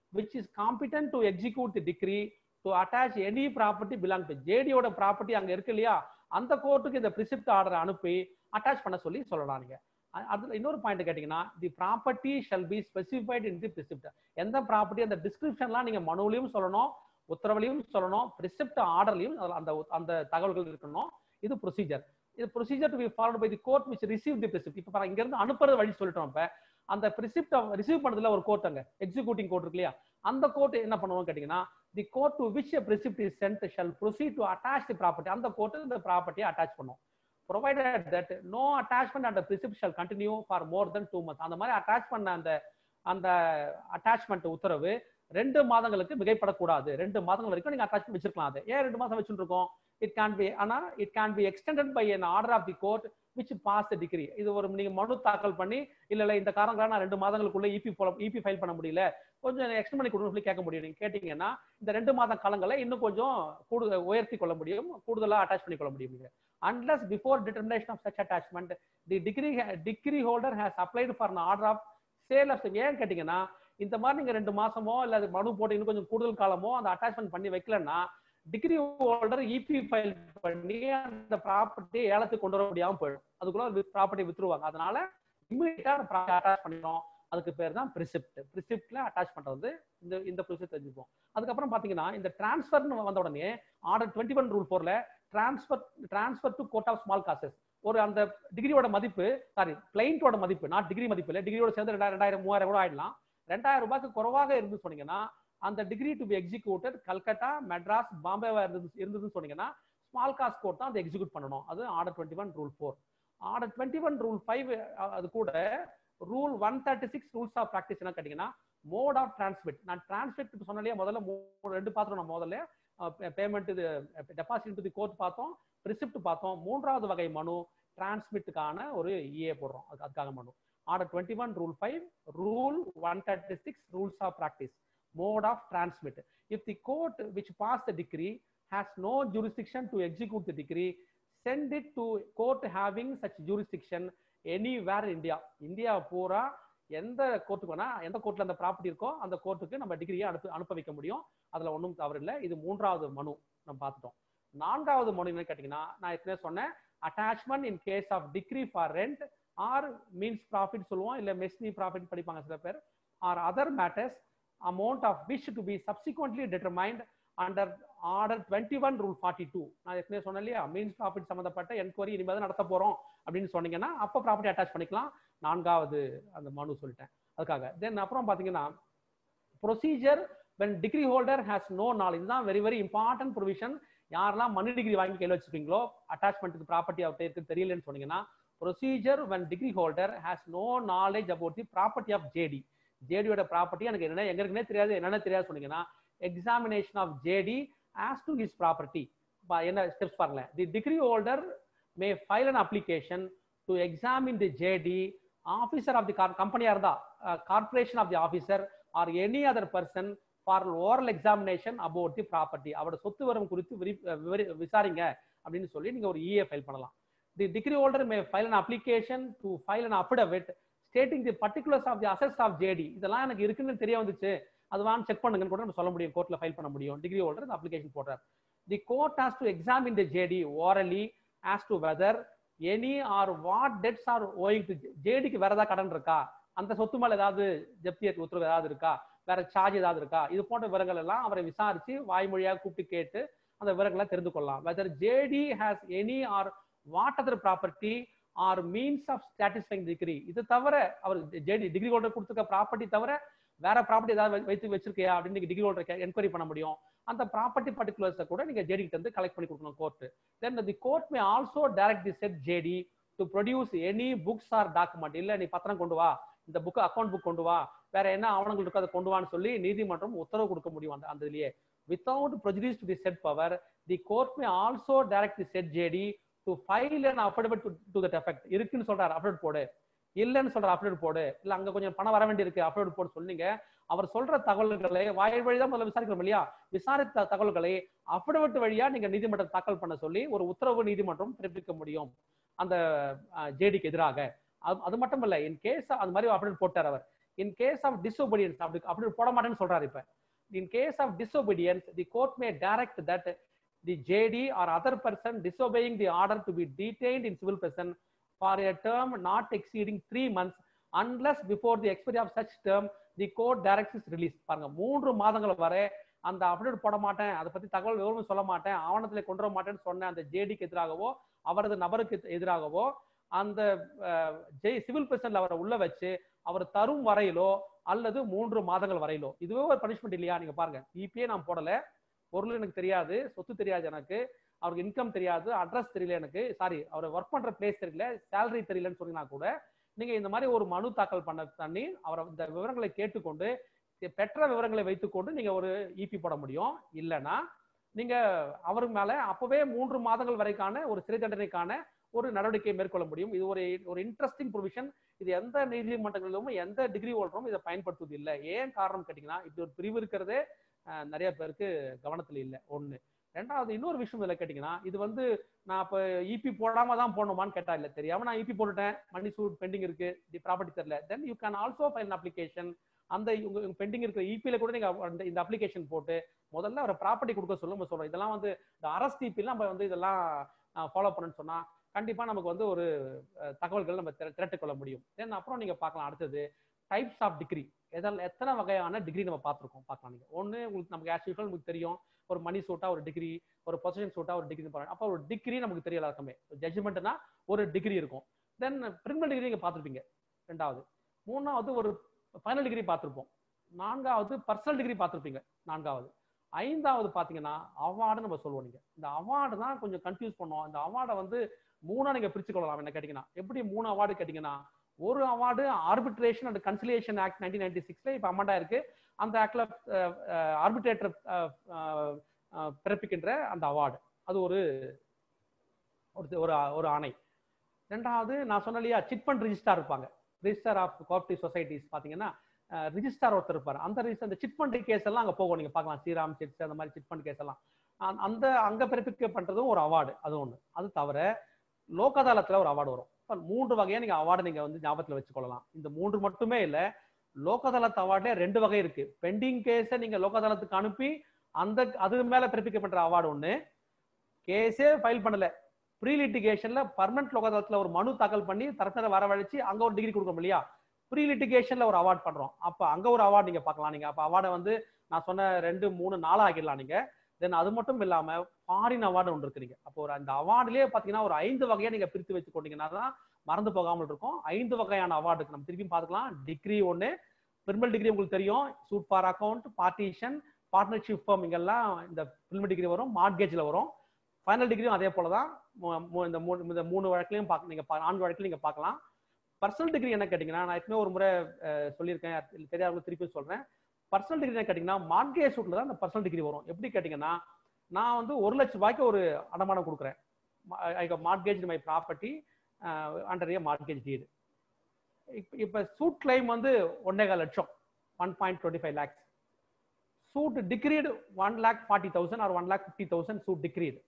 which is competent to execute the decree to attach any property belong to ஜேடியோட ப்ராப்பர்ட்டி அங்க இருக்கு இல்லையா அந்த கோர்ட்டுக்கு இந்த பிரிசிப்ட் ஆர்டர் அனுப்பி அட்டாச் பண்ண சொல்லி சொல்லலாம் நீங்க அ- அதுல இன்னொரு பாயிண்ட் கேட்டீங்கன்னா the property shall be specified in the precept எந்த ப்ராப்பர்ட்டி அந்த டிஸ்கிரிப்ஷன்லாம் நீங்க மனுவிலையும் சொல்லணும் உத்தரவுலையும் சொல்லணும் பிரிசிப்ட் ஆர்டர்லையும் அந்த அந்த தகவல்கள் இருக்கணும் இது ப்ரொசீஜர் இது procedure to be followed by the court which receive the precept இப்போ இங்க இருந்து அனுப்புறது வழி சொல்லிட்டோம் இப்ப அந்த பிரிசிப்ட் ரிசீவ் பண்ணதுல ஒரு கோர்ட் அங்க எக்ஸிக்யூட்டிங் கோர்ட் இருக்கு இல்லையா அந்த கோர்ட் என்ன பண்ணுவோம் கேட்டீங்கன்னா the court to which precept is sent shall proceed to attach the property அந்த கோர்ட் இந்த ப்ராப்பர்ட்டியை அட்டாச் பண்ணும் provided that no attachment and the precept shall continue for more than two months அந்த மாதிரி அட்டாச் பண்ண அந்த அந்த அட்டாச்மெண்ட் உத்தரவு ரெண்டு மாதங்களுக்கு மிகைப்படக்கூடாது ரெண்டு மாதங்கள் வரைக்கும் நீங்க அட்டாச் வச்சிருக்கலாம் அது ஏன் ரெண்டு மாசம் வச்சுட்டு இருக்கோம் இட் கேன் பி ஆனா it can be extended by an order of the court which pass decree இது ஒரு நீங்க மனு தாக்கல் பண்ணி இல்ல இல்ல இந்த காரணங்களால நான் ரெண்டு மாதங்களுக்குள்ள இபி இபி ஃபைல் பண்ண முடியல கொஞ்சம் எக்ஸ்டெண்ட் பண்ணி கொடுன்னு சொல்லி கேட்க முடியும் நீங்க கேட்டீங்கன்னா இந்த ரெண்டு மாத காலங்களை இன்னும் கொஞ்சம் கூடுதல் உயர்த்தி கொள்ள முடியும் கூடுதலா அட்டாச் பண்ணி கொள்ள முடியும் நீங்க unless before determination of such attachment the degree degree holder has applied for an order of sale of ஏன் கேட்டீங்கன்னா இந்த மாதிரி நீங்க ரெண்டு மாசமோ இல்ல அது மனு போட்டு இன்னும் கொஞ்சம் கூடுதல் காலமோ அந்த அட்டாச்மெண்ட் பண்ணி வைக்கலன்னா டிகிரி ஹோல்டர் இபி ஃபைல் பண்ணி அந்த ப்ராப்பர்ட்டி ஏலத்துக்கு கொண்டு வர முடியாம போயிடும் அதுக்குள்ள ப்ராப்பர்ட்டி வித்துருவாங்க அதனால இமீடியட்டா அட்டாச் பண்ணிடும் அதுக்கு பேர் தான் பிரிசிப்ட் பிரிசிப்ட்ல அட்டாச் பண்றது வந்து இந்த இந்த ப்ரொசீஜர் தெரிஞ்சுப்போம் அதுக்கப்புறம் பாத்தீங்கன்னா இந்த டிரான்ஸ்ஃபர்னு வந்த உடனே ஆர்டர் டுவெண்ட்டி ஒன் ரூல் ஃபோர்ல transfer transfer to court of small causes ஒரு அந்த டிகிரியோட மதிப்பு சாரி கிளைண்டோட மதிப்பு நாட் டிகிரி மதிப்பு இல்லை டிகிரியோட சேர்ந்து ரெண்டாயிரம் ரெண்டாயிரம் மூவாயிரம் கூட ஆயிடலாம் ரெண்டாயிரம் ரூபாய்க்கு குறைவாக இருந்து சொன்னீங்கன்னா அந்த decree to be executed Calcutta Madras பாம்பேவா இருந்தது இருந்ததுன்னு சொன்னீங்கன்னா ஸ்மால் காஸ்ட் கோர்ட் தான் அதை எக்ஸிக்யூட் பண்ணணும் அது order twenty one rule four order twenty one rule five அது கூட rule one thirty six rules of practice என்ன கேட்டீங்கன்னா மோட் ஆஃப் டிரான்ஸ்மிட் நான் டிரான்ஸ்மிட் சொன்னாலே முதல்ல மூ- ரெண்டு பாத்திரம் நான் முதல்ல பேமெண்ட் இது டெபாசிட் தி கோர்ட் பார்த்தோம் ரிசிப்ட் பார்த்தோம் மூன்றாவது வகை மனு டிரான்ஸ்மிட்டுக்கான ஒரு இஏ போடுறோம் அது- அதுக்காக மனு order twenty one rule five rule one thirty six rules of practice mode of transmit. If the court which passed the decree has no jurisdiction to execute the decree, send it to court having such jurisdiction anywhere in India. India பூரா எந்த கோர்ட்டுக்கு வேணா எந்த கோர்ட்ல அந்த property இருக்கோ அந்த கோர்ட்டுக்கு நம்ம டிகிரியை அனுப்பி அனுப்ப வைக்க முடியும் அதுல ஒன்றும் தவறு இல்லை இது மூன்றாவது மனு நம்ம பார்த்துட்டோம் நான்காவது மனு என்ன கேட்டீங்கன்னா நான் ஏற்கனவே சொன்னேன் attachment in case of decree for rent or mesne profit சொல்லுவோம் இல்ல மெஸ்னி ப்ராஃபிட் படிப்பாங்க சில பேர் or other matters amount of which to be subsequently determined under order 21 rule 42 நான் ஏற்கனவே சொன்னேன் இல்லையா மீன்ஸ் ப்ராஃபிட் சம்பந்தப்பட்ட என்கொயரி இனிமேல் தான் நடத்த போறோம் அப்படின்னு சொன்னீங்கன்னா அப்போ ப்ராப்பர்ட்டி அட்டாச் பண்ணிக்கலாம் நான்காவது அந்த மனு சொல்லிட்டேன் அதுக்காக தென் அப்புறம் பாத்தீங்கன்னா procedure when decree holder has no knowledge இதுதான் வெரி வெரி இம்பார்ட்டன்ட் ப்ரொவிஷன் யாரெல்லாம் மணி டிகிரி வாங்கி கையில் வச்சிருக்கீங்களோ அட்டாச்மெண்ட்டுக்கு ப்ராப்பர்ட்டி அவர்கிட்ட இருக்கு தெரியலன்னு சொன்னீங்கன்னா procedure when decree holder has no knowledge about the property of JD ஜேடியோட ப்ராப்பர்ட்டி எனக்கு என்ன எங்க இருக்குன்னே தெரியாது என்னென்ன தெரியாது சொன்னீங்கன்னா examination of JD as to his property என்ன ஸ்டெப்ஸ் பாருங்க the degree holder may file an application to examine the JD officer of the கம்பெனியா இருந்தா corporation of the officer or any other person for oral examination about the property அவரோட சொத்து வரம் குறித்து விரி- விவரி- விசாரிங்க அப்படின்னு சொல்லி நீங்க ஒரு இஏ ஃபைல் பண்ணலாம் the degree holder may file an application to file an affidavit stating the particulars of the assets of JD இதெல்லாம் எனக்கு இருக்குன்னு தெரிய வந்துச்சு அது வாங்க செக் பண்ணுங்கன்னு கூட நம்ம சொல்ல முடியும் கோர்ட்ல ஃபைல் பண்ண முடியும் டிகிரி ஹோல்டர் இந்த அப்ளிகேஷன் போடுறார் the court has to examine the JD orally as to whether any or what debts are owing to ஜேடிக்கு வேற ஏதாவது கடன் இருக்கா அந்த சொத்து மேல ஏதாவது ஜப்தி உத்தரவு ஏதாவது இருக்கா வேற சார்ஜ் ஏதாவது இருக்கா இது போன்ற விவரங்கள் எல்லாம் அவரை விசாரிச்சு வாய்மொழியாக கூப்பிட்டு கேட்டு அந்த விவரங்களை தெரிந்து கொள்ளலாம் whether JD has any or what other property or means of satisfying decree இது தவிர அவர் ஜேடி டிகிரி ஹோல்டர் கொடுத்துருக்க ப்ராப்பர்ட்டி தவிர வேற ப்ராப்பர்ட்டி ஏதாவது வை- வைத்து வச்சிருக்கியா அப்படின்னு நீங்க டிகிரி ஹோல்டர் என்கொயரி பண்ண முடியும் அந்த ப்ராப்பர்ட்டி பர்டிகுலர்ஸை கூட நீங்க ஜேடி கிட்ட இருந்து கலெக்ட் பண்ணி கொடுக்கணும் court then the court may also direct the said JD to produce any books or document இல்ல நீ பத்திரம் கொண்டு வா இந்த புக் அக்கௌண்ட் புக் கொண்டு வா வேற என்ன ஆவணங்கள் இருக்கோ அதை கொண்டு வான்னு சொல்லி நீதிமன்றம் உத்தரவு கொடுக்க முடியும் அந்த அந்த இதுலயே without prejudice to the said power the court may also direct the said JD to file an அஃபர்டபிள் டு தட் எஃபெக்ட் இருக்குன்னு சொல்றாரு அஃபர்ட் போடு இல்லைன்னு சொல்ற அப்டேட் போடு இல்ல அங்க கொஞ்சம் பணம் வர வேண்டியிருக்கு அப்டேட் போடு சொன்னீங்க அவர் சொல்ற தகவல்களை வாய் வழி தான் முதல்ல விசாரிக்கணும் இல்லையா விசாரித்த தகவல்களை அப்டேட் வழியா நீங்க நீதிமன்றம் தாக்கல் பண்ண சொல்லி ஒரு உத்தரவு நீதிமன்றம் பிறப்பிக்க முடியும் அந்த ஜேடிக்கு எதிராக அது- அது மட்டும் இல்ல இன் கேஸ் அது மாதிரி அப்டேட் போட்டார் அவர் இன் கேஸ் ஆஃப் டிஸ்ஒபீடியன்ஸ் அப்படி அப்படி போட மாட்டேன்னு சொல்றாரு இப்ப in case of disobedience the court may direct that the JD or other person disobeying the order to be detained in civil prison for a term not exceeding three months unless before the expiry of such term the court direct is release பாருங்க மூன்று மாதங்கள் வரை அந்த update போட மாட்டேன் அதை பத்தி தகவல் விவரம் சொல்ல மாட்டேன் ஆவணத்துல கொண்டு வர மாட்டேன்னு சொன்ன அந்த ஜேடிக்கு எதிராகவோ அவரது நபருக்கு எதிராகவோ அந்த ஜெய் சிவில் பிரசன்ல அவரை உள்ள வச்சு அவர் தரும் வரையிலோ அல்லது மூன்று மாதங்கள் வரையிலோ இதுவே ஒரு பனிஷ்மெண்ட் இல்லையா நீங்க பாருங்க இபியே நான் போடல பொருள் எனக்கு தெரியாது சொத்து தெரியாது எனக்கு அவருக்கு இன்கம் தெரியாது அட்ரஸ் தெரியல எனக்கு சாரி அவர் ஒர்க் பண்ற பிளேஸ் தெரியல சேலரி தெரியலன்னு சொன்னீங்கன்னா கூட நீங்க இந்த மாதிரி ஒரு மனு தாக்கல் பண்ண தண்ணி அவரை இந்த விவரங்களை கேட்டுக்கொண்டு பெற்ற விவரங்களை வைத்துக்கொண்டு நீங்க ஒரு இபி போட முடியும் இல்லைன்னா நீங்க அவருக்கு மேல அப்பவே மூன்று மாதங்கள் வரைக்கான ஒரு சிறை தண்டனைக்கான ஒரு நடவடிக்கை மேற்கொள்ள முடியும் இது ஒரு ஒரு இன்ட்ரெஸ்டிங் ப்ரொவிஷன் இது எந்த நீதிமன்றங்களிலும் எந்த டிகிரி ஹோல்டரும் இதை பயன்படுத்துவது இல்லை ஏன் காரணம் கேட்டீங்கன்னா இப்படி ஒரு பிரிவு இருக்கிறதே நிறைய பேருக்கு கவனத்துல இல்லை ஒண்ணு ரெண்டாவது இன்னொரு விஷயம் இதில் கேட்டீங்கன்னா இது வந்து நான் இப்போ இபி போடாம தான் போடணுமான்னு கேட்டா இல்லை தெரியாம நான் இபி போட்டுட்டேன் மணி சூட் பெண்டிங் இருக்கு தி ப்ராப்பர்ட்டி தெரியல then you can also file application அந்த உங்க பெண்டிங் இருக்கிற இபியில கூட நீங்க இந்த அப்ளிகேஷன் போட்டு முதல்ல ஒரு ப்ராப்பர்ட்டி கொடுக்க சொல்ல நம்ம சொல்றோம் இதெல்லாம் வந்து இந்த அரசு இபிலாம் நம்ம வந்து இதெல்லாம் ஃபாலோ பண்ணணும்னு சொன்னா கண்டிப்பா நமக்கு வந்து ஒரு தகவல்கள் நம்ம திரட்டு கொள்ள முடியும் தென் அப்புறம் நீங்க பார்க்கலாம் அடுத்தது டைப்ஸ் ஆஃப் டிகிரி எதில் எத்தனை வகையான டிகிரி நம்ம பார்த்துருக்கோம் பார்க்கலாம் நீங்க ஒன்று உங்களுக்கு நமக்கு ஆஸ் யூஸ்வல் உங்களுக்கு தெரியும் ஒரு மணி சூட்டா ஒரு டிகிரி ஒரு பொசிஷன் சூட்டா ஒரு டிகிரி போறாங்க அப்போ ஒரு டிகிரி நமக்கு தெரியல எல்லாருக்குமே ஜட்ஜ்மெண்ட்னா ஒரு டிகிரி இருக்கும் தென் பிரின்மல் டிகிரி நீங்க பார்த்துருப்பீங்க ரெண்டாவது மூணாவது ஒரு ஃபைனல் டிகிரி பார்த்துருப்போம் நான்காவது பர்சனல் டிகிரி பார்த்துருப்பீங்க நான்காவது ஐந்தாவது பார்த்தீங்கன்னா அவார்டு நம்ம சொல்லுவோம் நீங்க இந்த அவார்டு தான் கொஞ்சம் கன்ஃபியூஸ் பண்ணுவோம் இந்த அவார்டை வந்து மூணா நீங்க பிரிச்சு கொள்ளலாம் என்ன கேட்டீங்கன்னா எப்படி மூணு அவார்டு கேட்டீங்கன்னா ஒரு award arbitration and conciliation act nineteen ninety சிக்ஸ்ல இப்போ அமெண்டா இருக்கு அந்த ஆக்ட்ல ஆர்பிட்ரேட்டர் பிறப்பிக்கின்ற அந்த அவார்டு அது ஒரு ஒரு ஒரு ஆணை ரெண்டாவது நான் சொன்ன இல்லையா சிட் ஃபண்ட் ரிஜிஸ்டார் இருப்பாங்க ரிஜிஸ்டர் ஆஃப் கோஆப்டிவ் சொசைட்டிஸ் பார்த்தீங்கன்னா ரிஜிஸ்டார் ஒருத்தர் இருப்பார் அந்த ரிஜிஸ்டர் அந்த சிட் ஃபண்ட் கேஸ் எல்லாம் அங்கே போகும் நீங்க பார்க்கலாம் ஸ்ரீராம் சிட்ஸ் அந்த மாதிரி சிட் ஃபண்ட் கேஸ் எல்லாம் அந்த அங்க பிறப்பிக்க பண்றதும் ஒரு அவார்டு அது ஒன்று அது தவிர லோக் அதாலத்தில் ஒரு அவார்டு வரும் இப்போ மூன்று வகையா நீங்க அவார்டு நீங்க வந்து ஞாபகத்தில் வச்சுக்கொள்ளலாம் இந்த மூன்று மட்டுமே இல்லை லோக் அதாலத் அவார்ட்ல ரெண்டு வகை இருக்கு பெண்டிங் கேஸை நீங்க லோக் அதாலத்துக்கு அனுப்பி அந்த அது மேல பிறப்பிக்கப்படுற அவார்டு ஒன்று கேஸே ஃபைல் பண்ணல ப்ரீ லிட்டிகேஷன்ல பர்மனன்ட் லோக் அதாலத்துல ஒரு மனு தாக்கல் பண்ணி தரப்பினரை வரவழைச்சு அங்க ஒரு டிகிரி கொடுக்கணும் இல்லையா ப்ரீ லிட்டிகேஷன்ல ஒரு அவார்ட் பண்றோம் அப்ப அங்க ஒரு அவார்டு நீங்க பார்க்கலாம் நீங்க அப்ப அவார்டை வந்து நான் சொன்ன ரெண்டு மூணு நாலு ஆகிடலாம் நீங்க தென் அது மட்டும் இல்லாம ஃபாரின் அவார்டு ஒன்று இருக்கு நீங்க அப்போ ஒரு அந்த அவார்டுலயே பாத்தீங்கன்னா ஒரு ஐந்து வகையா நீங்க பிரித்து வச்சு கொண்டீங்கன்னா தான் மறந்து போகாமல் இருக்கும் ஐந்து வகையான அவார்டுக்கு நம்ம திருப்பியும் பார்த்துக்கலாம் டிகிரி ஒன்று பிரிமல் டிகிரி உங்களுக்கு தெரியும் suit for account partition partnership firm இங்கெல்லாம் இந்த பிரிமல் டிகிரி வரும் மார்கேஜ்ல வரும் ஃபைனல் டிகிரியும் அதே போல தான் இந்த மூணு இந்த மூணு வழக்கிலையும் பார்க்க நீங்க நான்கு வழக்கிலையும் நீங்க பார்க்கலாம் பர்சனல் டிகிரி என்ன கேட்டீங்கன்னா நான் ஏற்கனவே ஒரு முறை சொல்லியிருக்கேன் தெரியாத திருப்பி சொல்றேன் பர்சனல் டிகிரி என்ன கேட்டீங்கன்னா மார்கேஜ் சூட்ல தான் இந்த பர்சனல் டிகிரி வரும் எப்படி கேட்டீங்கன்னா நான் வந்து ஒரு லட்சம் ரூபாய்க்கு ஒரு அடமானம் கொடுக்குறேன் I mortgage my property under a mortgage deed இப்போ சூட் கிளைம் வந்து ஒன்னேகால் லட்சம் one point twenty five lakhs suit decreed one lakh forty thousand or one lakh fifty thousand suit decreed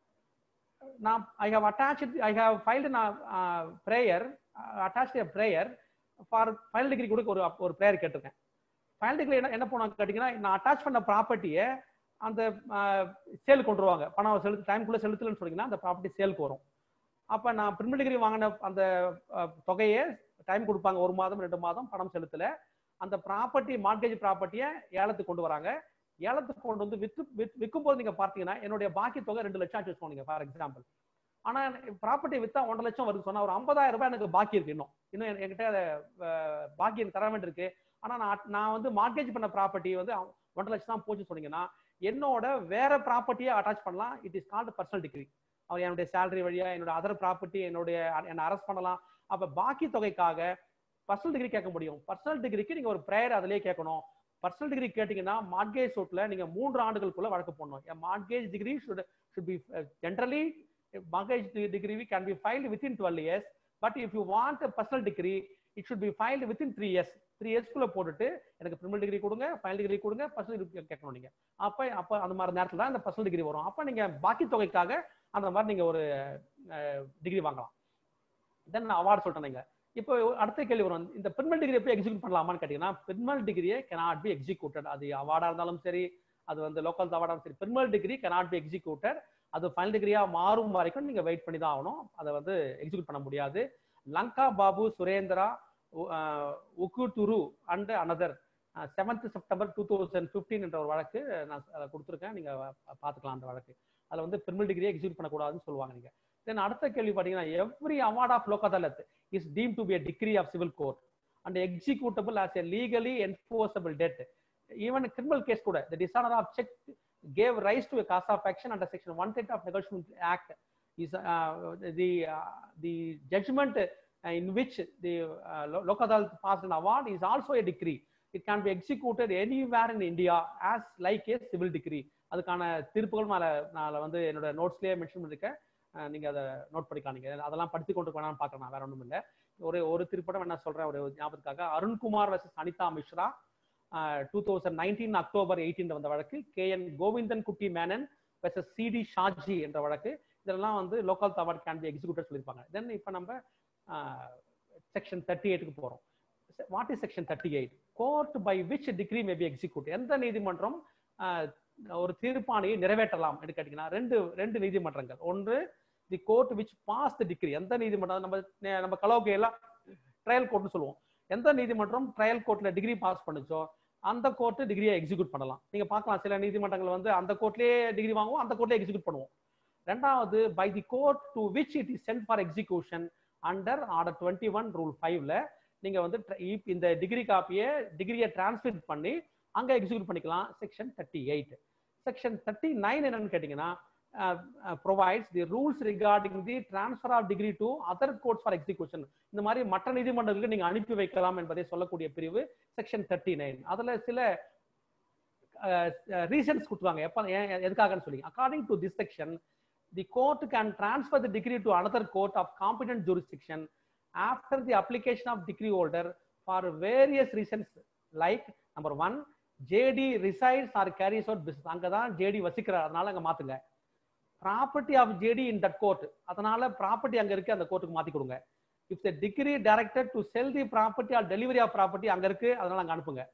நான் I have attach I have filed நான் prayer attach a prayer for final decree கூட ஒரு ஒரு prayer கேட்டிருக்கேன் final degree என்ன என்ன பண்ணாங்க கேட்டிங்கன்னா நான் அட்டாச் பண்ண ப்ராப்பர்ட்டியை அந்த சேல் கொண்டு வருவாங்க பணம் செலுத்து டைம்குள்ளே செலுத்தலன்னு சொன்னீங்கன்னா அந்த ப்ராப்பர்ட்டி சேலுக்கு வரும் அப்போ நான் பிரிமில் டிகிரி வாங்கின அந்த தொகையை டைம் கொடுப்பாங்க ஒரு மாதம் ரெண்டு மாதம் பணம் செலுத்தல அந்த ப்ராப்பர்ட்டி மார்கேஜ் ப்ராப்பர்ட்டியை ஏலத்துக்கு கொண்டு வராங்க ஏலத்துக்கு கொண்டு வந்து வித்து விற்கும் போது நீங்க பார்த்தீங்கன்னா என்னுடைய பாக்கி தொகை ரெண்டு லட்சம் ஆச்சு வச்சுக்கோங்க ஃபார் எக்ஸாம்பிள் ஆனா ப்ராப்பர்ட்டி வித்தா ஒன்றரை லட்சம் வருது சொன்னா ஒரு ஐம்பதாயிரம் ரூபாய் எனக்கு பாக்கி இருக்கு இன்னும் இன்னும் என்கிட்ட பாக்கி எனக்கு தர வேண்டியிருக்கு ஆனா நான் நான் வந்து மார்கேஜ் பண்ண ப்ராப்பர்ட்டி வந்து ஒன்றரை லட்சம் தான் போச்சு சொன்னீங்கன்னா என்னோட வேற ப்ராப்பர்ட்டியை அட்டாச் பண்ணலாம் it is called personal decree அவர் என்னுடைய சேலரி வழியா என்னோட அதர் ப்ராப்பர்ட்டி என்னுடைய என்னை அரெஸ்ட் பண்ணலாம் அப்ப பாக்கி தொகைக்காக பர்சனல் டிகிரி கேட்க முடியும் பர்சனல் டிகிரிக்கு நீங்க ஒரு ப்ரேயர் அதிலேயே கேட்கணும் பர்சனல் டிகிரி கேட்டீங்கன்னா மார்கேஜ் சூட்ல நீங்க மூன்று ஆண்டுகளுக்குள்ள வழக்கு போடணும் mortgage decree should should be generally mortgage decree can be filed within twelve years but if you want personal decree it should be filed within three years three இயர்ஸ்க்குள்ள போட்டுட்டு எனக்கு பிரிமல் டிகிரி கொடுங்க ஃபைனல் டிகிரி கொடுங்க personal decree கேட்கணும் நீங்க அப்ப அப்ப அந்த மாதிரி நேரத்தில் தான் இந்த பர்சனல் டிகிரி வரும் அப்ப நீங்க பாக்கி தொகைக்காக அந்த மாதிரி நீங்க ஒரு டிகிரி வாங்கலாம் தென் நான் அவார்டு சொல்லிட்டேன் நீங்க இப்போ அடுத்த கேள்வி வரும் இந்த பிரிமல் டிகிரி எப்படி எக்ஸிக்யூட் பண்ணலாமான்னு கேட்டீங்கன்னா பிரிமல் டிகிரியே cannot பி எக்ஸிக்யூட்டட் அது அவார்டா இருந்தாலும் சரி அது வந்து லோக்கல் அவார்டாலும் சரி preliminary decree cannot be executed அது ஃபைனல் டிகிரியா மாறும் வரைக்கும் நீங்க வெயிட் பண்ணி தான் ஆகணும் அதை வந்து எக்ஸிக்யூட் பண்ண முடியாது லங்கா பாபு சுரேந்திரா உக்கு துரு and another seventh September two thousand fifteen என்ற ஒரு வழக்கு நான் அஹ், கொடுத்திருக்கேன் நீங்க பார்த்துக்கலாம் அந்த வழக்கு அதுல வந்து பிரிமல் டிகிரியை எக்ஸிக்யூட் பண்ணக்கூடாதுன்னு சொல்லுவாங்க நீங்க தென் அடுத்த கேள்வி பார்த்தீங்கன்னா every award of Lok Adalat is deemed to be a decree of civil court and executable as a legally enforceable debt even criminal case கூட the dishonor of check gave rise to a cause of action under section 130 of negotiation act is uh, the uh, the judgment uh, in which the uh, lo- local Adalat passed an award is also a decree it can be executed anywhere in india as like a civil decree அதுக்கான தீர்ப்புகள் மேல நான் வந்து என்னோட நோட்ஸ்லயே mention பண்ணிருக்கேன் அஹ் நீங்க அதை note பண்ணிக்கலாம் நீங்க அதெல்லாம் படித்து கொண்டு வேணாம்னு பார்க்கலாம் நான் வேற ஒன்றும் இல்லை ஒரு ஒரு திருப்படம் என்ன சொல்றேன் ஒரு ஞாபகத்துக்காக Arunkumar versus Anita Mishra two thousand nineteen October eighteen வந்த வழக்கு கே என் கோவிந்தன் குட்டி மேனன் வெர்சஸ் சிடி ஷாஜி என்ற வழக்கு இதெல்லாம் வந்து local award can be executed சொல்லியிருப்பாங்க தென் இப்போ நம்ம செக்ஷன் தேர்ட்டி எயிட்டுக்கு போகிறோம் what is section thirty eight court by which decree may be execute எந்த நீதிமன்றம் ஆஹ், ஒரு தீர்ப்பாணையை நிறைவேற்றலாம் என்று கேட்டீங்கன்னா ரெண்டு ரெண்டு நீதிமன்றங்கள் ஒன்று the court which pass the decree எந்த நீதிமன்றம் நம்ம நே- நம்ம கலோகே எல்லாம் ட்ரையல் கோர்ட்னு சொல்லுவோம் எந்த நீதிமன்றம் ட்ரையல் கோர்ட்ல டிகிரி பாஸ் பண்ணுச்சோ அந்த கோர்ட் டிகிரியை எக்ஸிக்யூட் பண்ணலாம் நீங்க பார்க்கலாம் சில நீதிமன்றங்கள் வந்து அந்த கோர்ட்லயே டிகிரி வாங்குவோம் அந்த கோர்ட்லயே எக்ஸிக்யூட் பண்ணுவோம் ரெண்டாவது by the court to which it is sent for execution under order twenty one rule ஃபைவ்ல நீங்க வந்து tra- இப்- இந்த டிகிரி காப்பியை டிகிரியை டிரான்ஸ்மிட் பண்ணி அங்க எக்ஸிக்யூட் பண்ணிக்கலாம் section thirty eight section thirty nine என்னன்னு கேட்டீங்கன்னா provides the rules regarding the transfer of decree to other courts for execution இந்த மாதிரி மற்ற நீதிமன்றங்களுக்கு நீங்க அனுப்பி வைக்கலாம் என்பதை சொல்லக்கூடிய பிரிவு செக்ஷன் தேர்ட்டி நைன் அதுல சில ரீசன்ஸ் கொடுத்துவாங்க எப்ப ஏன் எதுக்காகன்னு சொல்லி according to this section the court can transfer the degree to another court of competent jurisdiction after the application of decree holder for various reasons like number one JD resides or carries out business அங்கே தான் JD வசிக்கிறார் அதனால அங்கே மாத்துங்க property of JD in that court அதனால property அங்க இருக்கு அந்த கோர்ட்டுக்கு மாத்தி கொடுங்க if the decree directed to sell the property or delivery of property அங்க இருக்கு அதனால அங்க அனுப்புங்க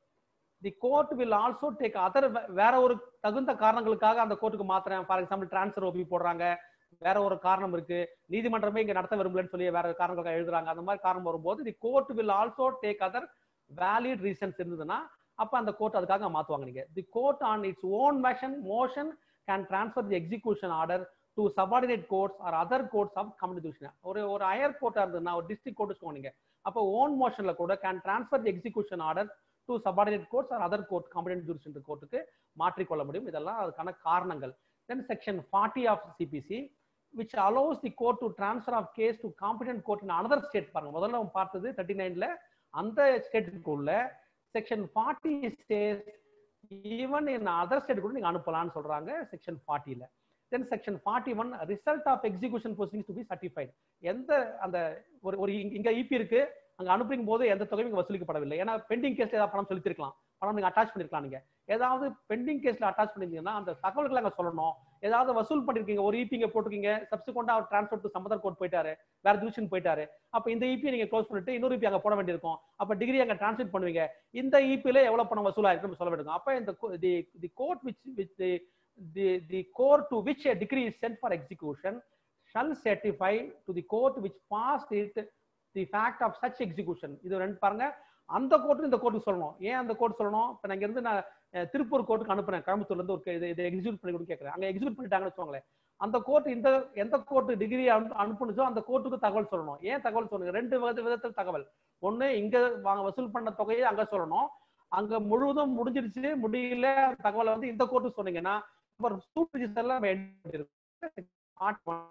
the court will also take other வேற ஒரு தகுந்த காரணங்களுக்காக அந்த கோர்ட்டுக்கு மாத்துறேன் ஃபார் எக்ஸாம்பிள் டிரான்ஸ்ஃபர் ஓபி போடுறாங்க வேற ஒரு காரணம் இருக்கு நீதிமன்றமே இங்க நடத்த விரும்பலன்னு சொல்லி வேற காரணங்களுக்காக எழுதுறாங்க அந்த மாதிரி காரணம் வரும்போது the court will also take other valid reasons இருந்ததுன்னா அப்ப அந்த கோர்ட் அதுக்காக மாத்துவாங்க நீங்க the court on its own motion motion can transfer the execution order to subordinate courts or other courts of communication ஒரு ஒரு ஹையர் கோர்ட்டா இருந்ததுன்னா ஒரு டிஸ்ட்ரிக்ட் கோர்ட் வச்சுக்கோங்க நீங்க அப்போ ஓன் மோஷன்ல கூட can transfer the execution order to subordinate courts or other court competent jurisdiction கோர்ட்டுக்கு மாற்றிக்கொள்ள முடியும் இதெல்லாம் அதுக்கான காரணங்கள் then section forty of CPC which allows the court to transfer of case to competent court in another state பாருங்க முதல்ல நம்ம பார்த்தது தேர்ட்டி நைன்ல அந்த ஸ்டேட்டுக்கு உள்ள section forty state even in other state கூட நீங்க அனுப்பலாம்னு சொல்றாங்க செக்ஷன் ஃபார்ட்டில then section forty one result of execution proceedings to be certified எந்த அந்த ஒரு ஒரு இங்க- இங்க இபி இருக்கு அங்க அனுப்பும் போது எந்த தொகையும் இங்க வசூலிக்கப்படவில்லை ஏன்னா பெண்டிங் கேஸ்ல ஏதாவது பணம் செலுத்திருக்கலாம் பணம் நீங்க அட்டாச் பண்ணிருக்கலாம் நீங்க ஏதாவது பெண்டிங் கேஸ்ல அட்டாச் பண்ணிருந்தீங்கன்னா அந்த தகவல்களை அங்க சொல்லணும் ஏதாவது வசூல் பண்ணிருக்கீங்க ஒரு இபி இங்க போட்டிருக்கீங்க சப்சிக்வெண்டா அவர் டிரான்ஸ்பர் டு சம்பதர் கோர்ட் போயிட்டாரு வேற டிவிஷன் போயிட்டாரு அப்ப இந்த இபி நீங்க க்ளோஸ் பண்ணிட்டு இன்னொரு இபி அங்க போட வேண்டியிருக்கும் அப்ப டிகிரி அங்க டிரான்ஸ்லேட் பண்ணுவீங்க இந்த இபில எவ்வளவு பணம் வசூலா இருக்குன்னு சொல்ல வேண்டியிருக்கும் அப்ப இந்த co- the the court which which the the the court to which a decree is sent for execution shall certify to the court which passed it the fact of such execution இது ரெண்டு பாருங்க அந்த court இந்த கோர்ட்டுக்கு சொல்லணும் ஏன் அந்த court சொல்லணும் இப்ப நான் இங்க இருந்து நான் அஹ், திருப்பூர் கோர்ட்டுக்கு அனுப்புறேன் கோயம்புத்தூர்ல இருந்து ஒரு இது இதை எக்ஸிக்யூட் பண்ணி கூட கேட்கறேன் அங்க எக்ஸிக்யூட் பண்ணிட்டாங்கன்னு வச்சுக்கோங்களேன் அந்த கோர்ட் இந்த எந்த கோர்ட் டிகிரி அனுப்புனுச்சோ அந்த கோர்ட்டுக்கு தகவல் சொல்லணும் ஏன் தகவல் சொல்லுங்க ரெண்டு வித விதத்தில் தகவல் ஒண்ணு இங்க வாங்க வசூல் பண்ண தொகையை அங்க சொல்லணும் அங்க முழுவதும் முடிஞ்சிருச்சு முடியல தகவலை வந்து இந்த கோர்ட்டுக்கு சொன்னீங்கன்னா அப்புறம் சூட் ரிஜிஸ்டர்ல நம்ம எழுதி பண்ணிருக்கோம். Part one,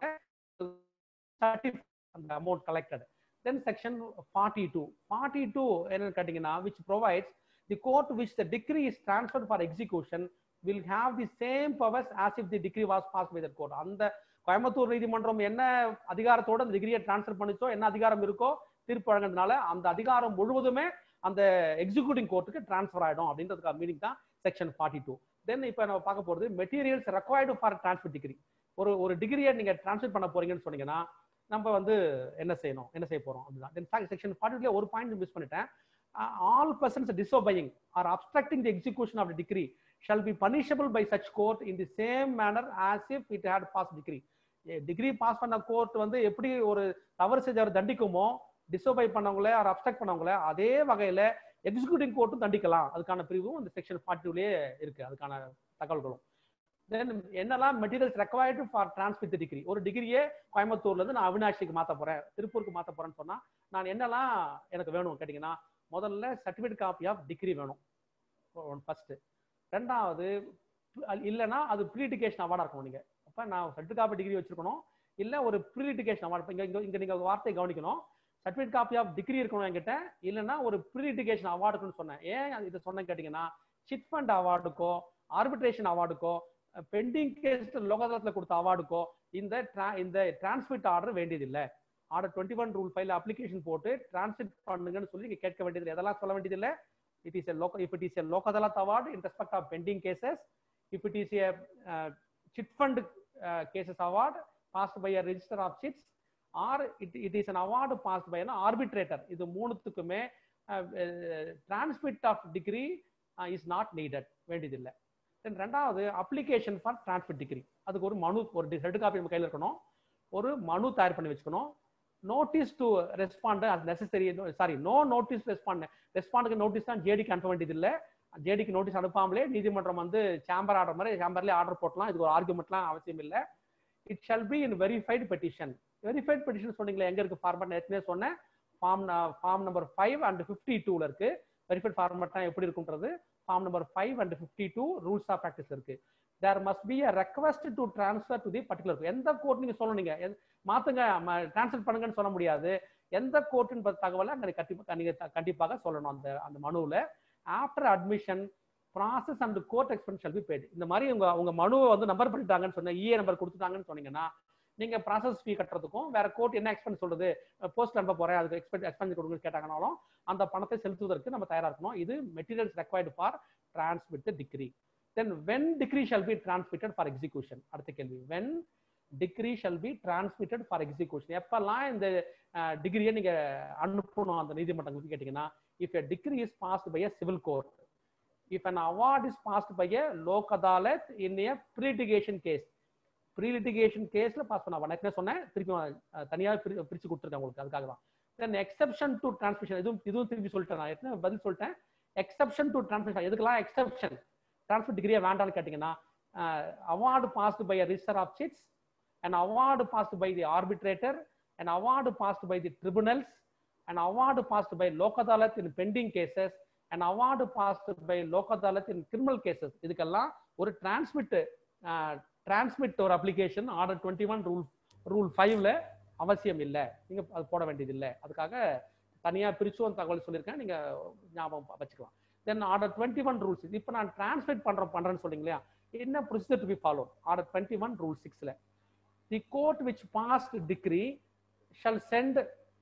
certify அந்த amount collected then section forty two forty two என்னன்னு கேட்டீங்கன்னா which provides the court which the decree is transfer for execution will have the same powers as if the decree was pass by that court அந்த கோயம்புத்தூர் நீதிமன்றம் என்ன அதிகாரத்தோட அந்த டிகிரியை transfer பண்ணிச்சோ என்ன அதிகாரம் இருக்கோ தீர்ப்பு வழங்குறதுனால அந்த அதிகாரம் முழுவதுமே அந்த எக்ஸிக்யூட்டிங் கோர்ட்டுக்கு டிரான்ஸ்ஃபர் ஆயிடும் அப்படின்றதுக்காக மீனிங் தான் செக்ஷன் ஃபார்ட்டி டூ தென் இப்போ நம்ம பார்க்க போறது materials required for transfer decree ஒரு ஒரு டிகிரியை நீங்க டிரான்ஸ்ஃபர் பண்ண போறீங்கன்னு சொன்னீங்கன்னா நம்ம வந்து என்ன செய்யணும் என்ன செய்ய போறோம் அப்படிதான் தென் செக்ஷன் ஃபார்ட்டி ஒரு பாயிண்ட் மிஸ் பண்ணிட்டேன் all persons disobeying or obstructing the execution of the decree shall be punishable by such court in the same manner as if it had passed decree decree pass பண்ண court வந்து எப்படி ஒரு தவறு செஞ்சவர் தண்டிக்குமோ டிசோபை பண்ணவங்கள R abducted பண்ணவங்கள அதே வகையில executive கோர்ட்டும் தண்டிக்கலாம் அதுக்கான பிரிவும் இந்த செக்ஷன் ஃபார்ட்டிலேயே இருக்கு அதுக்கான தகவல்களும் தென் என்னெல்லாம் materials required for transmit decree ஒரு டிகிரியே கோயம்புத்தூர்ல இருந்து நான் அவினாஷிக்கு மாத்த போறேன் திருப்பூருக்கு மாத்த போறேன்னு சொன்னா நான் என்னெல்லாம் எனக்கு வேணும் கேட்டீங்கன்னா முதல்ல சர்டிஃபிகேட் காப்பி ஆஃப் டிகிரி வேணும் ஃபர்ஸ்ட் ரெண்டாவது இல்லைன்னா அது ப்ரீலிட்டிகேஷன் அவார்டா இருக்கணும் நீங்க அப்ப நான் சர்டிஃபிகேட் காப்பி டிகிரி வச்சிருக்கணும் இல்ல ஒரு ப்ரீலிட்டிகேஷன் அவார்டு இங்க இங்க நீங்க வார்த்தையை கவனிக்கணும் சர்டிஃபிகேட் காப்பி ஆஃப் டிகிரி இருக்கணும் என்கிட்ட இல்லைன்னா ஒரு ப்ரீலிட்டிகேஷன் அவார்டுக்குன்னு சொன்னேன் ஏன் இதை சொன்னேன் கேட்டீங்கன்னா சிட் ஃபண்ட் அவார்டுக்கோ ஆர்பிட்ரேஷன் அவார்டுக்கோ பெண்டிங் கேஸ் லோகதளத்தில் கொடுத்த அவார்டுக்கோ இந்த இந்த டிரான்ஸ்மிட் ஆர்டர் வேண்டியதில்லை order twenty one rule file application போட்டு டிரான்ஸ்மிட் பண்ணுங்கன்னு சொல்லி நீங்க கேட்க வேண்டியது எதெல்லாம் சொல்ல வேண்டியதில்லை it is a Lok if it is a Lok Adalat award in respect of pending cases if it is a chit fund cases award passed by a register of chits or it it is an award passed by an arbitrator இது மூணுத்துக்குமே transmit of degree is not needed வேண்டியதில்லை then ரெண்டாவது application for transmit degree அதுக்கு ஒரு மனு ஒரு head copy நம்ம கையில் இருக்கணும் ஒரு மனு தயார் பண்ணி வச்சுக்கணும் நோட்டீஸ் டு ரெஸ்பாண்ட் அது necessary sorry no notice respond ரெஸ்பாண்டுக்கு நோட்டீஸ் தான் ஜேடிக்கு அனுப்ப வேண்டியது இல்லை ஜேடிக்கு நோட்டீஸ் அனுப்பாமலே நீதிமன்றம் வந்து சேம்பர் ஆர்டர் மாதிரி சேம்பர்லேயே ஆர்டர் போட்டலாம் இது ஒரு ஆர்குமெண்ட்லாம் அவசியம் இல்லை it shall be in verified petition verified petition சொன்னீங்களா எங்க இருக்கு ஃபார்மட் ஏற்கனவே சொன்னேன் form form number five and fifty டூல இருக்கு வெரிஃபைட் ஃபார்மட்னா எப்படி இருக்குன்றது form number five and fifty two rules of practice இருக்கு there must be a request to transfer to the particular எந்த கோர்ட் நீங்க சொல்லணுங்க மாத்துங்க டிரான்ஸ்ஃபர் பண்ணுங்கன்னு சொல்ல முடியாது எந்த கோர்ட்டுன்ற தகவலை அங்கே கண்டிப்பாக நீங்க கண்டிப்பாக சொல்லணும் அந்த அந்த மனுவில் after admission process and court expense shall be paid இந்த மாதிரி உங்க உங்க மனுவை வந்து நம்பர் பண்ணிட்டாங்கன்னு சொன்ன இஏ நம்பர் கொடுத்துட்டாங்கன்னு சொன்னீங்கன்னா நீங்க ப்ராசஸ் ஃபீ கட்டுறதுக்கும் வேற கோர்ட் என்ன எக்ஸ்பென்ஸ் சொல்றது போஸ்ட் அனுப்ப போறேன் அதுக்கு எக்ஸ்பென்ஸ் எக்ஸ்பென்ஸ் கொடுங்கன்னு கேட்டாங்கனாலும் அந்த பணத்தை செலுத்துவதற்கு நம்ம தயாரா இருக்கணும் இது materials required for transmit decree then when decree shall be transmitted for execution அடுத்த கேள்வி when decree shall be transmitted for execution எப்பெல்லாம் இந்த டிகிரியை நீங்க அனுப்பணும் அந்த நீதிமன்றங்களுக்கு கேட்டீங்கன்னா if a decree is passed by a civil court if an award is passed by a lok adalat in a pre-litigation case pre-litigation caseல பாஸ் பண்ண நான் சொன்னேன் திருப்பி தனியா பிரிச்சு கொடுத்துருக்கேன் உங்களுக்கு அதுக்காக தான் தென் எக்ஸப்ஷன் டு டிரான்ஸ்மிஷன் இதுவும் இதுவும் திருப்பி சொல்லிட்டேன் நான் எத்தனை பதில் சொல்லிட்டேன் எக்ஸப்ஷன் டு டிரான்ஸ்மிஷன் எதுக்கெல்லாம் எக்ஸப்ஷன் டிரான்ஸ்மிட் டிகிரியா வேண்டாம்னு கேட்டீங்கன்னா award passed by register of chits and award passed by the arbitrator and award passed by the tribunals and award passed by Lok Adalat in pending cases and award passed by Lok Adalat in criminal cases இதுக்கெல்லாம் ஒரு transmit transmit ஒரு application order twenty one rule rule ஃபைவ்ல அவசியம் இல்லை நீங்க அது போட வேண்டியது இல்லை அதுக்காக தனியா பிரிச்சும் தகவல் சொல்லியிருக்கேன் நீங்க ஞாபகம் வச்சுக்கலாம் then order twenty one rules இப்போ நான் டிரான்ஸ்மிட் பண்ற பண்றேன்னு சொன்னீங்க இல்லையா என்ன procedure to be follow order twenty one rule சிக்ஸ்ல the court which passed decree shall send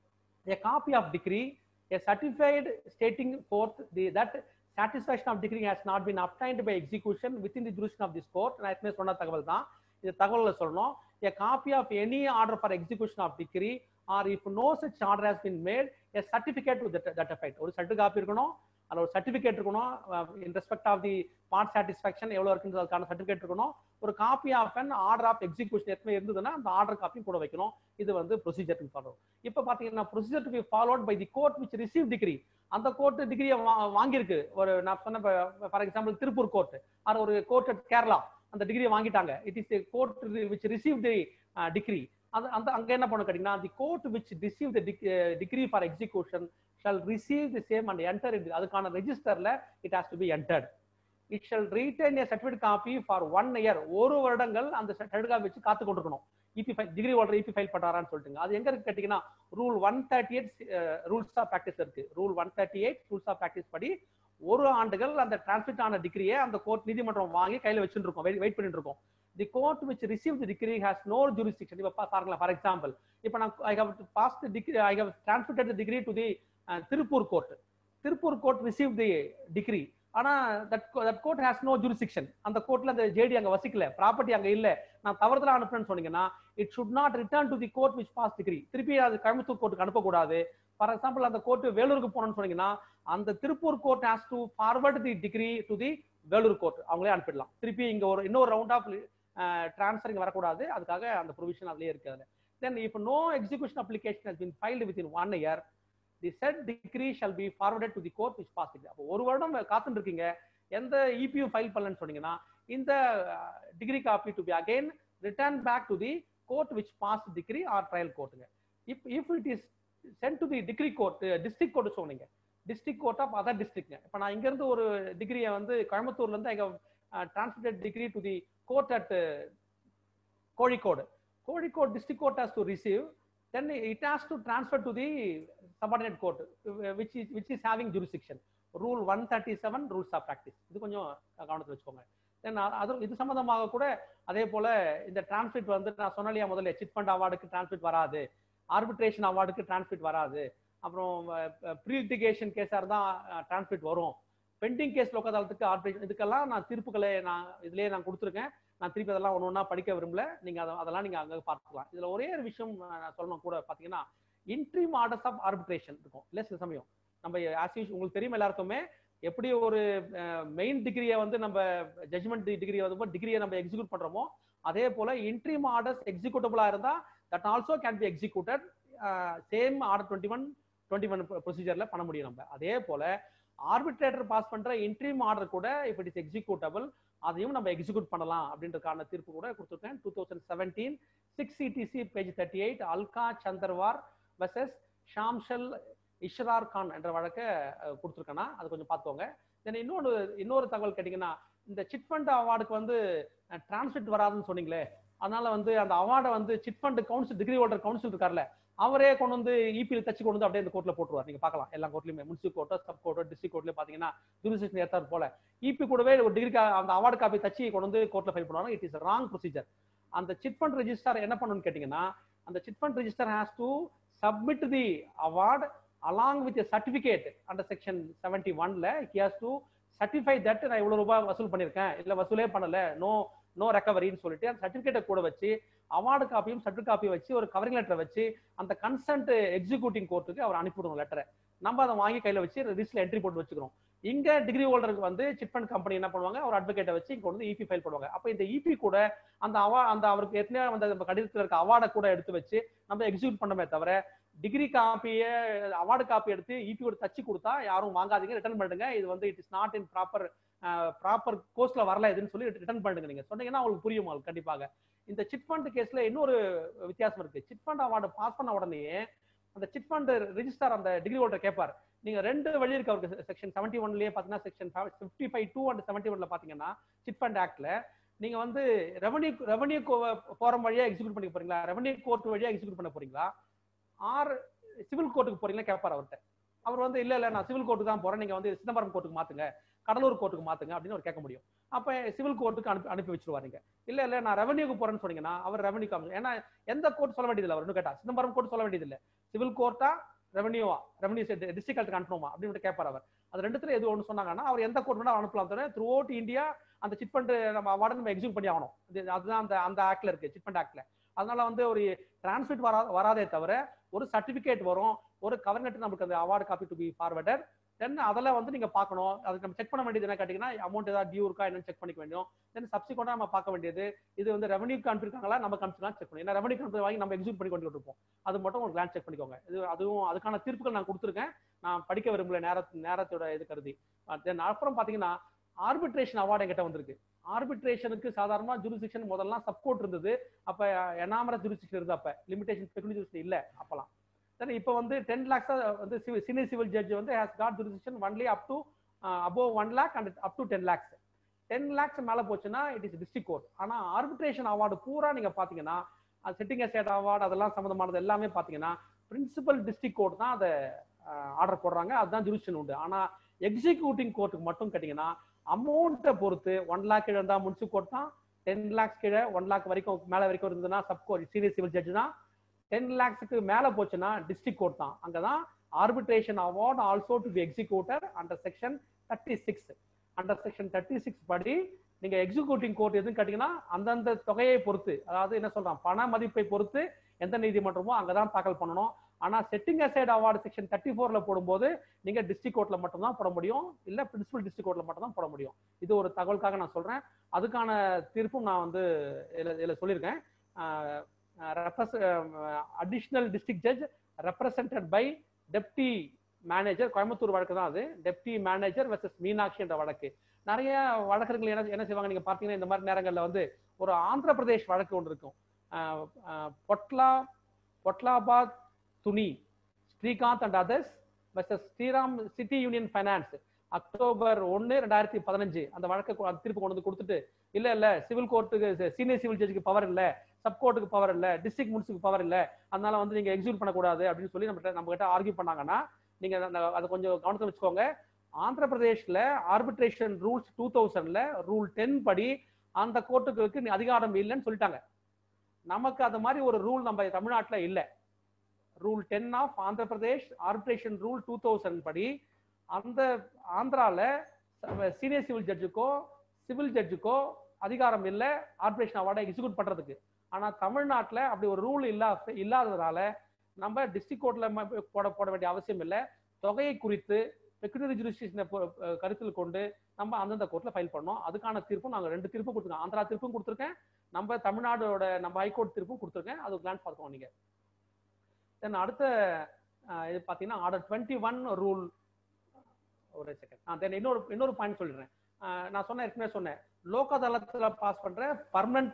a copy of decree, a certified stating forth the, that satisfaction of decree has not been obtained by execution within the jurisdiction of this court. நான் ஏற்கனவே சொன்ன தகவல் தான் இது தகவலில் சொல்லணும் a copy of any order for execution of decree or if no such order has been made a certificate to that, that effect ஒரு சர்டி copy இருக்கணும் அதில் ஒரு சர்டிஃபிகேட் இருக்கணும் in respect of the part satisfaction எவ்வளோ இருக்குன்றது அதுக்கான certificate இருக்கணும் ஒரு copy of an order of execution எத்தனை இருந்ததுன்னா அந்த ஆர்டர் காப்பியும் கூட வைக்கணும் இது வந்து ப்ரொசீஜர் டு ஃபாலோ இப்போ பார்த்தீங்கன்னா procedure to be followed by the court which receive decree அந்த கோர்ட் டிகிரியை வாங்கியிருக்கு ஒரு நான் சொன்ன ஃபார் எக்ஸாம்பிள் திருப்பூர் கோர்ட் அது ஒரு கோர்ட் கேரளா அந்த டிகிரியை வாங்கிட்டாங்க it is court which receive the decree அது அந்த அங்க என்ன பண்ண கேட்டீங்கன்னா the court which receive the decree for execution shall receive the same and enter அதுக்கான ரெஜிஸ்டர்ல it has to be entered it shall retain a certificate copy for one year ஒரு வருடங்கள் அந்த சர்டிஃபிகேட் காப்பி வச்சு காத்து கொண்டிருக்கணும் EP file decree holder EP file பண்றாரான்னு சொல்லிட்டுங்க அது எங்க இருக்கு கேட்டீங்கன்னா rule one thirty eight rules of practice இருக்கு rule one thirty eight rules of practice படி ஒரு ஆண்டுகள் அந்த டிரான்ஸ்மிட் ஆன டிகிரியை அந்த கோர்ட் நீதிமன்றம் வாங்கி கையில வச்சுட்டு இருக்கோம் வெயிட் பண்ணிட்டு இருக்கோம் the court which receive the decree has no jurisdiction இப்போ பாருங்களா ஃபார் எக்ஸாம்பிள் இப்போ நான் I have pass the decree I have transmitted the degree to the Tiruppur court Tiruppur court receive the decree ஆனா that that court has no jurisdiction அந்த கோர்ட்ல அந்த JD அங்க வசிக்கல property அங்க இல்ல நான் தவறுதலா அனுப்புறேன்னு சொன்னீங்கன்னா it should not return to the court which pass decree திருப்பி அது கோயம்புத்தூர் கோர்ட்டுக்கு அனுப்பக்கூடாது ஃபார் எக்ஸாம்பிள் அந்த கோர்ட் வேலூருக்கு போகணும்னு சொன்னீங்கன்னா அந்த Tiruppur court has to forward the degree to the Vellore court அவங்களே அனுப்பிடலாம் திருப்பி இங்க ஒரு இன்னொரு ரவுண்ட் ஆஃப் டிரான்ஸ்ஃபர் இங்க வரக்கூடாது அதுக்காக அந்த ப்ரொவிஷன் அதுலயே இருக்கு அதுல then if no execution application has been filed within one year the said decree shall be forwarded to the court which pass decree அப்போ ஒரு வருடம் காத்துட்டு இருக்கீங்க எந்த இபியூ ஃபைல் பண்ணலன்னு சொன்னீங்கன்னா இந்த decree copy to be again return back to the court which pass decree or trial கோர்ட்டுங்க if if it is sent to the decree court district court சொன்னீங்க டிஸ்ட்ரிக்ட் கோர்ட் ஆஃப் அதர் டிஸ்ட்ரிக்ட்ங்க இப்போ நான் இங்க இருந்து ஒரு டிகிரியை வந்து கோயம்புத்தூர்ல இருந்து எங்க transmitted decree to the court at Kozhikode Kozhikode district court has to receive then it has to transfer to the subordinate court uh, which is which is having jurisdiction rule 137 rules of practice இது கொஞ்சம் கவனத்தில் வச்சுக்கோங்க தென் அது இது சம்பந்தமாக கூட அதே போல இந்த டிரான்ஸ்மிட் வந்து நான் சொன்னாலியா முதல்ல சிட் ஃபண்ட் அவார்டுக்கு டிரான்ஸ்மிட் வராது ஆர்பிட்ரேஷன் அவார்டுக்கு டிரான்ஸ்மிட் வராது அப்புறம் ப்ரீ லிட்டிகேஷன் கேஸாக இருந்தால் டிரான்ஸ்மிட் வரும் பெண்டிங் கேஸ் லோக்கதாலத்துக்கு ஆர்பிட்ரேஷன் இதுக்கெல்லாம் நான் தீர்ப்புகளை நான் இதுலயே நான் கொடுத்துருக்கேன் நான் திருப்பி அதெல்லாம் ஒன்று ஒன்றா படிக்க விரும்பல நீங்க அதை அதெல்லாம் நீங்க அங்கே பார்த்துக்கலாம் இதுல ஒரே ஒரு விஷயம் நான் சொல்லணும் கூட பாத்தீங்கன்னா இன்ட்ரீம் ஆர்டர்ஸ் ஆஃப் ஆர்பிட்ரேஷன் இருக்கும் இல்ல சில சமயம் நம்ம ஆஸ் உங்களுக்கு தெரியும் எல்லாருக்குமே எப்படி ஒரு மெயின் டிகிரியை வந்து நம்ம ஜட்மெண்ட் டிகிரியை வந்து டிகிரியை நம்ம எக்ஸிக்யூட் பண்றோமோ அதே போல இன்ட்ரீம் ஆர்டர்ஸ் எக்ஸிக்யூட்டபிளா இருந்தா that also can be executed same order twenty one twenty one ப்ரொசீஜர்ல பண்ண முடியும் நம்ம அதே போல ஆர்பிட்ரேட்டர் பாஸ் பண்ற இன்ட்ரீம் ஆர்டர் கூட இஃப் இட் இஸ் எக்ஸிக்யூட்டபிள் அதையும் நம்ம எக்ஸிக்யூட் பண்ணலாம் அப்படின்றதுக்கான தீர்ப்பு கூட கொடுத்துருக்கேன் two thousand seventeen six CTC page thirty eight Alka Chandewar versus Shamshul Ishrar Khan என்ற வழக்கை கொடுத்துருக்கேன்னா அது கொஞ்சம் பார்த்துக்கோங்க தென் இன்னொன்று இன்னொரு தகவல் கேட்டிங்கன்னா இந்த சிட் ஃபண்ட் அவார்டுக்கு வந்து டிரான்ஸ்மிட் வராதுன்னு சொன்னீங்களே அதனால வந்து அந்த அவார்டை வந்து chit fund council decree holder council இருக்கார்ல அவரே கொண்டு வந்து இபியில் தச்சு கொண்டு வந்து அப்படியே இந்த கோர்ட்ல போட்டுருவார் நீங்க பார்க்கலாம் எல்லா கோர்ட்லயுமே முனிசிபல் கோர்ட்டோ சப் கோர்ட்டோ டிஸ்ட்ரிக் கோர்ட்ல பாத்தீங்கன்னா ஜூரிஸ்டிக்ஷன் ஏற்றாரு போல இபி கூடவே ஒரு டிகிரி அந்த அவார்டு காப்பி தச்சு கொண்டு வந்து கோர்ட்ல ஃபைல் பண்ணுவாங்க இட் இஸ் ராங் ப்ரொசீஜர் அந்த சிட் ஃபண்ட் ரெஜிஸ்டர் என்ன பண்ணணும்னு கேட்டீங்கன்னா அந்த chit fund register has to submit the award along with certificate under section seventy ஒன்ல he has to certify that நான் இவ்வளவு ரூபாய் வசூல் பண்ணிருக்கேன் இல்ல வசூலே பண்ணல நோ நோ ரெக்கவரின்னு சொல்லிட்டு அந்த சர்டிபிகேட்டை கூட வச்சு அவார்டு காப்பியும் சர்டிஃபிகேட் காப்பியும் வச்சு ஒரு கவரிங் லெட்டரை வச்சு அந்த கன்சென்ட் எக்ஸிக்யூட்டிங் கோர்ட்டுக்கு அவர் அனுப்பிவிடணும் லெட்டரை நம்ம அதை வாங்கி கையில வச்சு ரிஜிஸ்ட்ல என்ட்ரி போட்டு வச்சுக்கிறோம் இங்க டிகிரி ஹோல்டருக்கு வந்து சிட் ஃபண்ட் கம்பெனி என்ன பண்ணுவாங்க ஒரு அட்வொகேட்டை வச்சு இங்க வந்து இபி ஃபைல் பண்ணுவாங்க அப்ப இந்த இபி கூட அந்த அவா அந்த அவருக்கு ஏற்கனவே அந்த கடிதத்தில் இருக்க அவார்டை கூட எடுத்து வச்சு நம்ம எக்ஸிக்யூட் பண்ணமே தவிர டிகிரி காப்பியை அவார்டு காப்பி எடுத்து இபி கூட தச்சு கொடுத்தா யாரும் வாங்காதீங்க ரிட்டர்ன் பண்ணுங்க இது வந்து it is not in proper proper கோர்ஸ்ல வரல இதுன்னு சொல்லி ரிட்டர்ன் பண்ணுங்க நீங்க சொன்னீங்கன்னா அவங்களுக்கு புரியும் அவங்களுக்கு கண்டிப்பாக இந்த சிட் ஃபண்ட் கேஸ்ல இன்னொரு வித்தியாசம் இருக்கு சிட் ஃபண்ட் அவார்டு பாஸ் பண்ண உடனே அந்த சிட் ஃபண்ட் ரிஜிஸ்டர் அந்த டிகிரி ஹோல்டர் கேட்பார் நீங்க ரெண்டு வழி இருக்கு அவருக்கு செக்ஷன் செவன்டி ஒன்லயே பாத்தீங்கன்னா section fifty five two and seventy ஒன்ல பாத்தீங்கன்னா சிட் ஃபண்ட் ஆக்ட்ல நீங்க வந்து ரெவன்யூ ரெவன்யூ போரம் வழியா எக்ஸிக்யூட் பண்ணி போறீங்களா ரெவன்யூ கோர்ட் வழியா எக்ஸிக்யூட் பண்ண போறீங்களா ஆர் சிவில் கோர்ட்டுக்கு போறீங்களா கேட்பார் அவர்கிட்ட அவர் வந்து இல்ல இல்ல நான் சிவில் கோர்ட்டுக்கு தான் போறேன் நீங்க வந்து சிதம்பரம் கோர்ட்டுக்கு மாத்துங்க கடலூர் கோர்ட்டுக்கு மாத்துங்க அப்படின்னு அவர் கேட்க முடியும் அப்ப சிவில் கோர்ட்டுக்கு அனுப்பி அனுப்பி வச்சிருவாருங்க இல்ல இல்ல நான் ரெவன்யூக்கு போறேன்னு சொன்னீங்கன்னா அவர் ரெவன்யூ காமி ஏன்னா எந்த கோர்ட் சொல்ல வேண்டியதில்லை அவர் கேட்டா சிதம்பரம் கோர்ட் சொல்ல வேண்டியதில்லை சிவில் கோர்ட்டா ரெவன்யூவா ரெவன்யூ டிஸ்ட்ரிக்ட் அனுப்பணுமா அப்படின்னு கேட்பார் அவர் அது ரெண்டுத்துல எது ஒன்று சொன்னாங்கன்னா அவர் எந்த கோர்ட் வேணா அனுப்பலாம் தவிர த்ரூ அவுட் இந்தியா அந்த சிட் ஃபண்ட் நம்ம அவார்டு நம்ம எக்ஸிக்யூட் பண்ணி ஆகணும் அதுதான் அந்த அந்த ஆக்ட்ல இருக்கு சிட் ஃபண்ட் ஆக்ட்ல அதனால வந்து ஒரு டிரான்ஸ்மிட் வரா வராதே தவிர ஒரு சர்டிபிகேட் வரும் ஒரு கவர்னட் நமக்கு அந்த award copy to be forwarded then அதெல்லாம் வந்து நீங்க பார்க்கணும் அதுக்கு நம்ம செக் பண்ண வேண்டியது என்ன கேட்டீங்கன்னா அமௌண்ட் ஏதாவது டியூ இருக்கா என்னன்னு செக் பண்ணிக்க வேண்டியும் தென் சப்சிக்வெண்டா நம்ம பார்க்க வேண்டியது இது வந்து ரெவன்யூக்கு அனுப்பியிருக்காங்களா நம்ம அனுப்பிச்சுலாம் செக் பண்ணணும் ஏன்னா ரெவன்யூ அனுப்பி வாங்கி நம்ம எக்ஸிக்யூட் பண்ணி கொண்டு இருப்போம் அது மட்டும் ஒரு கிளான்ஸ் செக் பண்ணிக்கோங்க இது அதுவும் அதுக்கான தீர்ப்புகள் நான் கொடுத்துருக்கேன் நான் படிக்க விரும்பல நேர நேரத்தோட இது கருதி தென் அப்புறம் பாத்தீங்கன்னா ஆர்பிட்ரேஷன் அவார்டு என்கிட்ட வந்திருக்கு ஆர்பிட்ரேஷனுக்கு சாதாரணமா ஜூரிசிக்ஷன் முதல்ல சப்கோர்ட் இருந்தது அப்ப எனாமர ஜூரிசிக்ஷன் இருந்தது அப்ப லிமிடேஷன் பெகுனி ஜூரிசிக்ஷன் இல்ல அப்பலாம் தென் இப்போ வந்து டென் லேக்ஸ் வந்து சீனியர் சிவில் ஜட்ஜ் வந்து has got jurisdiction only up to above one lakh and up to ten lakhs ten lakhs மேல போச்சுன்னா இட் இஸ் டிஸ்ட்ரிக் கோர்ட் ஆனா ஆர்பிட்ரேஷன் அவார்டு பூரா நீங்க பாத்தீங்கன்னா செட்டிங் ஸ்டேட் அவார்டு அதெல்லாம் சம்மந்தமானது எல்லாமே பாத்தீங்கன்னா பிரின்சிபல் டிஸ்ட்ரிக் கோர்ட் தான் அதை ஆர்டர் போடுறாங்க அதுதான் ஜூரிஷன் உண்டு ஆனா எக்ஸிக்யூட்டிங் கோர்ட்டுக்கு மட்டும் கேட்டீங்கன்னா அமௌண்ட்டை பொறுத்து ஒன் லேக் கீழே இருந்தா முன்சிபல் கோர்ட் தான் டென் லேக்ஸ் கீழே ஒன் லேக் வரைக்கும் மேல வரைக்கும் இருந்ததுன்னா sub court senior civil judge தான் டென் லேக்ஸுக்கு மேல போச்சுன்னா டிஸ்ட்ரிக் கோர்ட் தான் அங்கதான் arbitration award also to be executor under section thirty six under section thirty six படி நீங்க எக்ஸிக்யூட்டிங் கோர்ட் எதுன்னு கேட்டீங்கன்னா அந்தந்த தொகையை பொறுத்து அதாவது என்ன சொல்றான் பண மதிப்பை பொறுத்து எந்த நீதிமன்றமோ அங்கதான் தாக்கல் பண்ணணும் ஆனா setting aside award section thirty ஃபோர்ல போடும்போது நீங்க டிஸ்ட்ரிக்ட் கோர்ட்ல மட்டும் தான் போட முடியும் இல்ல பிரின்சிபல் டிஸ்ட்ரிக்ட் கோர்ட்ல மட்டும் தான் போட முடியும் இது ஒரு தகவலுக்காக நான் சொல்றேன் அதுக்கான தீர்ப்பும் நான் வந்து இதுல இதுல சொல்லியிருக்கேன் additional district judge represented by deputy manager Coimbatore வழக்கு தான் அது டெப்டி மேனேஜர் வெர்சஸ் மீனாட்சி என்ற வழக்கு நிறைய வழக்கறிஞர்கள் என்ன என்ன செய்வாங்க நீங்க பாத்தீங்கன்னா இந்த மாதிரி நேரங்கள்ல வந்து ஒரு ஆந்திர பிரதேஷ் வழக்கு ஒன்று இருக்கும் அஹ், அஹ், பொட்லா பொட்லாபாத் துணி Srikanth and others versus Shriram city union finance October ஒன்னு ரெண்டாயிரத்தி பதினஞ்சு அந்த வழக்கை கொ- அந்த தீர்ப்பு கொண்டு வந்து கொடுத்துட்டு இல்ல இல்ல சிவில் கோர்ட்டுக்கு சீனியர் சிவில் ஜட்ஜுக்கு பவர் இல்ல சப் கோர்ட்டுக்கு பவர் இல்ல டிஸ்ட்ரிக்ட் முனிசிக்கு பவர் இல்ல அதனால வந்து நீங்க எக்ஸிக்யூட் பண்ணக்கூடாது அப்படின்னு சொல்லி நம்ம நம்ம கிட்ட ஆர்கியூ பண்ணாங்கன்னா நீங்க அந்த- அதை கொஞ்சம் கவனத்தில் வச்சுக்கோங்க ஆந்திர பிரதேஷ்ல ஆர்பிட்ரேஷன் ரூல்ஸ் டூ தௌசண்ட்ல ரூல் டென் படி அந்த கோர்ட்டுக்கு அதிகாரம் இல்லைன்னு சொல்லிட்டாங்க நமக்கு அது மாதிரி ஒரு ரூல் நம்ம தமிழ்நாட்டுல இல்ல rule ten of Andhra Pradesh arbitration rule two thousand படி அந்த ஆந்திரால சீனியர் சிவில் ஜட்ஜுக்கோ சிவில் ஜட்ஜுக்கோ அதிகாரம் இல்லை ஆர்பிட்ரேஷன் அவார்டை எக்ஸிக்யூட் பண்றதுக்கு ஆனா தமிழ்நாட்டுல அப்படி ஒரு ரூல் இல்லா இல்லாததுனால நம்ம டிஸ்ட்ரிக்ட் கோர்ட்ல போட போட வேண்டிய அவசியம் இல்லை தொகையை குறித்து பெக்யூனரி ஜுரிஸ்டிஷனை கருத்தில் கொண்டு நம்ம அந்தந்த கோர்ட்ல ஃபைல் பண்ணோம் அதுக்கான தீர்ப்பும் நாங்க ரெண்டு தீர்ப்பும் கொடுத்துருக்கோம் ஆந்திரா தீர்ப்பும் கொடுத்துருக்கேன் நம்ம தமிழ்நாடோட நம்ம ஹைகோர்ட் தீர்ப்பும் கொடுத்துருக்கேன் அது கிளான்ஸ் பார்த்துக்கோங்க நீங்க தென் அடுத்த அஹ், இது பார்த்தீங்கன்னா ஆர்டர் டுவெண்ட்டி ஒன் ரூல் ஒரு செகண்ட் தென் இன்னொரு இன்னொரு பாயிண்ட் சொல்லிடுறேன் அஹ், நான் சொன்ன ஏற்கனவே சொன்னேன் லோக் அதாலத்துல பாஸ் பண்ற பர்மனன்ட்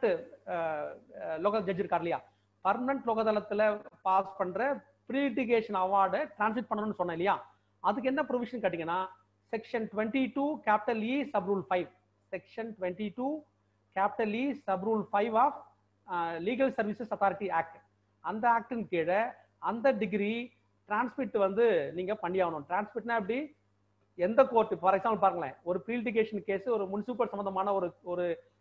லோக்கல் ஜட்ஜ் இருக்கார் இல்லையா பர்மனன்ட் லோக் அதாலத்துல பாஸ் பண்ற ப்ரீலிட்டிகேஷன் அவார்டை டிரான்ஸ்மிட் பண்ணணும்னு சொன்னேன் இல்லையா அதுக்கு என்ன ப்ரொவிஷன் கேட்டீங்கன்னா section twenty two capital E sub rule five section twenty two capital E sub rule five of legal services authority act அந்த ஆக்டின் கீழே அந்த டிகிரி டிரான்ஸ்மிட் வந்து நீங்க பண்ணி ஆகணும் டிரான்ஸ்மிட்னா எப்படி எந்த கோர்ட் ஃபார் எக்ஸாம்பிள் பாருங்களேன் ஒரு ப்ரீலிட்டிகேஷன் கேஸ் ஒரு முனிசிபல் சம்பந்தமான ஒரு ஒரு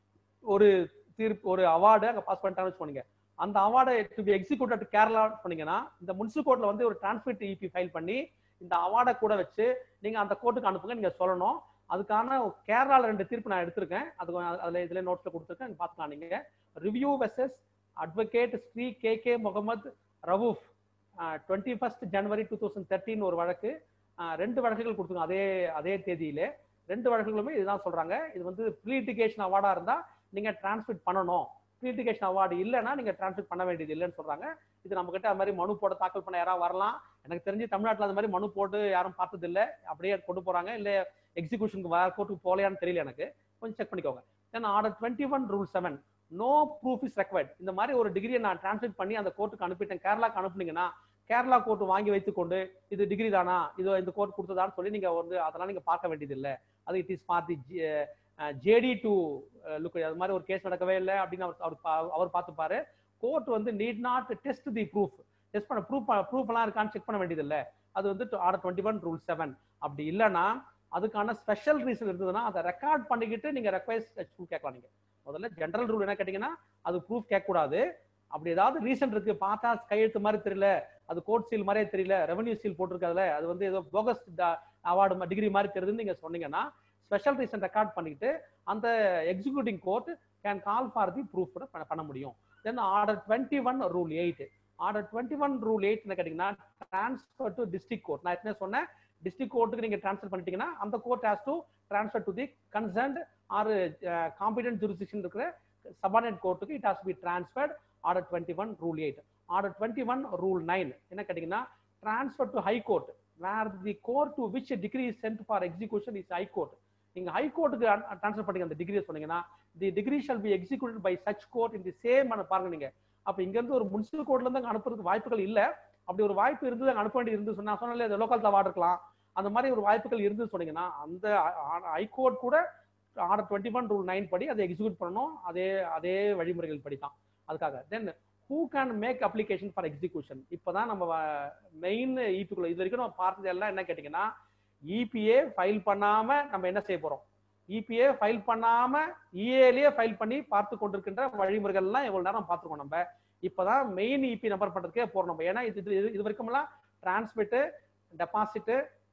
ஒரு தீர்ப்பு ஒரு அவார்டு அங்க பாஸ் பண்ணிட்டாங்கன்னு சொன்னீங்க அந்த அவார்டை டு பி எக்ஸிக்யூட்டட் கேரளா சொன்னீங்கன்னா இந்த முனிசிபல் கோர்ட்ல வந்து ஒரு டிரான்ஸ்மிட் இபி ஃபைல் பண்ணி இந்த அவார்டை கூட வச்சு நீங்க அந்த கோர்ட்டுக்கு அனுப்புங்க நீங்க சொல்லணும் அதுக்கான கேரளால ரெண்டு தீர்ப்பு நான் எடுத்திருக்கேன் அது கொஞ்சம் அதுல இதுல நோட்ஸ்ல கொடுத்துருக்கேன் நீங்க பாத்துக்கலாம் நீங்க review versus advocate Shri K K Mohammed Rauf twenty first January two thousand thirteen ஒரு வழக்கு அஹ், ரெண்டு வழக்குகள் கொடுத்துருங்க அதே அதே தேதியிலே ரெண்டு வழக்குகளுமே இதுதான் சொல்றாங்க இது வந்து ப்ரீலிட்டிகேஷன் அவார்டா இருந்தா நீங்க டிரான்ஸ்மிட் பண்ணணும் ப்ரீலிட்டிகேஷன் அவார்டு இல்லைன்னா நீங்க டிரான்ஸ்மிட் பண்ண வேண்டியது இல்லைன்னு சொல்றாங்க இது நம்ம கிட்ட அது மாதிரி மனு போட தாக்கல் பண்ண யாராவது வரலாம் எனக்கு தெரிஞ்சு தமிழ்நாட்டுல அந்த மாதிரி மனு போட்டு யாரும் பார்த்தது இல்ல அப்படியே கொண்டு போறாங்க இல்ல எக்ஸிகூஷனுக்கு வேற கோர்ட்டுக்கு போகலையான்னு தெரியல எனக்கு கொஞ்சம் செக் பண்ணிக்கோங்க then order twenty one rule seven no proof is required இந்த மாதிரி ஒரு டிகிரியை நான் டிரான்ஸ்லேட் பண்ணி அந்த கோர்ட்டுக்கு அனுப்பிட்டேன் கேரளாக்கு அனுப்புனீங்கன்னா கேரளா கோர்ட் வாங்கி வைத்துக்கொண்டு இது டிகிரி தானா இது இந்த கோர்ட் கொடுத்ததான்னு சொல்லி நீங்க வந்து அதெல்லாம் நீங்க பார்க்க வேண்டியது இல்லை அது it is for the JD to look அது மாதிரி ஒரு கேஸ் நடக்கவே இல்லை அப்படின்னு அவர் அவர் பா- அவர் பார்த்துப்பாரு கோர்ட் வந்து need not test the proof test பண்ண ப்ரூஃப் ப்ரூஃப் எல்லாம் இருக்கான்னு செக் பண்ண வேண்டியது இல்லை அது வந்து order twenty one rule seven அப்படி இல்லைன்னா அதுக்கான ஸ்பெஷல் ரீசன் இருந்ததுன்னா அதை ரெக்கார்ட் பண்ணிக்கிட்டு நீங்க ரெக்வயர்ஸ் கேட்கலாம் நீங்க முதல்ல ஜென்ரல் ரூல் என்ன கேட்டீங்கன்னா அது ப்ரூஃப் கேட்கக்கூடாது அப்படி ஏதாவது ரீசன் இருக்கு பார்த்தா கையெழுத்து மாதிரி தெரியல அது கோர்ட் சீல் மாதிரியே தெரியல ரெவன்யூ சீல் போட்டிருக்காதுல அது வந்து ஏதோ போகஸ் அவார்டு டிகிரி மாதிரி தெரியுதுன்னு நீங்க சொன்னீங்கன்னா ஸ்பெஷல் ரீசன் ரெக்கார்ட் பண்ணிக்கிட்டு அந்த executing court can call for the proof கூட பண்ண- பண்ண முடியும் then order twenty one rule eight order twenty one rule eight என்ன கேட்டீங்கன்னா டிரான்ஸ்ஃபர் டு டிஸ்ட்ரிக்ட் கோர்ட் நான் ஏற்கனவே சொன்னேன் டிஸ்ட்ரிக்ட் கோர்ட்டுக்கு நீங்க ட்ரான்ஸ்ஃபர் பண்ணிட்டீங்கன்னா அந்த court has to transfer to the concerned or competent jurisdiction இருக்கிற சபார்டினேட் கோர்ட்டுக்கு it has be transferred order twenty one rule eight order twenty one rule nine என்ன கேட்டீங்கன்னா transfer to high court where the court to which decree is sent for execution is high court நீங்க high கோர்ட்டுக்கு transfer பண்ணீங்க அந்த decree சொன்னீங்கன்னா the decree shall be executed by such court in the same பாருங்க நீங்க அப்ப இங்க இருந்து ஒரு முனிசிபல் கோர்ட்ல இருந்து அங்க அனுப்புறதுக்கு வாய்ப்புகள் இல்ல அப்படி ஒரு வாய்ப்பு இருந்தது அங்க அனுப்ப வேண்டியது இருந்து சொன்னா சொன்னாலே லோக்கல் தவார்டு இருக்கலாம் அந்த மாதிரி ஒரு வாய்ப்புகள் இருந்து சொன்னீங்கன்னா அந்த ஹைகோர்ட் கூட order twenty one rule nine படி அதை எக்ஸிக்யூட் பண்ணணும் அதே அதே வழிமுறைகள் படி தான் அதுக்காக then who can make application for execution இப்போதான் நம்ம மெயின் இபிக்குள்ள இது வரைக்கும் நம்ம பார்த்தது எல்லாம் என்ன கேட்டிங்கன்னா இபிஏ ஃபைல் பண்ணாம நம்ம என்ன செய்ய போறோம் இபிஏ ஃபைல் பண்ணாம இஏலயே ஃபைல் பண்ணி பார்த்து கொண்டிருக்கின்ற வழிமுறைகள்லாம் எவ்வளவு நேரம் பார்த்துருக்கோம் நம்ம இப்பதான் மெயின் இபி நம்பர் பண்றதுக்கே போறோம் நம்ம ஏன்னா இது இது இது வரைக்கும்லாம் டிரான்ஸ்மிட்டு டெபாசிட்டு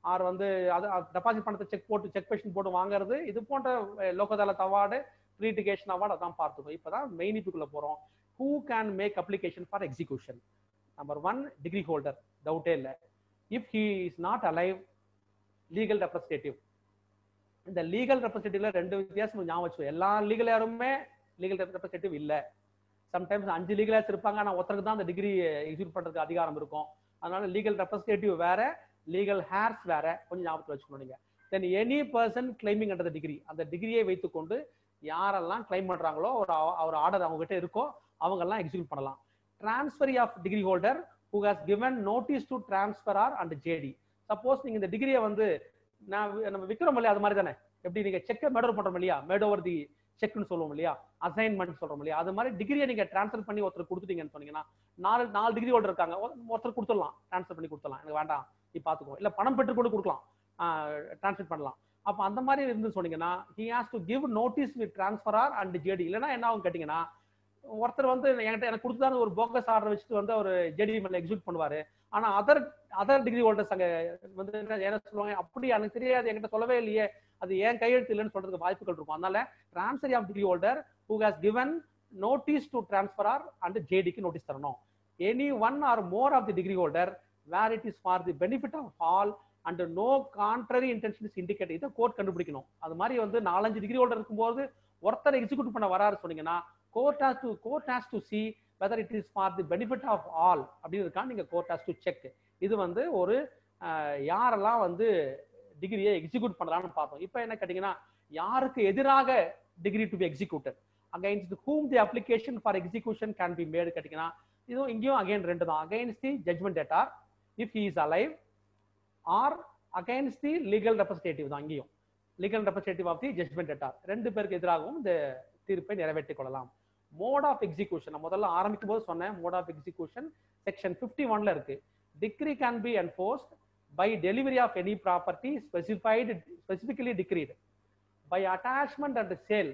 ஆர் வந்து அது டெபாசிட் பணத்தை செக் போட்டு செக் பெஷன் போட்டு வாங்குறது இது போன்ற லோக் அதாலத் அவார்டு ப்ரீடிகேஷன் அவார்டு அதான் பார்த்துக்கோம் இப்போதான் மெயின் இப்புக்குள்ள போறோம் who can make application for execution number one decree holder டவுட்டே இல்லை if he is not alive legal representative இந்த லீகல் ரெப்ரஸன்டேட்டிவ்ல ரெண்டு வித்தியாசம் ஞாபகம் வச்சு எல்லா லீகல் யாருமே லீகல் ரெப்ரஸன்டேட்டிவ் இல்லை சம்டைம்ஸ் அஞ்சு லீகல் இருப்பாங்க ஆனால் ஒருத்தருக்கு தான் அந்த டிகிரி எக்ஸிக்யூட் பண்றதுக்கு அதிகாரம் இருக்கும் அதனால லீகல் ரெப்ரஸன்டேட்டிவ் வேற லீகல் ஹேர்ஸ் வேற கொஞ்சம் ஞாபகத்தில் வச்சுக்கணும் நீங்க then any person claiming under decree அந்த டிகிரியை வைத்துக்கொண்டு யாரெல்லாம் கிளைம் பண்றாங்களோ ஒரு ஒரு ஆர்டர் அவங்க கிட்ட இருக்கோ அவங்க எல்லாம் எக்ஸிக்யூட் பண்ணலாம் transferee of decree holder who has given notice to transferor and JD suppose நீங்க இந்த டிகிரியை வந்து நான் நம்ம விற்கிறோம் இல்லையா அது மாதிரி தானே எப்படி நீங்க செக்கை மேடோவர் பண்றோம் இல்லையா மேட் ஓவர் தி செக்னு சொல்லுவோம் இல்லையா அசைன்மெண்ட் சொல்றோம் இல்லையா அது மாதிரி டிகிரியை நீங்க டிரான்ஸ்ஃபர் பண்ணி ஒருத்தர் கொடுத்துட்டீங்கன்னு சொன்னீங்கன்னா நாலு நாலு டிகிரி ஹோல்டர் இருக்காங்க ஒருத்தர் கொடுத்துடலாம் டிரான்ஸ்ஃபர் பண்ணி கொடுத்துடலாம் எனக்கு வேண்டாம் நீ பாத்துக்கோ இல்ல பணம் பெற்று கூட கொடுக்கலாம் டிரான்ஸ்ஃபர் பண்ணலாம் அப்ப அந்த மாதிரி இருந்து சொன்னீங்கன்னா he has to give notice with transferor and JD இல்லைன்னா என்ன ஆகும் கேட்டீங்கன்னா ஒருத்தர் வந்து என்கிட்ட எனக்கு கொடுத்துதான் ஒரு போக்கஸ் ஆர்டர் வச்சுட்டு வந்து அவர் ஜேடி மேல எக்ஸிக்யூட் பண்ணுவாரு ஆனா அதர் அதர் டிகிரி ஹோல்டர்ஸ் அங்க வந்து என்ன சொல்லுவாங்க அப்படி எனக்கு தெரியாது என்கிட்ட சொல்லவே இல்லையே அது ஏன் கையெழுத்து இல்லைன்னு சொல்றதுக்கு வாய்ப்புகள் இருக்கும் அதனால transfer of decree holder who has given notice to transferor and ஜேடிக்கு நோட்டீஸ் தரணும் any one or more of the degree holder where it is for the benefit of all and no contrary intention is indicate இதை court கண்டுபிடிக்கணும் அது மாதிரி வந்து நாலஞ்சு degree holder இருக்கும்போது ஒருத்தர் எக்ஸிக்யூட் பண்ண வராரு சொன்னீங்கன்னா court has to court has to see whether it is for the benefit of all அப்படின்னு இருக்கா நீங்க கோர்ட் ஹாஸ் டு செக் இது வந்து ஒரு யாரெல்லாம் வந்து டிகிரியை எக்ஸிக்யூட் பண்ணலாம்னு பார்த்தோம் இப்போ என்ன கேட்டீங்கன்னா யாருக்கு எதிராக decree to be executed against whom the application for execution can be made கேட்டீங்கன்னா இதுவும் இங்கேயும் அகைன் ரெண்டு தான் against the judgment debtor if he is alive or against the legal representative தான் அங்கேயும் legal representative of the judgment debtor ரெண்டு பேருக்கு எதிராகவும் இந்த தீர்ப்பை நிறைவேற்றிக் கொள்ளலாம் மோட் ஆஃப் எக்ஸிகூஷன் முதல்ல ஆரம்பிக்கும் போது சொன்னேன் mode of execution section fifty ஒன்ல இருக்கு decree can be enforced by delivery of any property specified specifically decreed by attachment and sale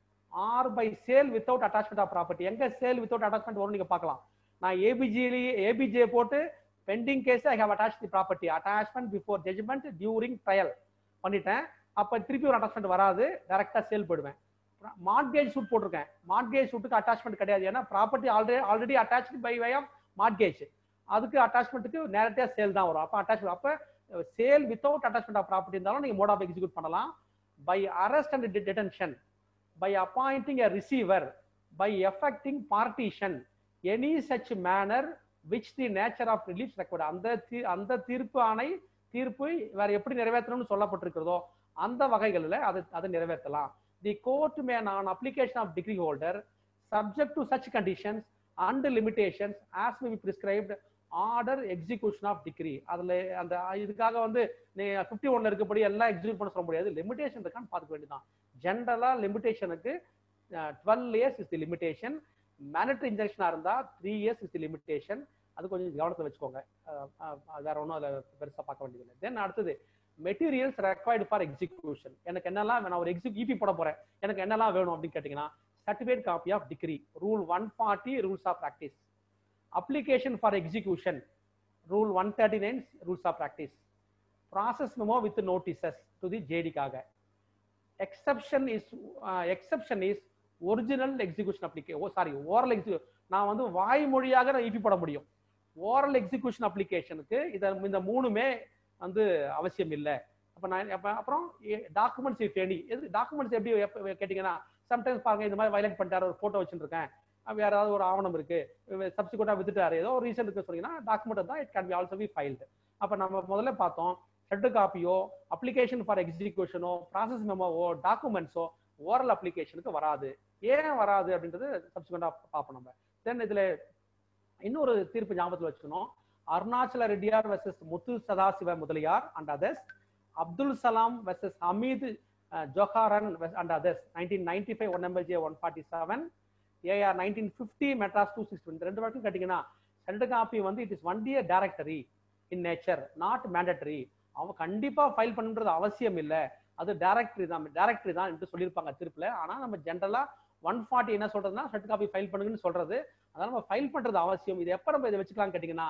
or by sale without attachment of property எங்க sale without attachment வரும் நீங்க பார்க்கலாம் நான் ஏபிஜிலி ஏபிஜே போட்டு pending case I have attach the property attachment before judgment during trial பண்ணிட்டேன் அப்ப திருப்பி ஒரு அட்டாச்மெண்ட் வராது டைரக்டா சேல் போயிடுவேன் மார்கேஜ் சூட் போட்டிருக்கேன் மார்கேஜ் சூட்டுக்கு அட்டாச்மெண்ட் கிடையாது ஏன்னா property already already attach by way of mortgage அதுக்கு அட்டாச்மெண்ட்டுக்கு நேரடியாக சேல் தான் வரும் அப்போ அட்டாச்மெண்ட் அப்போ sale without attachment of property இருந்தாலும் நீங்கள் மோட் ஆஃப் எக்ஸிக்யூட் பண்ணலாம் by arrest and detention by appointing a receiver by effecting partition any such manner which the nature of relief record அந்த தீ அந்த தீர்ப்பு ஆணை தீர்ப்பு வேற எப்படி நிறைவேற்றணும்னு சொல்லப்பட்டிருக்கிறதோ அந்த வகைகளில் அதை அதை நிறைவேற்றலாம் the court may on application of decree holder subject to such conditions and limitations as may be prescribed order execution of decree அதுல அந்த இதுக்காக வந்து நீங்க ஃபிஃப்டி ஒன்ல இருக்கப்படி எல்லாம் எக்ஸிக்யூட் பண்ண சொல்ல முடியாது லிமிடேஷன் இருக்கான்னு பார்த்துக்க வேண்டியதான் ஜென்ரலா லிமிடேஷனுக்கு twelve years is the limitation mandatory இன்ஜெக்ஷனா இருந்தா three years is the limitation அது கொஞ்சம் கவனத்தில் வச்சுக்கோங்க வேற ஒன்றும் அதில் பெருசாக பார்க்க வேண்டியதில்லை தென் அடுத்தது மெட்டீரியல்ஸ் ரெக்வயர்டு ஃபார் எக்ஸிக்யூஷன் எனக்கு என்னெல்லாம் நான் ஒரு எக்ஸி இபி போட போறேன் எனக்கு என்னெல்லாம் வேணும் அப்படின்னு கேட்டீங்கன்னா certificate copy of decree rule one forty rules of practice application for execution rule one thirty nine rules of practice process memo with notices to the ஜேடிக்காக exception is exception is original execution application oh sorry oral எக்ஸி நான் வந்து வாய்மொழியாக நான் EB போட முடியும் oral execution அப்ளிகேஷனுக்கு இதை இந்த மூணுமே வந்து அவசியம் இல்லை அப்போ நான் அப்போ அப்புறம் டாக்குமெண்ட்ஸ் இஃப் எனி எது டாக்குமெண்ட்ஸ் எப்படி எப்ப கேட்டிங்கன்னா சம்டைம்ஸ் பாருங்க இந்த மாதிரி வயலேட் பண்ணிட்டாரு ஒரு ஃபோட்டோ வச்சுருக்கேன் வேற ஏதாவது ஒரு ஆவணம் இருக்கு சப்சிக்வெண்ட்டாக வித்துட்டாரு ஏதோ ஒரு ரீசன் இருக்கு சொன்னீங்கன்னா டாக்குமெண்ட் தான் it can be also be filed அப்போ நம்ம முதல்ல பார்த்தோம் ஹெட் காப்பியோ அப்ளிகேஷன் ஃபார் எக்ஸிக்யூஷனோ ப்ராசஸ் மெமோவோ டாக்குமெண்ட்ஸோ ஓரல் அப்ளிகேஷனுக்கு வராது ஏன் வராது அப்படின்றது சப்சிக்வெண்ட்டாக பார்ப்போம் நம்ம தென் இதில் இன்னொரு தீர்ப்பு ஞாபகத்தில் வச்சுக்கணும் Arunachala Reddiar versus Muthu Sadasiva Mudaliar and others Abdul Salam versus Hameed Joharan and others nineteen ninety five one MLJ one forty seven AIR nineteen fifty Madras two sixty இந்த ரெண்டு வரைக்கும் கேட்டிங்கன்னா ரெண்டு காப்பி வந்து இட் இஸ் ஒன் டியர் directory in nature not mandatory அவன் கண்டிப்பாக ஃபைல் பண்ணுறது அவசியம் இல்லை அது டேரக்டரி தான் டேரக்டரி தான் என்று சொல்லியிருப்பாங்க தீர்ப்பில் ஆனால் நம்ம ஜென்ரலாக ஒன் ஃபார்ட்டி என்ன சொல்றதுன்னா ரெட் காப்பி ஃபைல் பண்ணுங்கன்னு சொல்றது அதனால நம்ம ஃபைல் பண்றது அவசியம் இது எப்போ நம்ம இதை வச்சுக்கலாம் கேட்டிங்கன்னா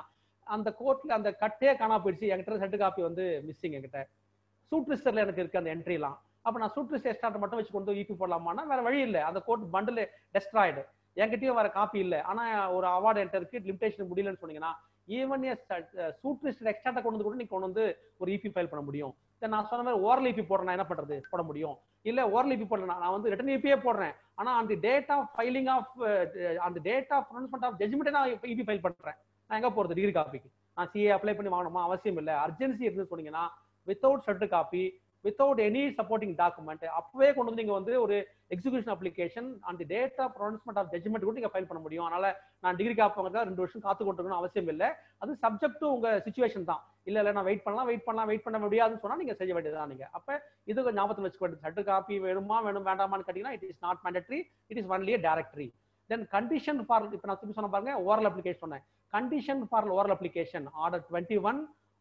அந்த கோர்ட்ல அந்த கட்டே காணா போயிடுச்சு என்கிட்ட செட்டு காப்பி வந்து மிஸ்ஸிங் என்கிட்ட சூட் லிஸ்டர்ல எனக்கு இருக்கு அந்த என்ட்ரிலாம் அப்ப நான் சூட் லிஸ்ட் எக்ஸ்ட்ரா மட்டும் வச்சு கொண்டு இபி போடலாமான்னா வேற வழி இல்லை அந்த கோர்ட் பண்டில் டெஸ்ட்ராய்டு என்கிட்டயும் வேற காப்பி இல்லை ஆனா ஒரு அவார்டு என்கிட்ட இருக்கு லிமிடேஷன் முடியலன்னு சொன்னீங்கன்னா ஈவன் சூட் லிஸ்ட் எக்ஸ்ட்ரா கொண்டு வந்து கூட நீங்க கொண்டு வந்து ஒரு இபி ஃபைல் பண்ண முடியும் Then நான் சொன்ன மாதிரி ஓரல் இபி போடுறேன் என்ன பண்றது போட முடியும் இல்ல ஓரல் இபி போடல நான் வந்து ரிட்டன் இபியே போடுறேன் ஆனா அந்த டேட் ஆஃப் ஃபைலிங் ஆஃப் அந்த date of pronouncement of judgment நான் இபி ஃபைல் பண்றேன் நான் எங்க போறது டிகிரி காப்பிக்கு நான் சிஏ அப்ளை பண்ணி வாங்கணுமா அவசியம் இல்லை அர்ஜென்சி இருந்து சொன்னீங்கன்னா வித்தவுட் ஷர்ட் copy without any supporting document அப்பவே கொண்டு வந்து நீங்க வந்து ஒரு எக்ஸிகூஷன் அப்ளிகேஷன் அந்த date of pronouncement of judgment கூட நீங்க ஃபைல் பண்ண முடியும் அதனால நான் டிகிரி காப்பாங்க ரெண்டு வருஷம் காத்து கொண்டிருக்கணும் அவசியம் இல்லை அது சப்ஜெக்ட் டு உங்க சுச்சுவேஷன் தான் இல்ல இல்ல நான் வெயிட் பண்ணலாம் வெயிட் பண்ணலாம் வெயிட் பண்ண முடியாதுன்னு சொன்னா நீங்க செய்ய வேண்டியதுதான் நீங்க அப்ப இது கொஞ்சம் ஞாபகத்தில் வச்சுக்க வேண்டியது சட்டு காப்பி வேணுமா வேணும் வேண்டாமான்னு கேட்டீங்கன்னா it is not mandatory it is only directory then condition for இப்போ நான் திருப்பி சொன்ன பாருங்க ஓரல் அப்ளிகேஷன் சொன்னேன் condition for oral application order twenty one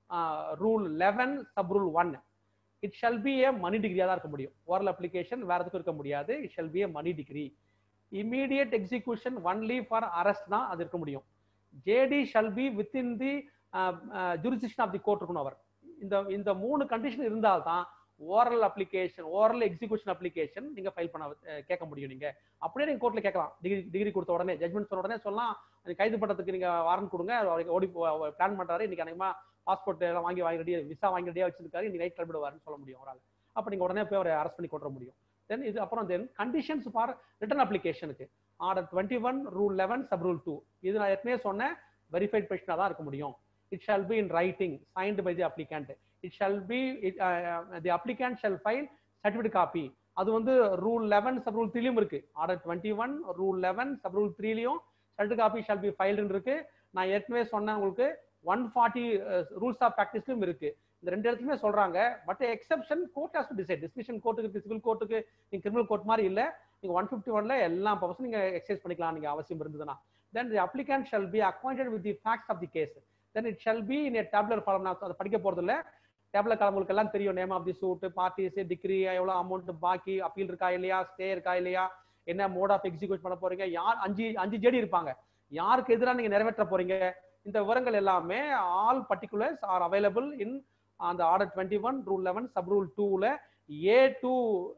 rule eleven sub rule one it shall be a money டிகிரியா தான் இருக்க முடியும் ஓரல் அப்ளிகேஷன் வேற எதுக்கும் இருக்க முடியாது it shall be a money decree immediate execution only for arrest தான் அது இருக்க முடியும் JD shall be within the jurisdiction of the court இருக்கணும் அவர் இந்த இந்த மூணு கண்டிஷன் இருந்தால் தான் oral application oral execution application நீங்க ஃபைல் பண்ண அஹ், கேட்க முடியும் நீங்க அப்படியே நீங்க கோர்ட்ல கேட்கலாம் டிகிரி டிகிரி கொடுத்த உடனே ஜட்மெண்ட் சொன்ன உடனே சொல்லலாம் நீங்க கைது பண்றதுக்கு நீங்க வாரண்ட் கொடுங்க அவருக்கு ஓடி பிளான் பண்றாரு இன்னைக்கு அநேகமா பாஸ்போர்ட் எல்லாம் வாங்கி வாங்கி ரெடியா விசா வாங்கி ரெடியா வச்சிருக்காரு இன்னைக்கு நைட் கிளம்பிடுவாருன்னு சொல்ல முடியும் அவரால் அப்ப நீங்க உடனே போய் அவரை அரெஸ்ட் பண்ணி கொண்டு வர முடியும் தென் இது அப்புறம் தென் கண்டிஷன்ஸ் ஃபார் ரிட்டர்ன் அப்ளிகேஷனுக்கு order twenty one rule eleven sub rule two இது நான் ஏற்கனவே சொன்னேன் வெரிஃபைட் பெஷனாக தான் இருக்க முடியும் it shall be in writing signed by the applicant it shall be the applicant shall file certificate copy அது வந்து ரூல் லெவன் சப் ரூல் த்ரீலையும் இருக்கு order twenty one rule eleven sub rule த்ரீலையும் certificate copy shall be filed இருக்கு நான் ஏற்கனவே சொன்னேன் உங்களுக்கு ஒன் ஃபார்ட்டி ரூல்ஸ் ஆஃப் ப்ராக்டிஸ்லையும் இருக்கு இந்த ரெண்டு இடத்துலயுமே சொல்றாங்க but exception court has to decide discretion கோர்ட்டுக்கு சிவில் கோர்ட்டுக்கு நீங்க கிரிமினல் கோர்ட் மாதிரி இல்ல நீங்க ஒன் ஃபிஃப்டி ஒன்ல எல்லா பர்பஸும் நீங்க எக்ஸசைஸ் பண்ணிக்கலாம் நீங்க அவசியம் இருந்ததுன்னா then the applicant shall be acquainted with the facts of the case then it shall be in tabular form நான் அதை படிக்க போறது இல்ல டேப்லர் காலம் உங்களுக்கு எல்லாம் தெரியும் name of the suit parties decree எவ்வளவு அமௌண்ட் பாக்கி அப்பீல் இருக்கா இல்லையா ஸ்டே இருக்கா இல்லையா என்ன மோட் ஆஃப் எக்ஸிக்யூட் பண்ண போறீங்க யார் அஞ்சு அஞ்சு ஜேடி இருப்பாங்க யாருக்கு எதிராக நீங்க நிறைவேற்ற போறீங்க இந்த விவரங்கள் எல்லாமே all particulars are available in அந்த order twenty one rule eleven sub rule டூல ஏ டூ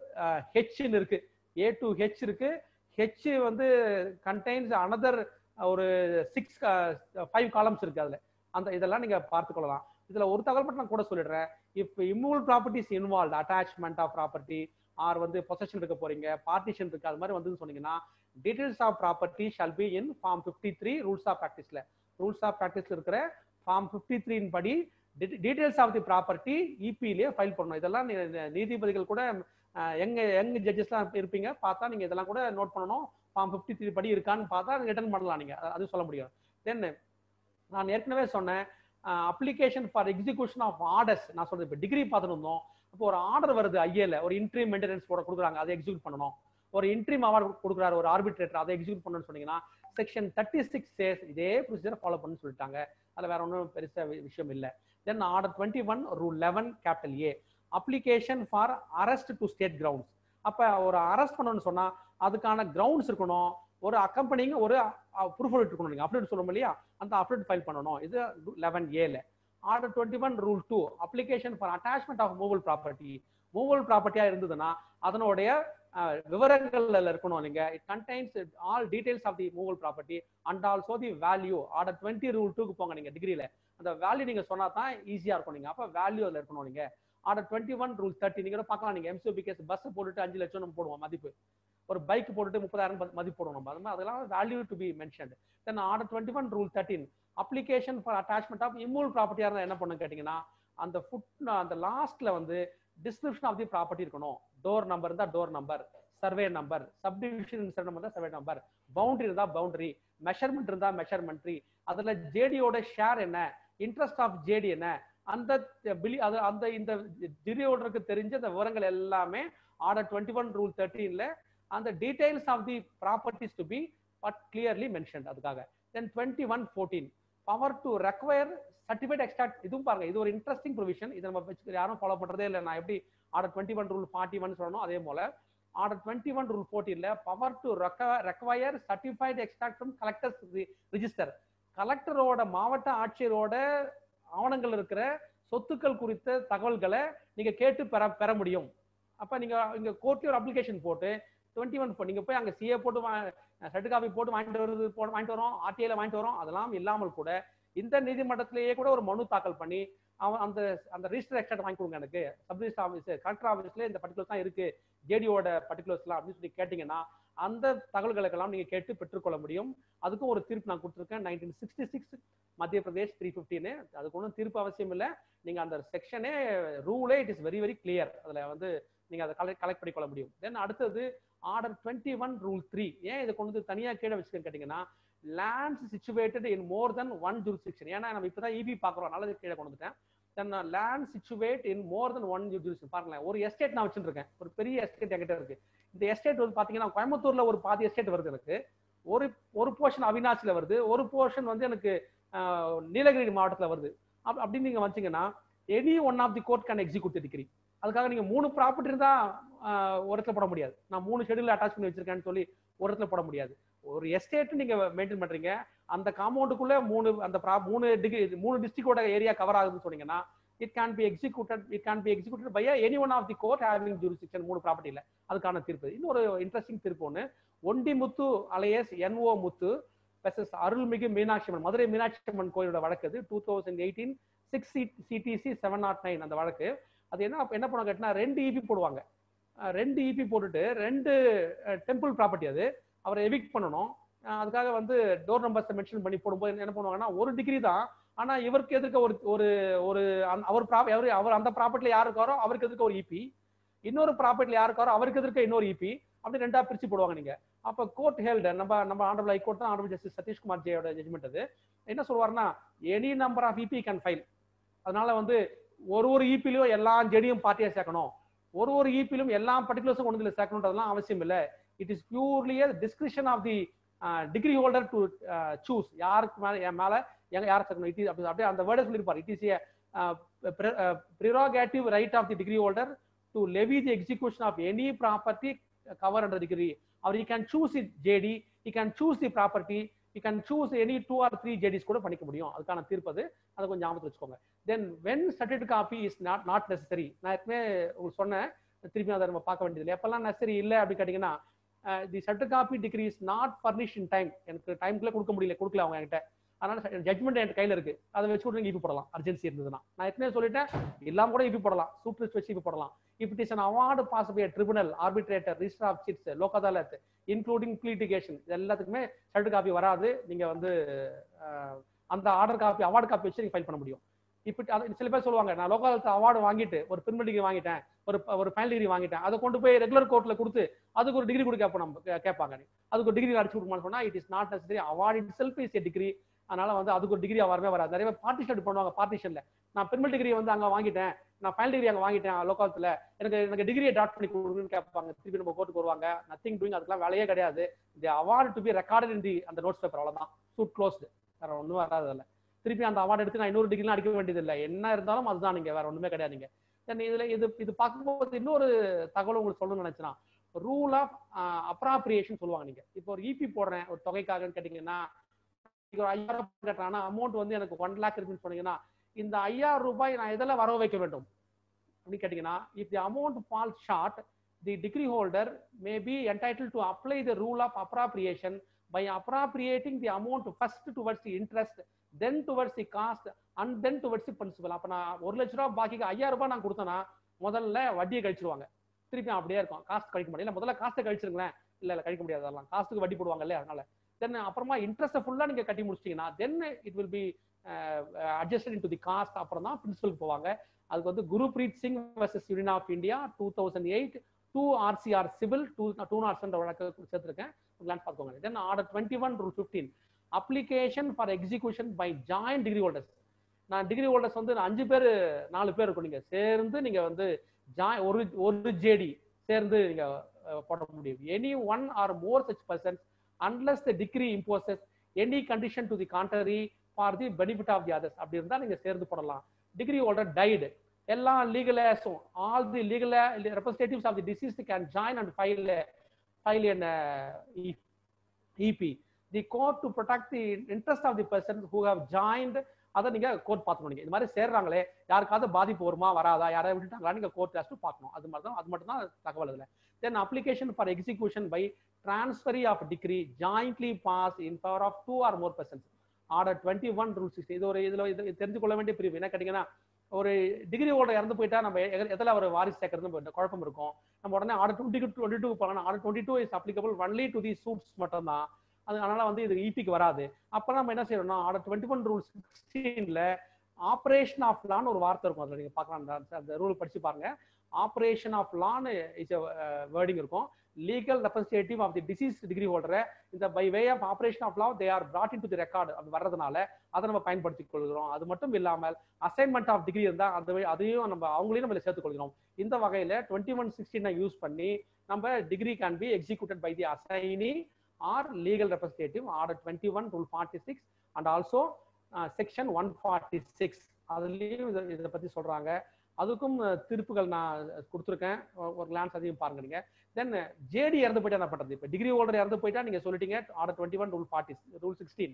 ஹெச்னு இருக்கு ஏ டூ ஹெச் இருக்கு ஹெச் வந்து கண்டைன்ஸ் அனதர் ஒரு சிக்ஸ் ஃபைவ் காலம்ஸ் இருக்கு அதுல அந்த இதெல்லாம் நீங்க பார்த்துக்கொள்ளலாம் இதுல ஒரு தகவல் மட்டும் நான் கூட சொல்லிடுறேன் if immovable properties involve attachment of property or வந்து பொசஷன் இருக்க போறீங்க பார்ட்டிஷன் இருக்கு அது மாதிரி வந்து சொன்னீங்கன்னா details of property shall be in form fifty three rules of ப்ராக்டிஸ்ல ரூல்ஸ் ஆஃப் ப்ராக்டிஸ்ல இருக்கிற ஃபார்ம் ஃபிஃப்டி த்ரீன் படி டீடைல்ஸ் ஆஃப் தி ப்ராப்பர்ட்டி இபிலேயே ஃபைல் பண்ணணும் இதெல்லாம் நீ- நீ- நீதிபதிகள் கூட அஹ், எங்க யங் ஜட்ஜஸ்லாம் இருப்பீங்க பார்த்தா நீங்க இதெல்லாம் கூட நோட் பண்ணணும் ஃபார்ம் ஃபிஃப்டி த்ரீ படி இருக்கான்னு பார்த்தா ரிட்டர்ன் பண்ணலாம் நீங்க அது- அது சொல்ல முடியும் தென் நான் ஏற்கனவே சொன்னேன் application for execution of orders நான் சொல்றது இப்போ டிகிரி பார்த்துட்டு இருந்தோம் இப்போ ஒரு ஆர்டர் வருது ஐஏல ஒரு இன்ட்ரி மெயின்டெனன்ஸ் போட கொடுக்குறாங்க அதை எக்ஸிக்யூட் பண்ணணும் ஒரு இன்ட்ரீம் அவார்டு கொடுக்குறாரு ஒரு ஆர்பிட்ரேட்டர் அதை எக்ஸிக்யூட் பண்ணணும்னு சொன்னீங்கன்னா செக்ஷன் தேர்ட்டி சிக்ஸ் சேஸ் இதே ப்ரொசீஜர் ஃபாலோ பண்ணு சொல்லிட்டாங்க அதில் வேற ஒன்றும் பெருசா வி- விஷயம் இல்லை then order twenty one rule eleven capital A application for arrest to state grounds அப்போ ஒரு அரெஸ்ட் பண்ணணும்னு சொன்னா அதுக்கான கிரவுண்ட்ஸ் இருக்கணும் ஒரு அக்கம்பனிங் ஒரு ப்ரூஃப் இருக்கணும் நீங்க அப்டேட் சொல்லுவோம் இல்லையா அந்த அப்டேட் ஃபைல் பண்ணணும் இது லெவன் ஏல order twenty one rule two application for attachment of movable property movable ப்ராப்பர்ட்டியா இருந்ததுன்னா அதனுடைய அஹ், விவரங்கள்ல இருக்கணும் நீங்க it contains all details of the movable property and also the value order twenty rule டூக்கு போங்க நீங்க டிகிரியில அந்த வேல்யூ நீங்க சொன்னா தான் ஈஸியா இருக்கும் நீங்க அப்ப வேல்யூ அதுல இருக்கணும் நீங்க order twenty one rule thirty நீங்க கூட பார்க்கலாம் நீங்க எம்சிஓபி கேஸ் பஸ் போட்டுட்டு அஞ்சு லட்சம் நம்ம போடுவோம் மதிப்பு ஒரு பைக் போட்டுட்டு முப்பதாயிரம் பதி- மதிப்பு போடுவோம் நம்ம அது மாதிரி அதெல்லாம் value to be mentioned then order twenty one rule thirteen application for attachment of immovable ப்ராப்பர்ட்டியா இருந்தா என்ன பண்ணும் கேட்டீங்கன்னா அந்த ஃபுட் அந்த லாஸ்ட்ல வந்து டிஸ்கிரிப்ஷன் ஆஃப் தி ப்ராப்பர்ட்டி இருக்கணும் டோர் நம்பர் இருந்தா door number survey number subdivision number இருந்தா சர்வே நம்பர் பவுண்டரி இருந்தா பவுண்டரி மெஷர்மெண்ட் இருந்தா மெஷர்மெண்ட்ரி அதுல ஜேடியோட ஷேர் என்ன இன்ட்ரெஸ்ட் ஆஃப் ஜேடி என்ன அந்த பிலி அது அந்த இந்த ஜிரியோடருக்கு தெரிஞ்ச அந்த விவரங்கள் எல்லாமே ஆர்டர் டுவெண்ட்டி ஒன் ரூல் தேர்ட்டீன்ல அந்த details of the properties to be but clearly mention அதுக்காக then twenty one fourteen power to require certificate extract இதுவும் பாருங்க இது ஒரு இன்ட்ரெஸ்டிங் ப்ரொவிஷன் இதை நம்ம வச்சு யாரும் ஃபாலோ பண்றதே இல்லை நான் எப்படி order twenty one rule forty one சொல்லணும் அதே போல ஆர்டர் டுவெண்ட்டி ஒன் ரூல் ஃபோர்டீன்ல power to require certified extract from collector's register கலெக்டரோட மாவட்ட ஆட்சியரோட ஆவணங்கள் இருக்கிற சொத்துக்கள் குறித்த தகவல்களை நீங்க கேட்டு பெற பெற முடியும் அப்ப நீங்க இங்க கோர்ட்ல ஒரு அப்ளிகேஷன் போட்டு டுவெண்ட்டி ஒன் நீங்க போய் அங்க சிஏ போட்டு சர்டு காப்பி போட்டு வாங்கிட்டு வருது போட்டு வாங்கிட்டு வரோம் ஆர்டிஐல வாங்கிட்டு வரோம் அதெல்லாம் இல்லாமல் கூட இந்த நீதிமன்றத்திலேயே கூட ஒரு மனு தாக்கல் பண்ணி அவன் அந்த அந்த ரிஜிஸ்டர் எக்ஸ்ட்ரா வாங்கி கொடுங்க எனக்கு சப் ரிஜிஸ்டர் ஆஃபீஸ் கலெக்டர் ஆஃபீஸ்ல இந்த பர்டிகுலர்ஸ் தான் இருக்கு ஜேடியோட பர்டிகுலர்ஸ்லாம் அப்படின்னு சொல்லி கேட்டீங்கன்னா அந்த தகவல்களுக்கெல்லாம் நீங்க கேட்டு பெற்றுக்கொள்ள முடியும் அதுக்கும் ஒரு தீர்ப்பு நான் கொடுத்துருக்கேன் நைன்டீன் சிக்ஸ்டி சிக்ஸ் மத்திய பிரதேஷ் த்ரீ ஃபிஃப்டின்னு அதுக்கு ஒன்றும் தீர்ப்பு அவசியம் இல்லை நீங்க அந்த செக்ஷனே ரூலே it is very very clear அதுல வந்து நீங்க அதை கலெக்ட் கலெக்ட் பண்ணிக்கொள்ள முடியும் தென் அடுத்தது order twenty one rule three ஏன் இதை கொண்டு வந்து தனியாக கீழே வச்சுக்கன்னு கேட்டிங்கன்னா lands situated in more than one jurisdiction ஏன்னா நம்ம இப்போ தான் இபி பார்க்குறோம் நல்லது கீழே கொண்டு வந்துட்டேன் then land situate in more than one jurisdiction பாருங்களேன் ஒரு எஸ்டேட் நான் வச்சுருக்கேன் ஒரு பெரிய எஸ்டேட் என்கிட்ட இருக்கு இந்த எஸ்டேட் வந்து பார்த்தீங்கன்னா கோயம்புத்தூர்ல ஒரு பாதி எஸ்டேட் வருது எனக்கு ஒரு ஒரு போர்ஷன் அவினாசியில் வருது ஒரு போர்ஷன் வந்து எனக்கு நீலகிரி மாவட்டத்தில் வருது அப் அப்படின்னு நீங்கள் வச்சிங்கன்னா any one of the court can execute decree அதுக்காக நீங்க மூணு ப்ராப்பர்ட்டி இருந்தா ஒரு இடத்துல போட முடியாது நான் மூணு ஷெடியூல் அட்டாச் பண்ணி வச்சிருக்கேன்னு சொல்லி ஒரு இடத்துல போட முடியாது ஒரு எஸ்டேட் நீங்க மெயின்டைன் பண்றீங்க அந்த காம்பவுண்டுக்குள்ள மூணு அந்த மூணு டிகிரி மூணு டிஸ்ட்ரிக்டோட ஏரியா கவர் ஆகுதுன்னு சொன்னீங்கன்னா it can be executed it can be executed by any one of the court having jurisdiction மூணு ப்ராப்பர்ட்டியில் அதுக்கான தீர்ப்பு இன்னொரு இன்ட்ரெஸ்டிங் தீர்ப்பு ஒன்று ஒண்டி முத்து அலையஸ் என்ஓ முத்து வெர்சஸ் அருள்மிகு மீனாட்சி அம்மன் மதுரை மீனாட்சி அம்மன் கோயிலோட வழக்கு அது two thousand eighteen six CTC seven naught nine அந்த வழக்கு அது என்ன என்ன பண்ண கேட்டினா ரெண்டு இபி போடுவாங்க ரெண்டு இபி போட்டுட்டு ரெண்டு டெம்பிள் ப்ராப்பர்ட்டி அது அவரை எவிக் பண்ணணும் அதுக்காக வந்து டோர் நம்பர்ஸை மென்ஷன் பண்ணி போடும்போது என்ன பண்ணுவாங்கன்னா ஒரு டிகிரி தான் ஆனா இவருக்கு எதிர்க்க ஒரு ஒரு ஒரு அவர் அவர் அவர் அந்த ப்ராப்பர்ட்டில யார் இருக்காரோ அவருக்கு எதிர்க்க ஒரு இபி இன்னொரு ப்ராப்பர்ட்டில யார் இருக்காரோ அவருக்கு எதிர்க்க இன்னொரு இபி அப்படி ரெண்டா பிரிச்சு போடுவாங்க நீங்க அப்ப கோர்ட் ஹெல்ட் நம்ம நம்ம ஆனரபிள் ஹைகோர்ட் தான் ஆனரபிள் ஜஸ்டிஸ் சதீஷ்குமார் ஜெயோட ஜட்மெண்ட் அது என்ன சொல்லுவாருன்னா any number of EP can file அதனால வந்து ஒரு ஒரு இபிலையும் எல்லா ஜெடியும் பார்ட்டியா சேர்க்கணும் ஒரு ஒரு இபிலும் எல்லா பர்டிகுலர்ஸும் கொண்டு வந்து சேர்க்கணுன்றதுலாம் அவசியம் இல்லை it is purely discretion of the degree holder to choose யாருக்கு மேல என் மேல எங்க யாரை சேர்க்கணும் இட் இஸ் அப்படி அப்படியே அந்த வேர்டை சொல்லியிருப்பார் it is a prerogative right of the degree holder to levy the execution of any property cover under decree அவர் you can choose it JD you can choose the property you can choose any two or three JDs கூட பண்ணிக்க முடியும் அதுக்கான தீர்ப்பு அது அதை கொஞ்சம் ஞாபகத்தில் வச்சுக்கோங்க then when certificate copy is not not necessary நான் எப்பவுமே உங்களுக்கு சொன்னேன் திருப்பி அதை நம்ம பார்க்க வேண்டியது எப்பெல்லாம் நெசசரி இல்லை அப்படின்னு கேட்டிங்கன்னா the certificate copy decree is not furnish in time எனக்கு டைம்க்குள்ளே கொடுக்க முடியல கொடுக்கல அவங்க என்கிட்ட அதனால ஜட்மெண்ட் என் கையில் இருக்கு அதை வச்சு கூட இபி போடலாம் அர்ஜென்சி இருந்ததுன்னா நான் எப்பவுமே சொல்லிட்டேன் இல்லாம கூட இபி போடலாம் சூப்பர் வச்சு இபி போடலாம் if it is an award pass by tribunal arbitrator register of chits Lok Adalat including prelitigation இது எல்லாத்துக்குமே சர்டிஃபிகேட் காப்பி வராது நீங்க வந்து அந்த ஆர்டர் காப்பி அவார்டு காப்பி வச்சு நீங்க ஃபைல் பண்ண முடியும் இப்போ சில பேர் சொல்லுவாங்க நான் லோக்கல் அவார்டு வாங்கிட்டு ஒரு பிரிமினல் டிகிரி வாங்கிட்டேன் ஒரு ஒரு ஃபைனல் டிகிரி வாங்கிட்டேன் அதை கொண்டு போய் ரெகுலர் கோர்ட்ல கொடுத்து அதுக்கு ஒரு டிகிரி கொடுக்க கேட்போம் நம்ம கேட்பாங்க அதுக்கு ஒரு டிகிரி அடிச்சு கொடுக்கணும்னு சொன்னா it is not necessary award itself is a decree அதனால வந்து அதுக்கு ஒரு டிகிரி வரவே வராது நிறைய பேர் பார்ட்டிஷன் பண்ணுவாங்க பார்ட்டிஷன்ல நான் பிரிமினல் டிகிரி வந்து அங்க வாங்கிட்டேன் நான் ஃபைனல் டிகிரி அங்க வாங்கிட்டேன் லோக்கத்துல எனக்கு எனக்கு டிகிரியை டாட் பண்ணி கொடுங்கன்னு கேட்பாங்க திருப்பி நம்ம கோர்ட்டுக்கு வருவாங்க நத்திங் டூயிங் அதுக்கெல்லாம் வேலையே கிடையாது the award to be recorded in the அந்த நோட்ஸ் பேப்பர் அவ்வளவுதான் சூட் க்ளோஸ்டு வேற ஒன்றும் வராது அதில் திருப்பி அந்த அவார்டு எடுத்து நான் இன்னொரு டிகிரிலாம் அடிக்க வேண்டியது இல்லை என்ன இருந்தாலும் அதுதான் நீங்க வேற ஒண்ணுமே கிடையாது நீங்க தென் இதுல இது இது பார்க்கும்போது இன்னொரு தகவல் உங்களுக்கு சொல்லணும்னு நினைச்சுனா ரூல் ஆஃப் அப்ராப்ரியேஷன் சொல்லுவாங்க நீங்க இப்போ ஒரு இபி போடுறேன் ஒரு தொகைக்காகன்னு கேட்டீங்கன்னா ஒரு ஐயாயிரம் கட்டுறாங்கன்னா அமௌண்ட் வந்து எனக்கு ஒன் லேக் இருக்குன்னு சொன்னீங்கன்னா இந்த ஐயாயிரம் ரூபாய் நான் எதில் வர வைக்க வேண்டும் அப்படின்னு கேட்டீங்கன்னா if the amount fall short the degree holder may be entitle to apply the rule of appropriation by appropriating the amount first towards the interest then towards the cost and then towards the principal அப்போ நான் ஒரு லட்ச ரூபா பாக்கிக்கு ஐயாயிரம் ரூபாய் நான் கொடுத்தேன்னா முதல்ல வட்டியை கழிச்சிருவாங்க திருப்பி அப்படியே இருக்கும் காஸ்ட் கழிக்க முடியல முதல்ல காஸ்ட்டை கழிச்சிருங்களேன் இல்ல இல்ல கழிக்க முடியாது அதெல்லாம் காஸ்ட்டுக்கு வட்டி போடுவாங்க இல்லையா அதனால தென் அப்புறமா இன்ட்ரெஸ்ட் ஃபுல்லா நீங்க கட்டி முடிச்சிட்டீங்கன்னா then it will be adjusted in to the cost அப்புறம் தான் பிரின்சிபலுக்கு போவாங்க அதுக்கு வந்து Gurpreet Singh versus union of India two thousand eight two RCR civil two two naught சென்ற வழக்கு சேர்த்திருக்கேன் கிளான்ஸ் பார்த்துக்கோங்க then order twenty one rule fifteen application for execution by joint decree holders நான் டிகிரி ஹோல்டர்ஸ் வந்து அஞ்சு பேர் நாலு பேர் இருக்கும் நீங்க சேர்ந்து நீங்க வந்து ஜாய் ஒரு ஒரு ஜேடி சேர்ந்து நீங்க போட முடியும் any one or more such persons unless the decree imposes any condition to the contrary for the benefit of the others அப்படி இருந்தால் நீங்க சேர்ந்து போடலாம் டிகிரி ஹோல்டர் டைடு எல்லா லீகலேஸும் all the legal representatives of the deceased can join and file file an EP the court to protect the interest of the person who have joint அதை நீங்க court பார்த்துக்கணும் நீங்க இந்த மாதிரி சேர்றாங்களே யாருக்காவது பாதிப்பு வருமா வராதா யாராவது விட்டுட்டாங்களா நீங்க கோர்ட் ஹாஸ் பார்க்கணும் அது மாதிரி தான் அது மட்டும் தான் தகவல் இதுல then application for execution by transferee of decree jointly pass in favour of two or more persons order twenty one rule sixty இது ஒரு இதுல இது தெரிஞ்சு கொள்ள வேண்டிய பிரிவு என்ன கேட்டீங்கன்னா ஒரு டிகிரி ஹோல்டர் இறந்து போயிட்டா நம்ம எ- எதுல ஒரு வாரிசு சேர்க்கறது குழப்பம் இருக்கும் நம்ம உடனே ஆர்டர் டுவெண்ட்டி டுவெண்ட்டி டூ போகலாம் order twenty two is applicable only to the suits மட்டும் தான் அது அதனால வந்து இது ஈபிக்கு வராது அப்ப நம்ம என்ன செய்யறோம்னா ஆர்டர் டுவெண்ட்டி ஒன் ரூல் சிக்ஸ்டீன்ல ஆப்ரேஷன் ஆஃப் லான்னு ஒரு வார்த்தை இருக்கும் அதுல நீங்க பார்க்கலாம் அந்த- அந்த ரூல் படிச்சு பாருங்க ஆப்ரேஷன் ஆஃப் லான்னு இஸ் வேர்டிங் இருக்கும் legal representative of the deceased decree ஹோல்டரை இந்த by way of operation of law they are brought into the record அது வர்றதுனால அதை நம்ம பயன்படுத்திக் கொள்கிறோம் அது மட்டும் இல்லாமல் அசைன்மெண்ட் ஆஃப் டிகிரி இருந்தால் அது அதையும் நம்ம அவங்களையும் நம்ம சேர்த்துக் கொள்கிறோம் இந்த வகையில டுவெண்ட்டி ஒன் சிக்ஸ்டீனை யூஸ் பண்ணி நம்ம decree can be executed by the assignee or legal representative order twenty one rule forty six and also section one forty six அதுலேயும் இதை இதை பற்றி சொல்கிறாங்க அதுக்கும் அஹ், திருப்புகள் நான் கொடுத்துருக்கேன் ஒ- ஒரு கிளான்ஸ் அதையும் பாருங்க நீங்க தென் ஜேடி இறந்து போயிட்டா என்ன பண்றது இப்போ டிகிரி ஹோல்டர் இறந்து போயிட்டா நீங்க சொல்லிட்டீங்க order twenty one rule forty rule sixteen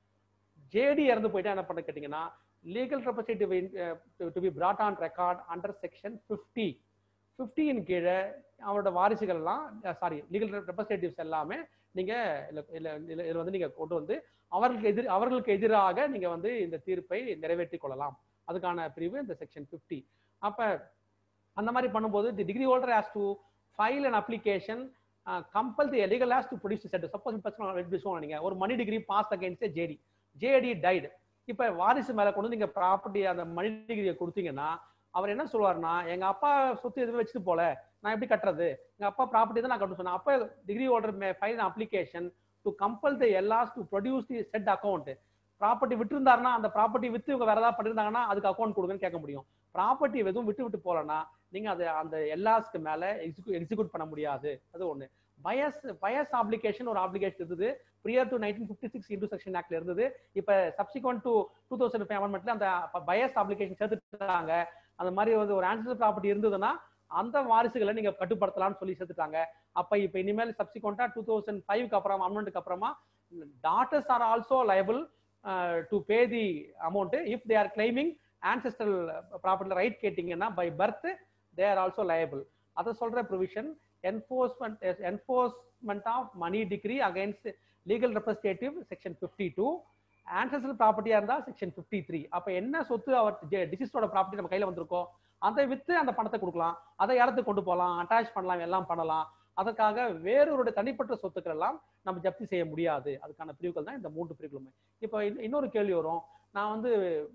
JD இறந்து போயிட்டா என்ன பண்ண கேட்டீங்கன்னா legal representative to be brought on record under section fifty ஃபிஃப்டியின் கீழே அவரோட வாரிசுகள்லாம் சாரி லீகல் ரெப்ரஸன்டேட்டிவ்ஸ் எல்லாமே நீங்க இல்ல இல்ல இல்ல இதுல வந்து நீங்க கொண்டு வந்து அவர்களுக்கு எதிர் அவர்களுக்கு எதிராக நீங்க வந்து இந்த தீர்ப்பை நிறைவேற்றிக் கொள்ளலாம் அதுக்கான பிரிவு இந்த செக்ஷன் 50 அப்ப அந்த மாதிரி பண்ணும்போது the degree holder has to file an application compel the legal has to produce set suppose பிரச்சனை நீங்க ஒரு money decree pass against JD JD died இப்ப வாரிசு மேல கொண்டு நீங்க ப்ராப்பர்ட்டி அந்த மணி டிகிரியை கொடுத்தீங்கன்னா அவர் என்ன சொல்லுவாருன்னா எங்க அப்பா சொத்து எதுவுமே வச்சுட்டு போல நான் எப்படி கட்டுறது எங்க அப்பா ப்ராப்பர்ட்டி தான் நான் கட்ட சொன்னேன் அப்ப decree holder may file application to compel the LRs to produce the set account property விட்டுருந்தாருன்னா அந்த ப்ராப்பர்ட்டி வித்து இவங்க வேற ஏதாவது பண்ணிருந்தாங்கன்னா அதுக்கு அக்கௌண்ட் கொடுங்கன்னு கேட்க முடியும் ப்ராப்பர்ட்டி எதுவும் விட்டு விட்டு போலன்னா நீங்க அது அந்த எல்லாஸ்க்கு மேல எக்ஸிக்யூ எக்ஸிக்யூட் பண்ண முடியாது அது ஒண்ணு பயஸ் பயஸ் அப்ளிகேஷன் ஒரு அப்ளிகேஷன் இருந்தது prior to nineteen fifty six into section ஆக்ட்ல இருந்தது இப்ப subsequent to two thousand five அமெண்ட்மெண்ட்ல அந்த பயஸ் அப்ளிகேஷன் சேர்த்துட்டாங்க அந்த மாதிரி வந்து ஒரு ஆன்சர் ப்ராப்பர்ட்டி இருந்ததுன்னா அந்த வாரிசுகளை நீங்க கட்டுப்படுத்தலாம்னு சொல்லி சேர்த்துட்டாங்க அப்ப இப்ப இனிமேல் சப்சிக்வெண்டா டூ தௌசண்ட் ஃபைவ்க்கு அப்புறம் அமெண்ட்க்கு அப்புறமா daughters are also liable to pay the amount if they are claiming ancestral property right கேட்டீங்கன்னா by birth they are also liable அதை சொல்ற provision enforcement enforcement of money decree against legal representative section fifty two ancestral ப்ராப்பர்ட்டியா இருந்தா section fifty three அப்ப என்ன சொத்து அவர் டிசிஸ்டோட property நம்ம கையில வந்திருக்கோம் அதை வித்து அந்த பணத்தை கொடுக்கலாம் அதை இடத்துக்கு கொண்டு போகலாம் அட்டாச் பண்ணலாம் எல்லாம் பண்ணலாம் அதற்காக வேறொருடைய தனிப்பட்ட சொத்துக்கள் எல்லாம் நம்ம ஜப்தி செய்ய முடியாது அதுக்கான பிரிவுகள் தான் இந்த மூன்று பிரிவுகளுமே இப்போ இன்ன- இன்னொரு கேள்வி வரும் நான் வந்து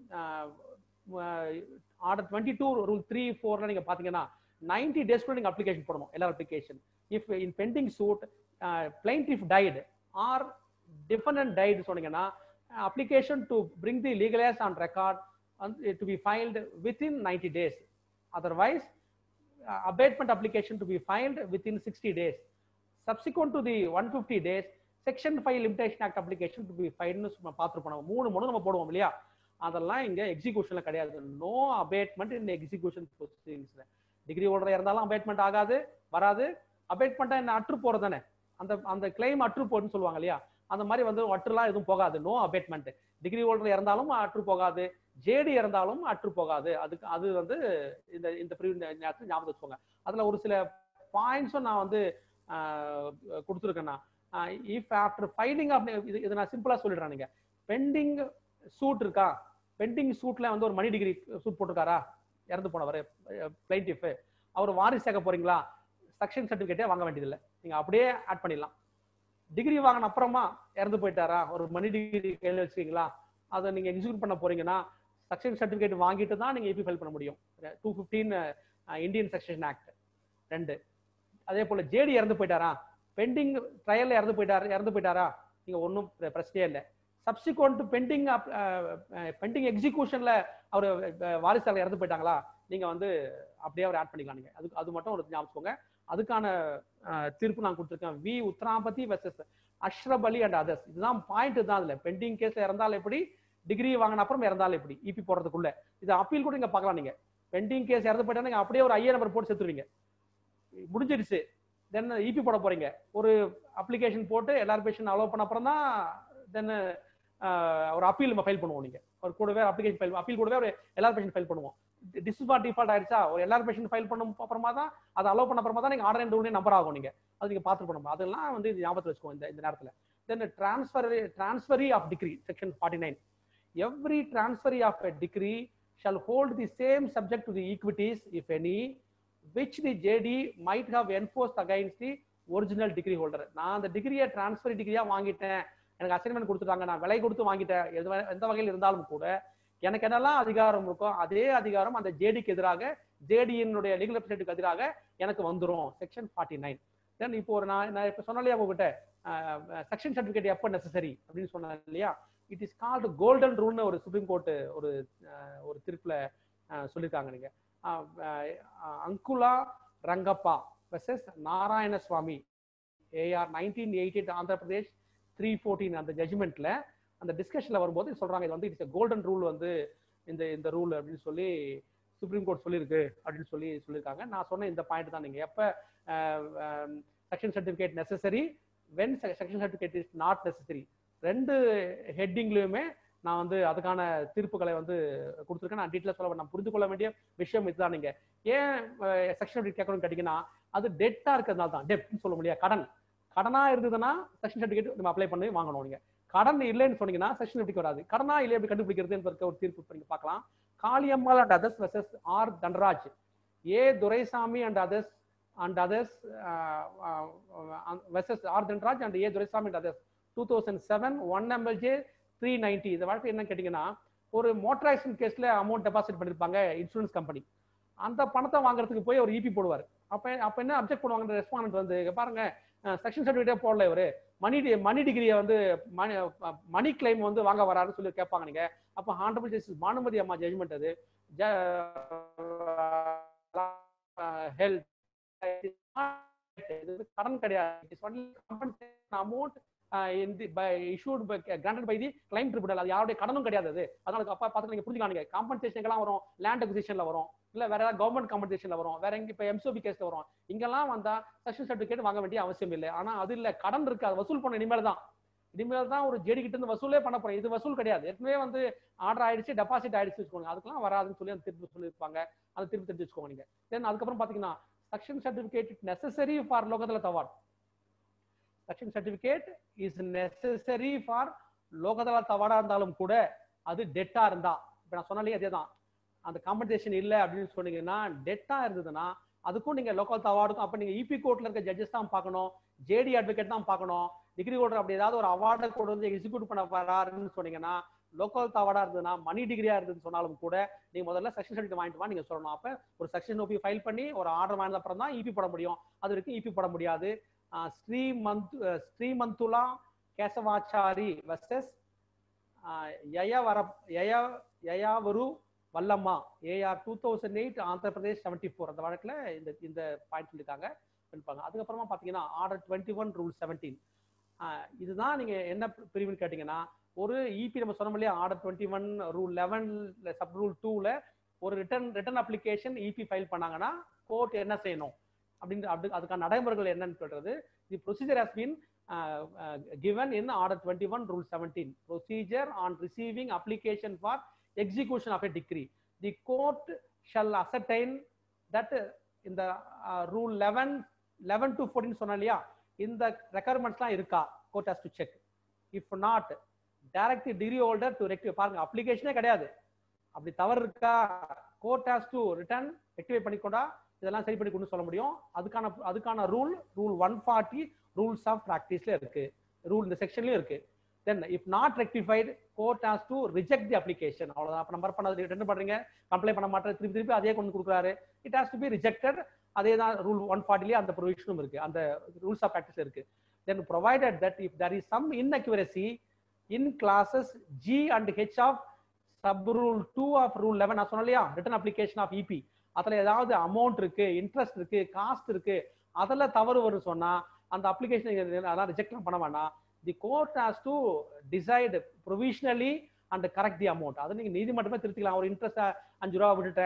order twenty two rule three ஃபோர்ல நீங்க பாத்தீங்கன்னா நைன்டி டேஸ்க்குள்ள நீங்க அப்ளிகேஷன் போடணும் எல்லா application if in pending suit plaintiff died or defendant died சொன்னீங்கன்னா application to bring the legalise on record to be filed within ninety days otherwise abatement application to be filed within 60 days. Subsequent to the 150 days, section five limitation act application to be ஃபைல்னு பார்த்துருப்போம் நம்ம மூணு மூணு நம்ம போடுவோம் இல்லையா அதெல்லாம் இங்க எக்ஸிகூஷன்ல கிடையாது நோ அபேட்மெண்ட் இன் எக்ஸிகூஷன் ப்ரொசீடிங்ஸ்ல டிகிரி ஹோல்டர் இருந்தாலும் அபேட்மெண்ட் ஆகாது வராது அபேட்மெண்ட்டா என்ன அற்று போறது தானே அந்த அந்த கிளைம் அற்று போடுன்னு சொல்லுவாங்க இல்லையா அந்த மாதிரி வந்து அற்றுலாம் எதுவும் போகாது நோ அபேட்மெண்ட் டிகிரி ஹோல்டர் இறந்தாலும் அற்று போகாது ஜேடி இறந்தாலும் அற்று போகாது அதுக்கு அது வந்து இந்த இந்த பிரிவு நேரத்தில் ஞாபகம் வச்சுக்கோங்க அதுல ஒரு சில பாயிண்ட்ஸும் நான் வந்து கொடுத்துருக்கேன்னா இஃப் ஆஃப்டர் ஃபைலிங் ஆஃப் இது இது நான் சிம்பிளா சொல்லிடுறேன் நீங்க பெண்டிங் சூட் இருக்கா பெண்டிங் சூட்ல வந்து ஒரு மணி டிகிரி சூட் போட்டிருக்காரா இறந்து போனவர் பிளைண்டிஃப் அவர் வாரிசு சேர்க்க போறீங்களா சக்ஷன் சர்டிபிகேட்டே வாங்க வேண்டியதில்லை நீங்க அப்படியே ஆட் பண்ணிடலாம் டிகிரி வாங்கின அப்புறமா இறந்து போயிட்டாரா ஒரு மணி டிகிரி கையில் வச்சுக்கீங்களா அதை நீங்க எக்ஸிக்யூட் பண்ண போறீங்கன்னா சக்ஷன் சர்டிபிகேட் வாங்கிட்டு தான் நீங்க ஏபி ஃபைல் பண்ண முடியும் two fifteen Indian succession act ரெண்டு அதே போல ஜேடி இறந்து போயிட்டாரா பெண்டிங் ட்ரையல்ல இறந்து போயிட்டாரு இறந்து போயிட்டாரா நீங்க ஒன்றும் பிரச்சனையே இல்லை சப்சிக்வெண்ட் பெண்டிங் பெண்டிங் எக்ஸிகூஷன்ல அவர் வாரிசாளர் இறந்து போயிட்டாங்களா நீங்க வந்து அப்படியே அவர் ஆட் பண்ணிக்கலாம் நீங்க அதுக்கு அது மட்டும் ஒரு ஞாபகம் அதுக்கான தீர்ப்பு நான் கொடுத்துருக்கேன் V Utharapathi versus Ashraf Ali and others இதுதான் பாயிண்ட் தான் அதுல பெண்டிங் கேஸ்ல இறந்தாலும் எப்படி டிகிரி வாங்கின அப்புறம் இறந்தாலும் எப்படி இபி போடுறதுக்குள்ள இது அப்பீல் கூட நீங்க பார்க்கலாம் நீங்க பெண்டிங் கேஸ் இறந்து போயிட்டா நீங்க அப்படியே ஒரு ஐஏ நம்பர் போட்டு சேர்த்துருவீங்க முடிஞ்சிருச்சு தென் இபி போட போறீங்க ஒரு அப்ளிகேஷன் போட்டு எல்லார் பேஷன் அலோவ் பண்ண அப்புறம் தான் தென் ஒரு அப்பீல் நம்ம ஃபைல் பண்ணுவோம் நீங்க ஒரு கூடவே அப்ளிகேஷன் ஃபைல் அப்பீல் கூடவே ஒரு எல்லார் பேஷன் ஃபைல் பண்ணுவோம் டிஸ்பார் டிஃபால்ட் ஆயிடுச்சா ஒரு எல்லார் பேஷன் ஃபைல் பண்ண அப்புறமா தான் அதை அலோவ் பண்ண அப்புறமா தான் நீங்க ஆர்டர் அண்ட் ரூல்லே நம்பர் ஆகும் நீங்க அது நீங்க பார்த்து பண்ணணும் அதெல்லாம் வந்து இது ஞாபகத்தில் வச்சுக்கோ இந்த இந்த நேரத்துல then transfer transferee of decree section forty nine every transferee of a decree shall hold the same subject to the equities if any which the JD might have enforce against the original decree holder நான் அந்த டிகிரியை transfer டிகிரியா வாங்கிட்டேன் எனக்கு assignment கொடுத்துட்டாங்க நான் விலை கொடுத்து வாங்கிட்டேன் எது வ- எந்த வகையில் இருந்தாலும் கூட எனக்கு என்னெல்லாம் அதிகாரம் இருக்கோ அதே அதிகாரம் அந்த ஜேடிக்கு எதிராக ஜேடியினுடைய லீகல் ரெப்ரஸன்டேட்டிவ் எதிராக எனக்கு வந்துரும் செக்ஷன் ஃபார்ட்டி நைன் தென் இப்போ ஒரு நான் நான் இப்போ சொன்னலையா உங்ககிட்ட செக்ஷன் சர்டிஃபிகேட் எப்போ நெசசரி அப்படின்னு சொன்னேன் இல்லையா இட் இஸ் கால்டு கோல்டன் ரூல்னு ஒரு சுப்ரீம் கோர்ட் ஒரு அஹ், ஒரு தீர்ப்புல அஹ், சொல்லியிருக்காங்க நீங்க அஹ், அஹ், Angula Rangappa versus Narayana Swamy AIR nineteen eighty eight Andhra Pradesh three fourteen அந்த ஜட்ஜ்மெண்ட்ல அந்த டிஸ்கஷன்ல வரும்போது சொல்றாங்க இது வந்து இட்ஸ் கோல்டன் ரூல் வந்து இந்த இந்த ரூல் அப்படின்னு சொல்லி சுப்ரீம் கோர்ட் சொல்லியிருக்கு அப்படின்னு சொல்லி சொல்லியிருக்காங்க நான் சொன்ன இந்த பாயிண்ட் தான் நீங்க எப்ப section certificate necessary when section certificate is not necessary ரெண்டு ஹெட்டிங்லயுமே நான் வந்து அதுக்கான தீர்ப்புகளை வந்து கொடுத்துருக்கேன் நான் டீட்டெயிலாக சொல்ல நான் புரிந்து கொள்ள வேண்டிய விஷயம் இதுதான் நீங்க ஏன் செக்ஷன் சர்டிஃபிகேட் கேட்கணும்னு கேட்டீங்கன்னா அது டெட்டா இருக்கிறதுனால தான் டெப்ட்னு சொல்ல முடியாது கடன் கடனா இருந்ததுன்னா செக்ஷன் சர்டிஃபிகேட் நம்ம அப்ளை பண்ணி வாங்கணும் நீங்க கடன் இல்லைன்னு சொன்னீங்கன்னா செக்ஷன் சர்டிஃபிகேட் வராது கடனா இல்லை எப்படி கண்டுபிடிக்கிறது என்பதற்கு ஒரு தீர்ப்பு இப்ப நீங்க பார்க்கலாம் Kaliammal and others versus R Dhandaraj A Duraisamy and others and others versus R Dhandaraj and A Duraisamy and others two thousand seven one MLJ three ninety இந்த வழக்கு என்ன கேட்டீங்கன்னா ஒரு மோட்டர் ஆக்சிடென்ட் கேஸ்ல அமௌண்ட் டெபாசிட் பண்ணிருப்பாங்க இன்சூரன்ஸ் கம்பெனி அந்த பணத்தை வாங்குறதுக்கு போய் ஒரு இபி போடுவார் அப்ப அப்ப என்ன அப்ஜெக்ட் பண்ணுவாங்க ரெஸ்பாண்ட் வந்து இங்க பாருங்க செக்ஷன் சர்டிஃபிகேட்டே போடல இவரு மணி மணி டிகிரியை வந்து மணி மணி கிளைம் வந்து வாங்க வராருன்னு சொல்லி கேட்பாங்க நீங்க அப்ப ஹாண்டபிள் ஜஸ்டிஸ் பானுமதி அம்மா ஜட்ஜ்மெண்ட் அது ஹெல்த் கடன் கிடையாது amount issued granted by the claim tribunal அது யாருடைய கடனும் கிடையாது அது அதனால அப்பா பார்த்து நீங்க புரிஞ்சுக்கானுங்க காம்பன்சேஷன் எல்லாம் வரும் லேண்ட் அக்விசிஷன்ல வரும் இல்ல வேற ஏதாவது கவர்மெண்ட் காம்பன்சேஷன்ல வரும் வேற எங்க இப்ப எம்சோபி கேஸ்ல வரும் இங்கெல்லாம் வந்தா செக்ஷன் சர்டிஃபிகேட் வாங்க வேண்டிய அவசியம் இல்லை ஆனா அது இல்ல கடன் இருக்கு அது வசூல் பண்ண இனிமேல் தான் இனிமேல் தான் ஒரு ஜேடி கிட்ட இருந்து வசூலே பண்ண போறோம் இது வசூல் கிடையாது ஏற்கனவே வந்து ஆர்டர் ஆயிடுச்சு டெபாசிட் ஆயிடுச்சு வச்சுக்கோங்க அதுக்கெல்லாம் வராதுன்னு சொல்லி அந்த திருப்பி சொல்லியிருப்பாங்க அதை திருப்பி தெரிஞ்சு வச்சுக்கோங்க நீங்க தென் அதுக்கப்புறம் பாத்தீங்கன்னா section certificate necessary for Lok Adalat award section certificate is necessary for Lok Adalat தவாடா இருந்தாலும் கூட அது டெட்டா இருந்தா இப்ப நான் சொன்னாலே அதே தான் அந்த காம்பன்சேஷன் இல்லை அப்படின்னு சொன்னீங்கன்னா டெட்டா இருந்ததுன்னா அதுக்கும் நீங்க லோக்கல் அவார்டுக்கும் அப்ப நீங்க இபி கோர்ட்ல இருக்க ஜட்ஜஸ் தான் பார்க்கணும் ஜேடி அட்வொகேட் தான் பார்க்கணும் டிகிரி ஹோல்டர் அப்படி ஏதாவது ஒரு அவார்டை கொண்டு வந்து எக்ஸிக்யூட் பண்ண வராருன்னு சொன்னீங்கன்னா லோக்கல் அவார்டா இருந்ததுன்னா மணி டிகிரியா இருந்ததுன்னு சொன்னாலும் கூட நீங்க முதல்ல செக்ஷன் சர்டிஃபிகேட் வாங்கிட்டு வா நீங்க சொல்லணும் அப்ப ஒரு செக்ஷன் ஓபி ஃபைல் பண்ணி ஒரு ஆர்டர் வாங்கின அப்புறம் தான் இபி போட முடியும் அது வரைக்கும் இபி போட முடியாது ஸ்ரீமந்த் ஸ்ரீமந்துலா கேசவாச்சாரி வர்சஸ் யயவர யய Yayavaru Vallamma AIR two thousand eight Andhra Pradesh seventy four அந்த வழக்கில் இந்த இந்த பாயிண்ட் சொல்லியிருக்காங்க இருப்பாங்க அதுக்கப்புறமா பார்த்தீங்கன்னா order twenty one rule seventeen இதுதான் நீங்க என்ன பிரிவுன்னு கேட்டீங்கன்னா ஒரு இபி நம்ம சொன்ன இல்லையா order twenty one rule eleven sub rule டூல ஒரு return return application EP file பண்ணாங்கன்னா கோர்ட் என்ன செய்யணும் அப்படின்னு அப்படி அதுக்கான நடைமுறைகள் என்னன்னு சொல்றது the procedure has been given in order 21 rule 17 procedure on receiving application for execution of a decree the court shall ascertain that uh, in the uh, rule 11 11 to 14 சொன்னா இல்லையா இந்த ரெக்குயர்மெண்ட்ஸ்லாம் இருக்கா court has to check if not direct decree holder to rectify பாருங்க அப்ளிகேஷனே கிடையாது அப்படி தவறு இருக்கா court has to return rectify பண்ணிக்கொண்டா இதெல்லாம் சரி பண்ணி கொண்டு சொல்ல முடியும் அதுக்கான அதுக்கான rule rule one forty rules of ப்ராக்டிஸ்ல இருக்கு ரூல் இந்த செக்ஷன்லயும் இருக்கு then if not rectified court has to reject the application அவ்வளவுதான் அப்ப நம்பர் பண்ணது ரெண்டு பண்றீங்க கம்ப்ளைண்ட் பண்ண மாட்டேன் திருப்பி திருப்பி அதே கொண்டு கொடுக்குறாரு it has to be rejected அதே தான் ரூல் ஒன் ஃபார்ட்டிலேயே அந்த ப்ரொவிஷனும் இருக்கு அந்த ரூல்ஸ் ஆஃப் ப்ராக்டிஸ் இருக்கு then provided that if there is some inaccuracy in clauses G and H of sub rule two of rule eleven நான் சொன்னேன் இல்லையா ரிட்டன் அப்ளிகேஷன் ஆஃப் இபி அதுல ஏதாவது அமௌண்ட் இருக்கு இன்ட்ரெஸ்ட் இருக்கு காஸ்ட் இருக்கு அதுல தவறு வரும்னு சொன்னா அந்த அப்ளிகேஷன் அதெல்லாம் ரிஜெக்ட் பண்ண வேண்டாம் the court has to decide provisionally and correct the amount அதை நீங்க நீதிமன்றமே திருத்திக்கலாம் ஒரு இன்ட்ரெஸ்ட் அஞ்சு ரூபா விட்டுட்டேன்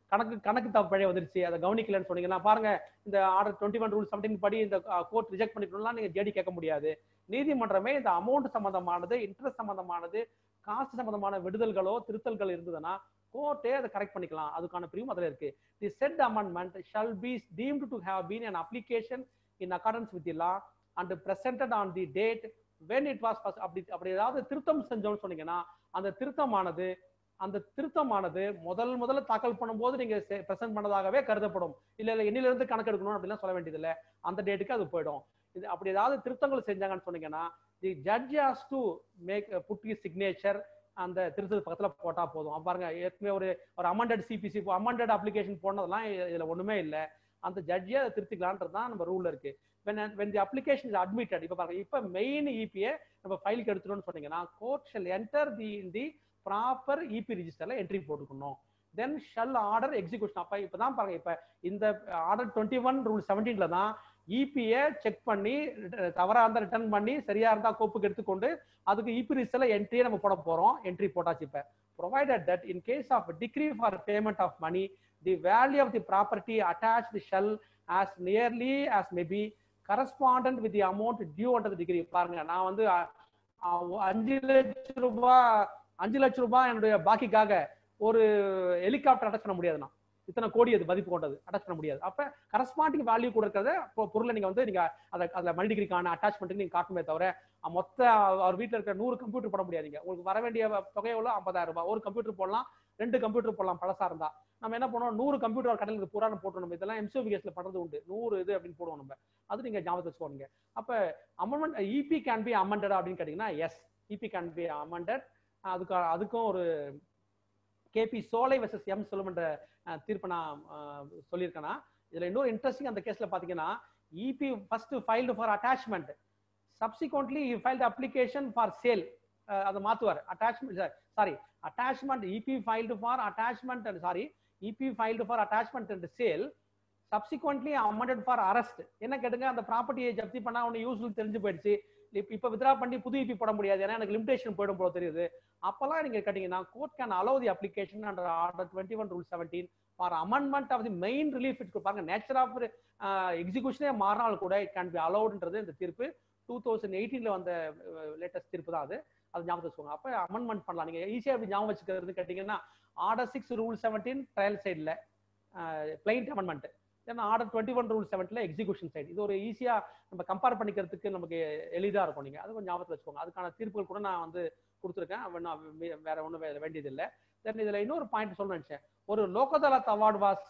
கணக்கு கணக்கு தப்பு பழைய வந்துருச்சு அதை கவனிக்கலன்னு சொன்னீங்கன்னா பாருங்க இந்த order twenty one rule something படி இந்த கோர்ட் ரிஜெக்ட் பண்ணிக்கணும்லாம் நீங்க ஜேடி கேட்க முடியாது நீதிமன்றமே இந்த அமௌண்ட் சம்பந்தமானது இன்ட்ரெஸ்ட் சம்பந்தமானது காஸ்ட் சம்பந்தமான விடுதல்களோ திருத்தல்கள் இருந்ததுன்னா கோர்ட்டே அதை கரெக்ட் பண்ணிக்கலாம் அதுக்கான பிரிவும் அதுல இருக்கு the set amendment shall be deemed to have been an application in accordance with the law and presented on the date when it was first அப்படி அப்படி ஏதாவது திருத்தம் செஞ்சோம்னு சொன்னீங்கன்னா அந்த திருத்தமானது அந்த திருத்தமானது முதல் முதல்ல தாக்கல் பண்ணும்போது நீங்க பிரசன்ட் பண்ணதாகவே கருதப்படும் இல்ல இல்ல என்னில இருந்து கணக்கு எடுக்கணும் அப்படிலாம் சொல்ல வேண்டியது இல்ல அந்த டேட்டுக்கு அது போயிடும் இது அப்படி ஏதாவது திருத்தங்கள் செஞ்சாங்கன்னு சொன்னீங்கன்னா the judge has to make put signature அந்த திருத்தல் பக்கத்துல போட்டா போதும் அப்ப பாருங்க ஏற்கனவே ஒரு ஒரு அமெண்டட் சிபிசி அமெண்டட் அப்ளிகேஷன் போனதெல்லாம் இதுல ஒண்ணுமே இல்லை அந்த ஜட்ஜியை அதை திருத்திக்கலான்றது தான் நம்ம ரூல்ல இருக்கு when when the application is admitted இப்ப பாருங்க இப்ப மெயின் இபியை நம்ம ஃபைலுக்கு எடுத்துட்டோம்னு சொன்னீங்கன்னா court shall enter the in the proper EP ரிஜிஸ்டர்ல என்ட்ரி போட்டுக்கணும் தென் ஷல் ஆர்டர் எக்ஸிகூஷன் அப்ப இப்பதான் பாருங்க இப்ப இந்த ஆர்டர் டுவெண்ட்டி ஒன் ரூல் செவன்டீன்ல தான் இபியை செக் பண்ணி தவறா இருந்தா ரிட்டர்ன் பண்ணி சரியா இருந்தா கோப்புக்கு எடுத்துக்கொண்டு அதுக்கு இபி ரிஜிஸ்டர்ல என்ட்ரியே நம்ம போட போறோம் என்ட்ரி போட்டாச்சு இப்ப provided that in case of decree for payment of money the value of the property attached shall as nearly as may be correspondent with the amount due under the decree பாருங்க நான் வந்து அ- அ- அஞ்சு லட்சம் ரூபாய் அஞ்சு லட்சம் ரூபாய் என்னுடைய பாக்கிக்காக ஒரு ஹெலிகாப்டர் அட்டாச் பண்ண முடியாது நான் இத்தனை கோடி அது மதிப்பு கொண்டது அட்டாச் பண்ண முடியாது அப்ப கரஸ்பாண்டிங் வேல்யூ கொடுக்கறத பொ- பொருளை நீங்க வந்து நீங்க அதை அதுல மணி டிகிரிக்கான அட்டாச்மெண்ட் நீங்க காட்டுமே தவிர அஹ் மொத்த அவர் வீட்டுல இருக்கிற நூறு கம்ப்யூட்டர் போட முடியாதுங்க உங்களுக்கு வர வேண்டிய தொகை எவ்வளவு ஐம்பதாயிரம் ரூபாய் ஒரு கம்ப்யூட்டர் போடலாம் ரெண்டு கம்ப்யூட்டர் போடலாம் பழசா இருந்தா நம்ம என்ன பண்ணுவோம் நூறு கம்ப்யூட்டர் கடையில் இது பூரா போட்டு நம்ம இதெல்லாம் எம்சிஓபிஎஸ்ல பண்றது உண்டு நூறு இது அப்படின்னு போடுவோம் நம்ம அது நீங்க ஞாபகத்தை வச்சுக்கோங்க அப்ப amendment EP can be amended அப்படின்னு கேட்டீங்கன்னா yes EP can be amended அதுக்கு அதுக்கும் ஒரு கேபி சோலை வெர்சஸ் எம் சொல்லுமன்ற தீர்ப்பை நான் அஹ், சொல்லியிருக்கேன்னா இதுல இன்னொரு இன்ட்ரெஸ்டிங் அந்த கேஸ்ல பாத்தீங்கன்னா EP first filed for attachment subsequently filed application for sale அதை மாத்துவார் attachment sorry attachment EP filed for attachment and sorry EP filed for attachment and sale subsequently amended for arrest என்ன கேட்டுங்க அந்த ப்ராப்பர்ட்டியை ஜப்தி பண்ணா ஒன்று யூஸ்ஃபுல் தெரிஞ்சு போயிடுச்சு இப்ப இப்ப வித்ரா பண்ணி புது இபி போட முடியாது ஏன்னா எனக்கு லிமிடேஷன் போயிடும் போல தெரியுது அப்பெல்லாம் நீங்க கேட்டீங்கன்னா court can allow the application under order twenty one rule seventeen for amendment of the main relief it பாருங்க நேச்சர் ஆஃப் எக்ஸிகூஷனே மாறினால் கூட இட் கேன் பி அலௌடுன்றது இந்த தீர்ப்பு டூ தௌசண்ட் எயிட்டீன்ல வந்த லேட்டஸ்ட் தீர்ப்பு தான் அது அது ஞாபகம் வச்சுக்கோங்க அப்ப அமெண்ட்மெண்ட் பண்ணலாம் நீங்க ஈஸியா எப்படி ஞாபகம் வச்சுக்கிறது கேட்டீங்கன்னா order six rule seventeen trial சைடில் blind amendment then order twenty one rule செவன்ல எக்ஸிகூஷன் சைடு இது ஒரு ஈஸியா நம்ம கம்பேர் பண்ணிக்கிறதுக்கு நமக்கு எளிதா இருக்கும் நீங்க அது கொஞ்சம் ஞாபகத்தில் வச்சுக்கோங்க அதுக்கான தீர்ப்புகள் கூட நான் வந்து கொடுத்துருக்கேன் அவ- நான் வே- வேற ஒன்றும் வேண்டியது இல்லை தென் இதுல இன்னொரு பாயிண்ட் சொல்ல நினைச்சேன் ஒரு Lok Adalat award was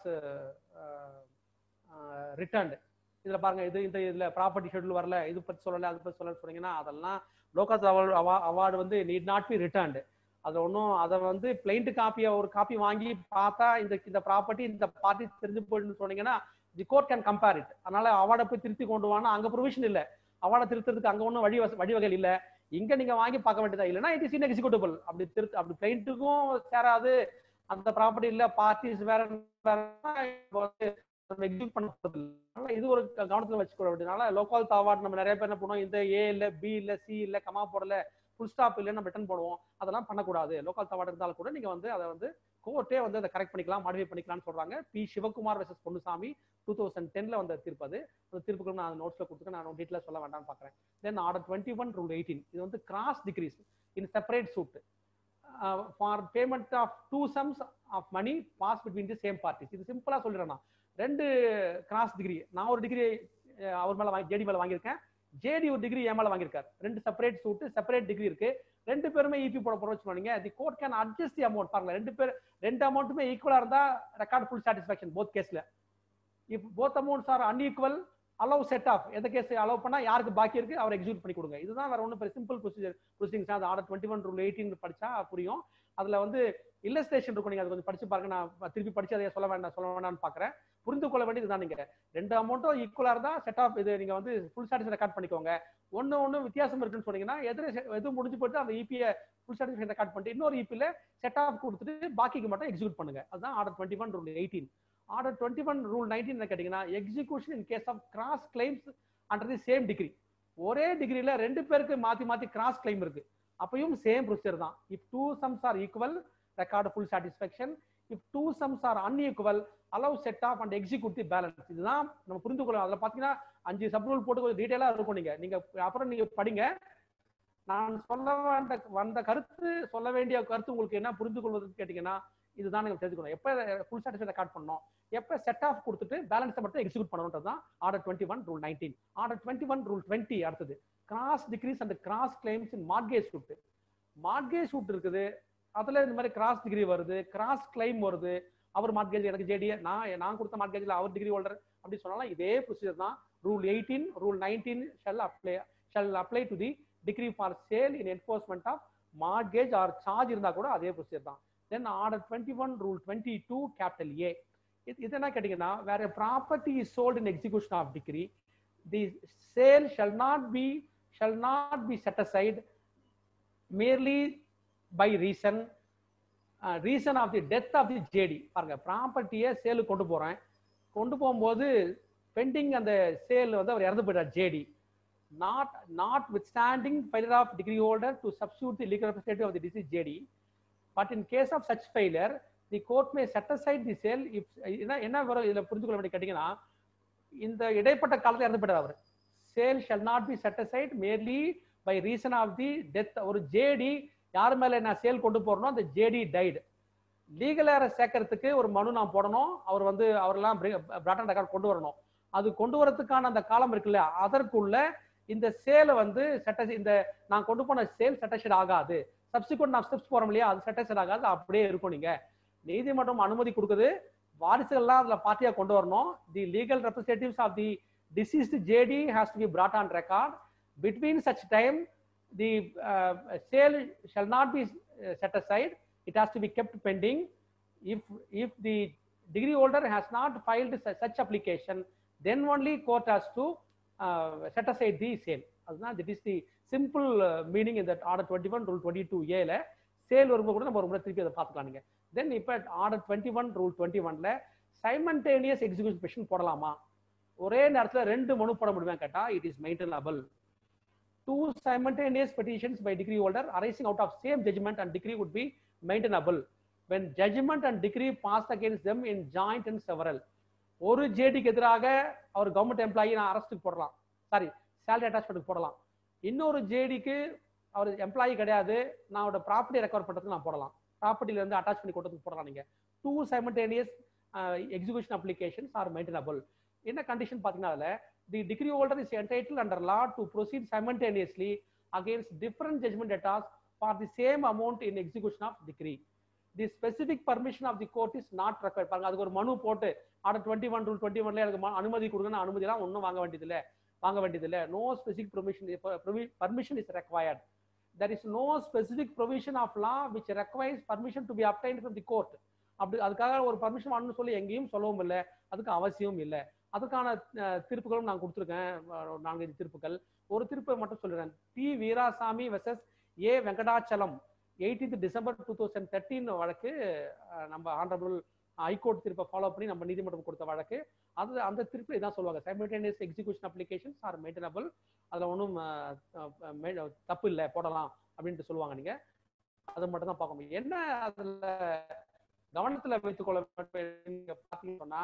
returned இதுல பாருங்க இது இந்த இதுல ப்ராப்பர்ட்டி ஷெட்யூல் வரல இது பத்தி சொல்லல அது பத்தி சொல்லல சொன்னீங்கன்னா அதெல்லாம் லோக் அவார்டு அவார்டு வந்து நீட் நாட் பி ரிட்டர்ன்டு அது ஒன்றும் அதை வந்து பிளைண்ட் காப்பியை ஒரு காப்பி வாங்கி பார்த்தா இந்த இந்த ப்ராப்பர்ட்டி இந்த பார்ட்டி தெரிஞ்சு போயிடுன்னு சொன்னீங்கன்னா the court can compare it அதனால அவார்டை போய் திருத்தி கொண்டு வானா அங்க ப்ரொவிஷன் இல்ல அவார்டை திருத்துறதுக்கு அங்க ஒன்றும் வழி வச- வழிவகை இல்ல இங்க நீங்க வாங்கி பார்க்க வேண்டியதா இல்லைன்னா இட் இஸ் இன் எக்ஸிகூட்டபிள் அப்படி திருத்து அப்படி பிளைண்ட்டுக்கும் சேராது அந்த ப்ராப்பர்ட்டி இல்ல பார்ட்டிஸ் வேற வேற எக்ஸிக்யூட் பண்ண போறது இல்ல. அதனால இது ஒரு க- கவனத்துல வச்சுக்க வேண்டியதுனால லோக்கல் அவார்டு நம்ம நிறைய பேர் என்ன பண்ணுவோம் இந்த ஏ இல்ல பி இல்ல சி இல்ல கமா போடல ஃபுல் ஸ்டாப் இல்ல நம்ம ரிட்டன் போடுவோம் அதெல்லாம் பண்ணக்கூடாது லோக்கல் அவார்டு இருந்தாலும் கூட நீங்க வந்து அதை வந்து கோர்ட்டே வந்து அதை கரெக்ட் பண்ணிக்கலாம் மாடிஃபை பண்ணிக்கலாம்னு சொல்றாங்க P Sivakumar versus Ponnusamy two thousand டென்ல வந்த தீர்ப்பு அது அந்த தீர்ப்புக்கு நான் நோட்ஸ்ல கொடுத்துருக்கேன் நான் டீட்டெயிலாக சொல்ல வேண்டாம்னு பார்க்குறேன் then order twenty one rule eighteen இது வந்து cross decrees in separate suit for payment of two sums of money pass between the same parties இது சிம்பிளா சொல்லிடுறேன் நான் ரெண்டு கிராஸ் டிகிரி நான் ஒரு டிகிரி அவர் மேல வாங்கி ஜேடி மேல வாங்கியிருக்கேன் ஜேடி ஒரு டிகிரி என் மேல வாங்கியிருக்காரு ரெண்டு செப்பரேட் சூட் செப்பரேட் டிகிரி இருக்கு ரெண்டு பேருமே ஈபி போட போறோம் சொன்னீங்க the court can adjust the amount பாருங்க ரெண்டு பேர் ரெண்டு அமௌண்ட்டுமே ஈக்குவலா இருந்தா ரெக்கார்ட் ஃபுல் சாட்டிஸ்ஃபேக்ஷன் போத் கேஸ்ல if both amounts are unequal allow set off எந்த கேஸ் அலோவ் பண்ணா யாருக்கு பாக்கி இருக்கு அவர் எக்ஸிக்யூட் பண்ணி கொடுங்க இதுதான் வேற ஒன்றும் சிம்பிள் ப்ரொசீஜர் ப்ரொசீடிங்ஸ் அது order twenty one rule eighteen படிச்சா புரியும் அதுல வந்து இல்லஸ்ட்ரேஷன் இருக்கும் நீங்க அது கொஞ்சம் படிச்சு பாருங்க நான் திருப்பி படிச்சு அதை சொல்ல வேண்டாம் சொல்ல வேண்டாம்னு பாக்குறேன் புரிந்து கொள்ள வேண்டியது தான் நீங்க ரெண்டு அமௌண்ட்டும் ஈக்குவலா இருந்தா செட் ஆஃப் இது நீங்க வந்து ஃபுல் சாட்டிஸ் ரெக்கார்ட் பண்ணிக்கோங்க ஒன்னு ஒன்னு வித்தியாசம் இருக்குன்னு சொன்னீங்கன்னா எது எது முடிஞ்சு போயிட்டு அந்த இபியை ஃபுல் சாட்டிஸ்ஃபேக்ஷன் ரெக்கார்ட் பண்ணிட்டு இன்னொரு இபில செட் ஆஃப் கொடுத்துட்டு பாக்கிக்கு மட்டும் எக்ஸிக்யூட் பண்ணுங்க அதுதான் order twenty one rule eighteen order twenty one rule nineteen என்ன கேட்டீங்கன்னா execution in case of cross claims under the same decree ஒரே டிகிரில ரெண்டு பேருக்கு மாத்தி மாத்தி கிராஸ் கிளைம் இருக்கு அப்பயும் சேம் ப்ரொசீஜர் தான் if two sums are equal record full satisfaction if two sums are unequal allow set off and execute the balance இதுதான் நம்ம புரிந்து கொள்ளலாம் அதுல பாத்தீங்கன்னா அஞ்சு சப் ரூல் போட்டு கொஞ்சம் டீடைலா இருக்கும் நீங்க நீங்க அப்புறம் நீங்க படிங்க நான் சொல்ல வந்த வந்த கருத்து சொல்ல வேண்டிய கருத்து உங்களுக்கு என்ன புரிந்து கொள்வதுன்னு கேட்டீங்கன்னா இதுதான் நீங்க தெரிஞ்சுக்கணும் எப்ப ஃபுல் சாட்டிஸ்ஃபை ரெக்கார்ட் பண்ணணும் எப்ப செட் ஆஃப் கொடுத்துட்டு பேலன்ஸை மட்டும் எக்ஸிக்யூட் பண்ணணுன்றது தான் order twenty one rule nineteen order twenty one rule twenty அடுத்தது cross decrees and cross claims in mortgage suit mortgage suit இருக்குது அதுல இந்த மாதிரி கிராஸ் டிகிரி வருது கிராஸ் கிளைம் வருது அவர் மார்கேஜ் எனக்கு ஜேடி நான் நான் கொடுத்த மார்கேஜ்ல அவர் டிகிரி ஹோல்டர் அப்படி சொன்னாலும் இதே ப்ரொசீஜர் தான் rule eighteen rule nineteen shall apply shall apply to the decree for sale in enforcement of mortgage or charge இருந்தா கூட அதே ப்ரொசீஜர் தான் then order twenty one rule twenty two capital A இது இது என்ன கேட்டீங்கன்னா வேற property is sold in execution of decree the sale shall not be shall not be set aside merely by reason reason of the death of the JD பாருங்க ப்ராப்பர்ட்டியை சேலு கொண்டு போறேன் கொண்டு போகும்போது பெண்டிங் அந்த சேல் வந்து அவர் இறந்து போயிட்டார் JD not notwithstanding failure of decree holder to substitute the legal representative of the deceased JD but in case of such failure the court may set aside the sale if என்ன என்ன வரும் இதில் புரிஞ்சுக்கொள்ள வேண்டிய கேட்டீங்கன்னா இந்த இடைப்பட்ட காலத்தில் இறந்து போயிட்டார் அவர் sale shall not be set aside merely by reason of the death ஒரு ஜேடி யார் மேல நான் சேல் கொண்டு போறனோ அந்த ஜேடி டைடு லீகல் ஏரை சேர்க்கறதுக்கு ஒரு மனு நான் போடணும் அவர் வந்து அவரெல்லாம் பிராட்டன் ரெக்கார்ட் கொண்டு வரணும் அது கொண்டு வரதுக்கான அந்த காலம் இருக்குல்ல அதற்குள்ள இந்த சேலை வந்து செட்ட இந்த நான் கொண்டு போன சேல் செட்டஷன் ஆகாது சப்சிக்வெண்ட் நான் ஸ்டெப்ஸ் போறோம் இல்லையா அது செட்டஷன் ஆகாது அப்படியே இருக்கும் நீங்க நீதிமன்றம் அனுமதி கொடுக்குது வாரிசுகள்லாம் அதுல பார்ட்டியா கொண்டு வரணும் the legal representatives of the deceased JD has to be brought on record between such time the uh, sale shall not be uh, set aside it has to be kept pending if if the degree holder has not filed su- such application then only court has to uh, set aside the sale அதுதான் that is the simple uh, meaning in that order 21 rule 22 a ல sale வரும்போது கூட நம்ம ஒரு முறை திருப்பி அதை பார்த்துக்கலாம் நீங்க தென் இப்போ order twenty one rule twenty ஒன்ல சைமன்டேனியஸ் எக்ஸிகூஷன் பெஷன் போடலாமா ஒரே நேரத்துல ரெண்டு மனு போட முடியுமா கேட்டா it is maintainable two simultaneous petitions by decree holder arising out of same judgment and decree would be maintainable when judgment and decree passed against them in joint and several ஒரு ஜேடிக்கு எதிராக அவர் கவர்மெண்ட் எம்ப்ளாயி நான் அரஸ்ட்டுக்கு போடலாம் sorry salary அட்டாச்மெண்ட்டுக்கு போடலாம் இன்னொரு ஜேடிக்கு அவர் employee கிடையாது நான் அவரோட property recover பண்ணுறதுக்கு நான் போடலாம் ப்ராப்பர்ட்டில இருந்து அட்டாச் பண்ணி கொடுத்ததுக்கு போடலாம் நீங்க two simultaneous execution applications are maintainable என்ன கண்டிஷன் பார்த்தீங்கன்னா அதில் the decree holder is entitled under law to proceed simultaneously against different judgment debtors for the same amount in execution of decree. The specific permission of the court is not required. பாருங்க அதுக்கு ஒரு மனு போட்டு order twenty one rule twenty ஒன்ல எனக்கு ம- அனுமதி கொடுங்கன்னு அனுமதிலாம் ஒன்றும் வாங்க வேண்டியதில்லை வாங்க வேண்டியதில்லை no specific permission permission is required. There is no specific provision of law which requires permission to be obtained from the court. அப்படி அதுக்காக ஒரு பர்மிஷன் வாங்கணும்னு சொல்லி எங்கேயும் சொல்லவும் இல்லை அதுக்கு அவசியமும் இல்லை அதுக்கான அஹ், தீர்ப்புகளும் நான் கொடுத்துருக்கேன் அஹ், நான்கைந்து தீர்ப்புகள் ஒரு தீர்ப்பை மட்டும் சொல்லிடுறேன் T Veerasamy versus A Venkatachalam 18th December two thousand thirteen வழக்கு அஹ், நம்ம ஆனரபிள் ஹைகோர்ட் தீர்ப்பை ஃபாலோ பண்ணி நம்ம நீதிமன்றம் கொடுத்த வழக்கு அது அந்த தீர்ப்பு இதான் சொல்லுவாங்க simultaneous execution applications are maintainable அதில் ஒன்றும் தப்பு இல்லை போடலாம் அப்படின்ட்டு சொல்லுவாங்க நீங்க அதை மட்டும் தான் பார்க்க முடியும் என்ன அதுல கவனத்துல வைத்துக் கொள்ள வேண்டும் நீங்க பார்த்தீங்கன்னு சொன்னா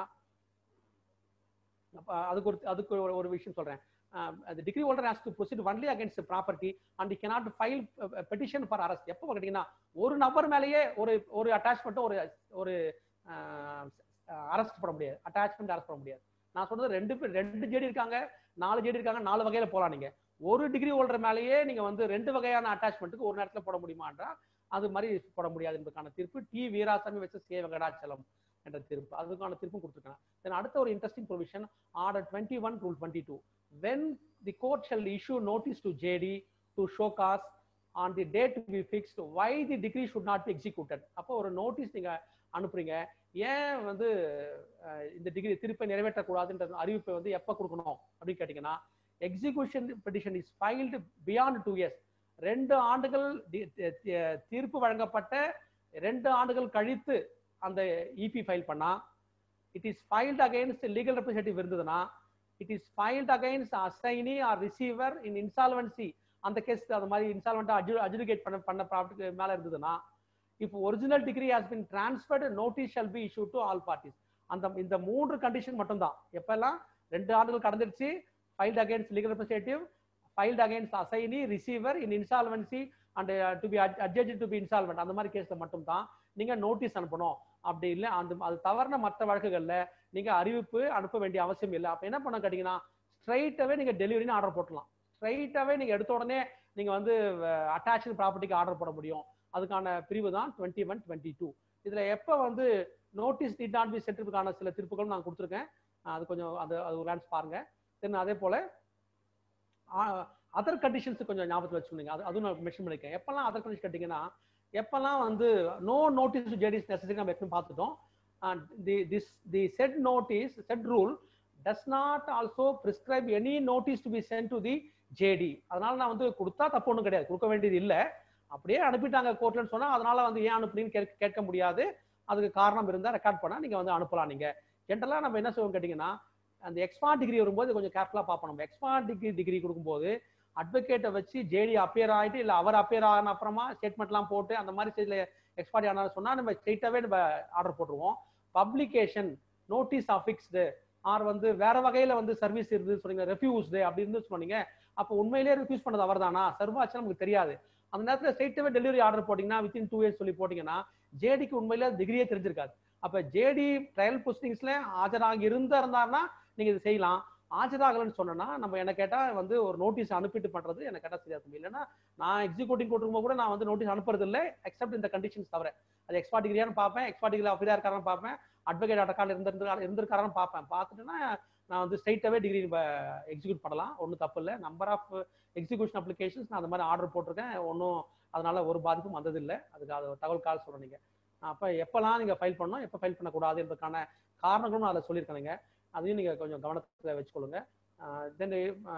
அப்ப அதுக்கு ஒரு அதுக்கு ஒரு ஒரு விஷயம் சொல்றேன் the degree holder has to proceed only against the property and he cannot file a- a petition for arrest எப்போ கேட்டீங்கன்னா ஒரு நபர் மேலேயே ஒரு ஒரு அட்டாச்மெண்ட் ஒரு ஒரு அரெஸ்ட் பண்ண முடியாது அட்டாச்மெண்ட் அரெஸ்ட் பண்ண முடியாது நான் சொல்றது ரெண்டு பேர் ரெண்டு ஜேடி இருக்காங்க நாலு ஜேடி இருக்காங்க நாலு வகையில போலாம் நீங்க ஒரு டிகிரி ஹோல்டர் மேலேயே நீங்க வந்து ரெண்டு வகையான அட்டாச்மெண்ட்டுக்கு ஒரு நேரத்துல போட முடியுமான்றா அது மாதிரி போட முடியாது என்பதற்கான தீர்ப்பு டி வீராசாமி வச்சு கே வெங்கடாச்சலம் என்ற தீர்ப்பு அதுக்கான தீர்ப்பும் கொடுத்துருக்காங்க தென் அடுத்த ஒரு interesting provision order twenty one rule twenty two when the court shall issue notice to JD to show cause on the date to be fixed why the decree should not be executed அப்போ ஒரு notice நீங்க அனுப்புறீங்க ஏன் வந்து அஹ், இந்த degree திருப்பி நிறைவேற்றக்கூடாதுன்ற அறிவிப்பை வந்து எப்போ கொடுக்கணும் அப்படின்னு கேட்டீங்கன்னா execution petition is filed beyond two years ரெண்டு ஆண்டுகள் தி- தி- தி- தீர்ப்பு வழங்கப்பட்ட ரெண்டு ஆண்டுகள் கழித்து அந்த இபி ஃபைல் பண்ணா it is filed against legal representative இருந்ததுன்னா it is filed against assignee or receiver in insolvency அந்த கேஸ் அது மாதிரி இன்சால்வெண்ட் அஜு அஜுடிகேட் பண்ண பண்ண ப்ராப்பர்ட்டி மேல இருந்ததுன்னா if original decree has been transferred notice shall be issue to all parties அந்த இந்த மூன்று கண்டிஷன் மட்டும்தான் எப்பெல்லாம் ரெண்டு ஆண்டுகள் கடந்துருச்சு filed against legal representative filed against assignee receiver in insolvency and to be adjudged to be insolvent அந்த மாதிரி கேஸ்ல மட்டும் தான் நீங்க நோட்டீஸ் அனுப்பணும் அப்படி இல்லை அந்த அது தவறுன மற்ற வழக்குகள்ல நீங்க அறிவிப்பு அனுப்ப வேண்டிய அவசியம் இல்லை அப்ப என்ன பண்ண கேட்டீங்கன்னா ஸ்ட்ரைட்டாவே நீங்க டெலிவரின்னு ஆர்டர் போட்டலாம் ஸ்ட்ரைட்டாவே நீங்க எடுத்த உடனே நீங்க வந்து அட்டாச்சு ப்ராப்பர்ட்டிக்கு ஆர்டர் போட முடியும் அதுக்கான பிரிவு தான் டுவெண்ட்டி ஒன் டுவெண்ட்டி டூ இதுல எப்ப வந்து நோட்டீஸ் டிட் நாட் பி சென்டருக்கான சில திருப்புகளும் நான் கொடுத்துருக்கேன் அது கொஞ்சம் அது அது ஒரு glance பாருங்க தென் அதே போல அதர் கண்டிஷன்ஸ் கொஞ்சம் ஞாபகத்தில் வச்சுக்கோங்க அது அதுவும் நான் மென்ஷன் பண்ணிருக்கேன் எப்பெல்லாம் அதர் கண்டிஷன் கேட்டிங்கன்னா எப்பெல்லாம் வந்து நோ நோட்டீஸ் ஜேடிஸ் நெசசரி நம்ம எப்பவும் பார்த்துட்டோம் the this the set notice set rule does not also prescribe any notice to be sent to the JD அதனால நான் வந்து கொடுத்தா தப்பு ஒன்றும் கிடையாது கொடுக்க வேண்டியது இல்லை அப்படியே அனுப்பிட்டாங்க கோர்ட்லன்னு சொன்னா அதனால வந்து ஏன் அனுப்புனீங்கன்னு கேட்க கேட்க முடியாது அதுக்கு காரணம் இருந்தால் ரெக்கார்ட் பண்ணா நீங்க வந்து அனுப்பலாம் நீங்க ஜென்ரலாக நம்ம என்ன செய்வோம் கேட்டிங்கன்னா அந்த எக்ஸ்பா டிகிரி வரும்போது கொஞ்சம் கேர்ஃபுல்லாக பார்ப்போம் நம்ம எக்ஸ்பா டிகிரி டிகிரி கொடுக்கும்போது அட்வொகேட்டை வச்சு ஜேடி அப்பியர் ஆகிட்டு இல்லை அவர் அப்பியர் ஆன அப்புறமா ஸ்டேட்மெண்ட்லாம் போட்டு அந்த மாதிரி ஸ்டேஜில் எக்ஸ்பார்ட் ஆனாலும் சொன்னால் நம்ம ஸ்ட்ரெயிட்டாகவே நம்ம ஆர்டர் போட்டுருவோம் பப்ளிகேஷன் நோட்டீஸ் அஃபிக்ஸ்டு ஆர் வந்து வேற வகையில வந்து சர்வீஸ் இருந்து சொன்னீங்க ரெஃப்யூஸ்டு அப்படி இருந்து சொன்னீங்க அப்போ உண்மையிலேயே ரெஃப்யூஸ் பண்ணது அவர் தானா சர்வாச்சு நமக்கு தெரியாது அந்த நேரத்தில் ஸ்ட்ரெயிட்டாகவே டெலிவரி ஆர்டர் போட்டிங்கன்னா வித்தின் டூ இயர்ஸ் சொல்லி போட்டிங்கன்னா ஜேடிக்கு உண்மையிலே டிகிரியே தெரிஞ்சிருக்காது அப்போ ஜேடி ட்ரையல் போஸ்டிங்ஸ்ல ஆஜராகி இருந்தா இருந்தாருன்னா நீங்க இது செய்யலாம் ஆஜராகலன்னு சொன்னா நம்ம என்ன கேட்டா வந்து ஒரு நோட்டீஸ் அனுப்பிட்டு பண்றது எனக்கு கேட்டா சரியா இருக்கும் இல்லைன்னா நான் எக்ஸிக்யூட்டிவ் கொடுக்கும்போது கூட நான் வந்து நோட்டீஸ் அனுப்புறது இல்லை எக்ஸப்ட் இந்த கண்டிஷன்ஸ் தவிர அது எக்ஸ்பா டிகிரியான்னு பார்ப்பேன் எக்ஸ்பா டிகிரி ஆஃபீஸா இருக்காரான்னு பார்ப்பேன் அட்வொகேட் அட்டக்கால் இருந்திருந்தா இருந்திருக்காரான்னு பார்ப்பேன் பார்த்துட்டுன்னா நான் வந்து ஸ்ட்ரைட்டாகவே டிகிரி எக்ஸிக்யூட் பண்ணலாம் ஒன்றும் தப்பு இல்லை நம்பர் ஆஃப் எக்ஸிக்யூஷன் அப்ளிகேஷன்ஸ் நான் அந்த மாதிரி ஆர்டர் போட்டிருக்கேன் ஒன்றும் அதனால ஒரு பாதிப்பும் வந்ததில்லை அதுக்கு அது ஒரு தகவல் கால் சொல்கிறேன் நீங்கள் அப்போ எப்போல்லாம் நீங்கள் ஃபைல் பண்ணணும் எப்போ ஃபைல் பண்ணக்கூடாது என்பதற்கான காரணங்களும் நான் அதில் சொல்லியிருக்கேனுங்க அதையும் நீங்கள் கொஞ்சம் கவனத்தில் வச்சுக்கொள்ளுங்க தென்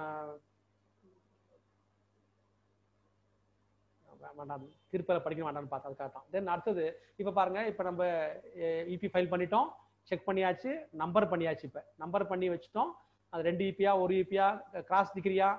வேண்டாம் திருப்பலை படிக்க வேண்டாம்னு பார்த்தா அதுக்காக தான் தென் அடுத்தது இப்போ பாருங்க இப்போ நம்ம இபி ஃபைல் பண்ணிட்டோம் செக் பண்ணியாச்சு நம்பர் பண்ணியாச்சு இப்போ நம்பர் பண்ணி வச்சுட்டோம் அது ரெண்டு இபியா ஒரு இபியா கிராஸ் டிகிரியா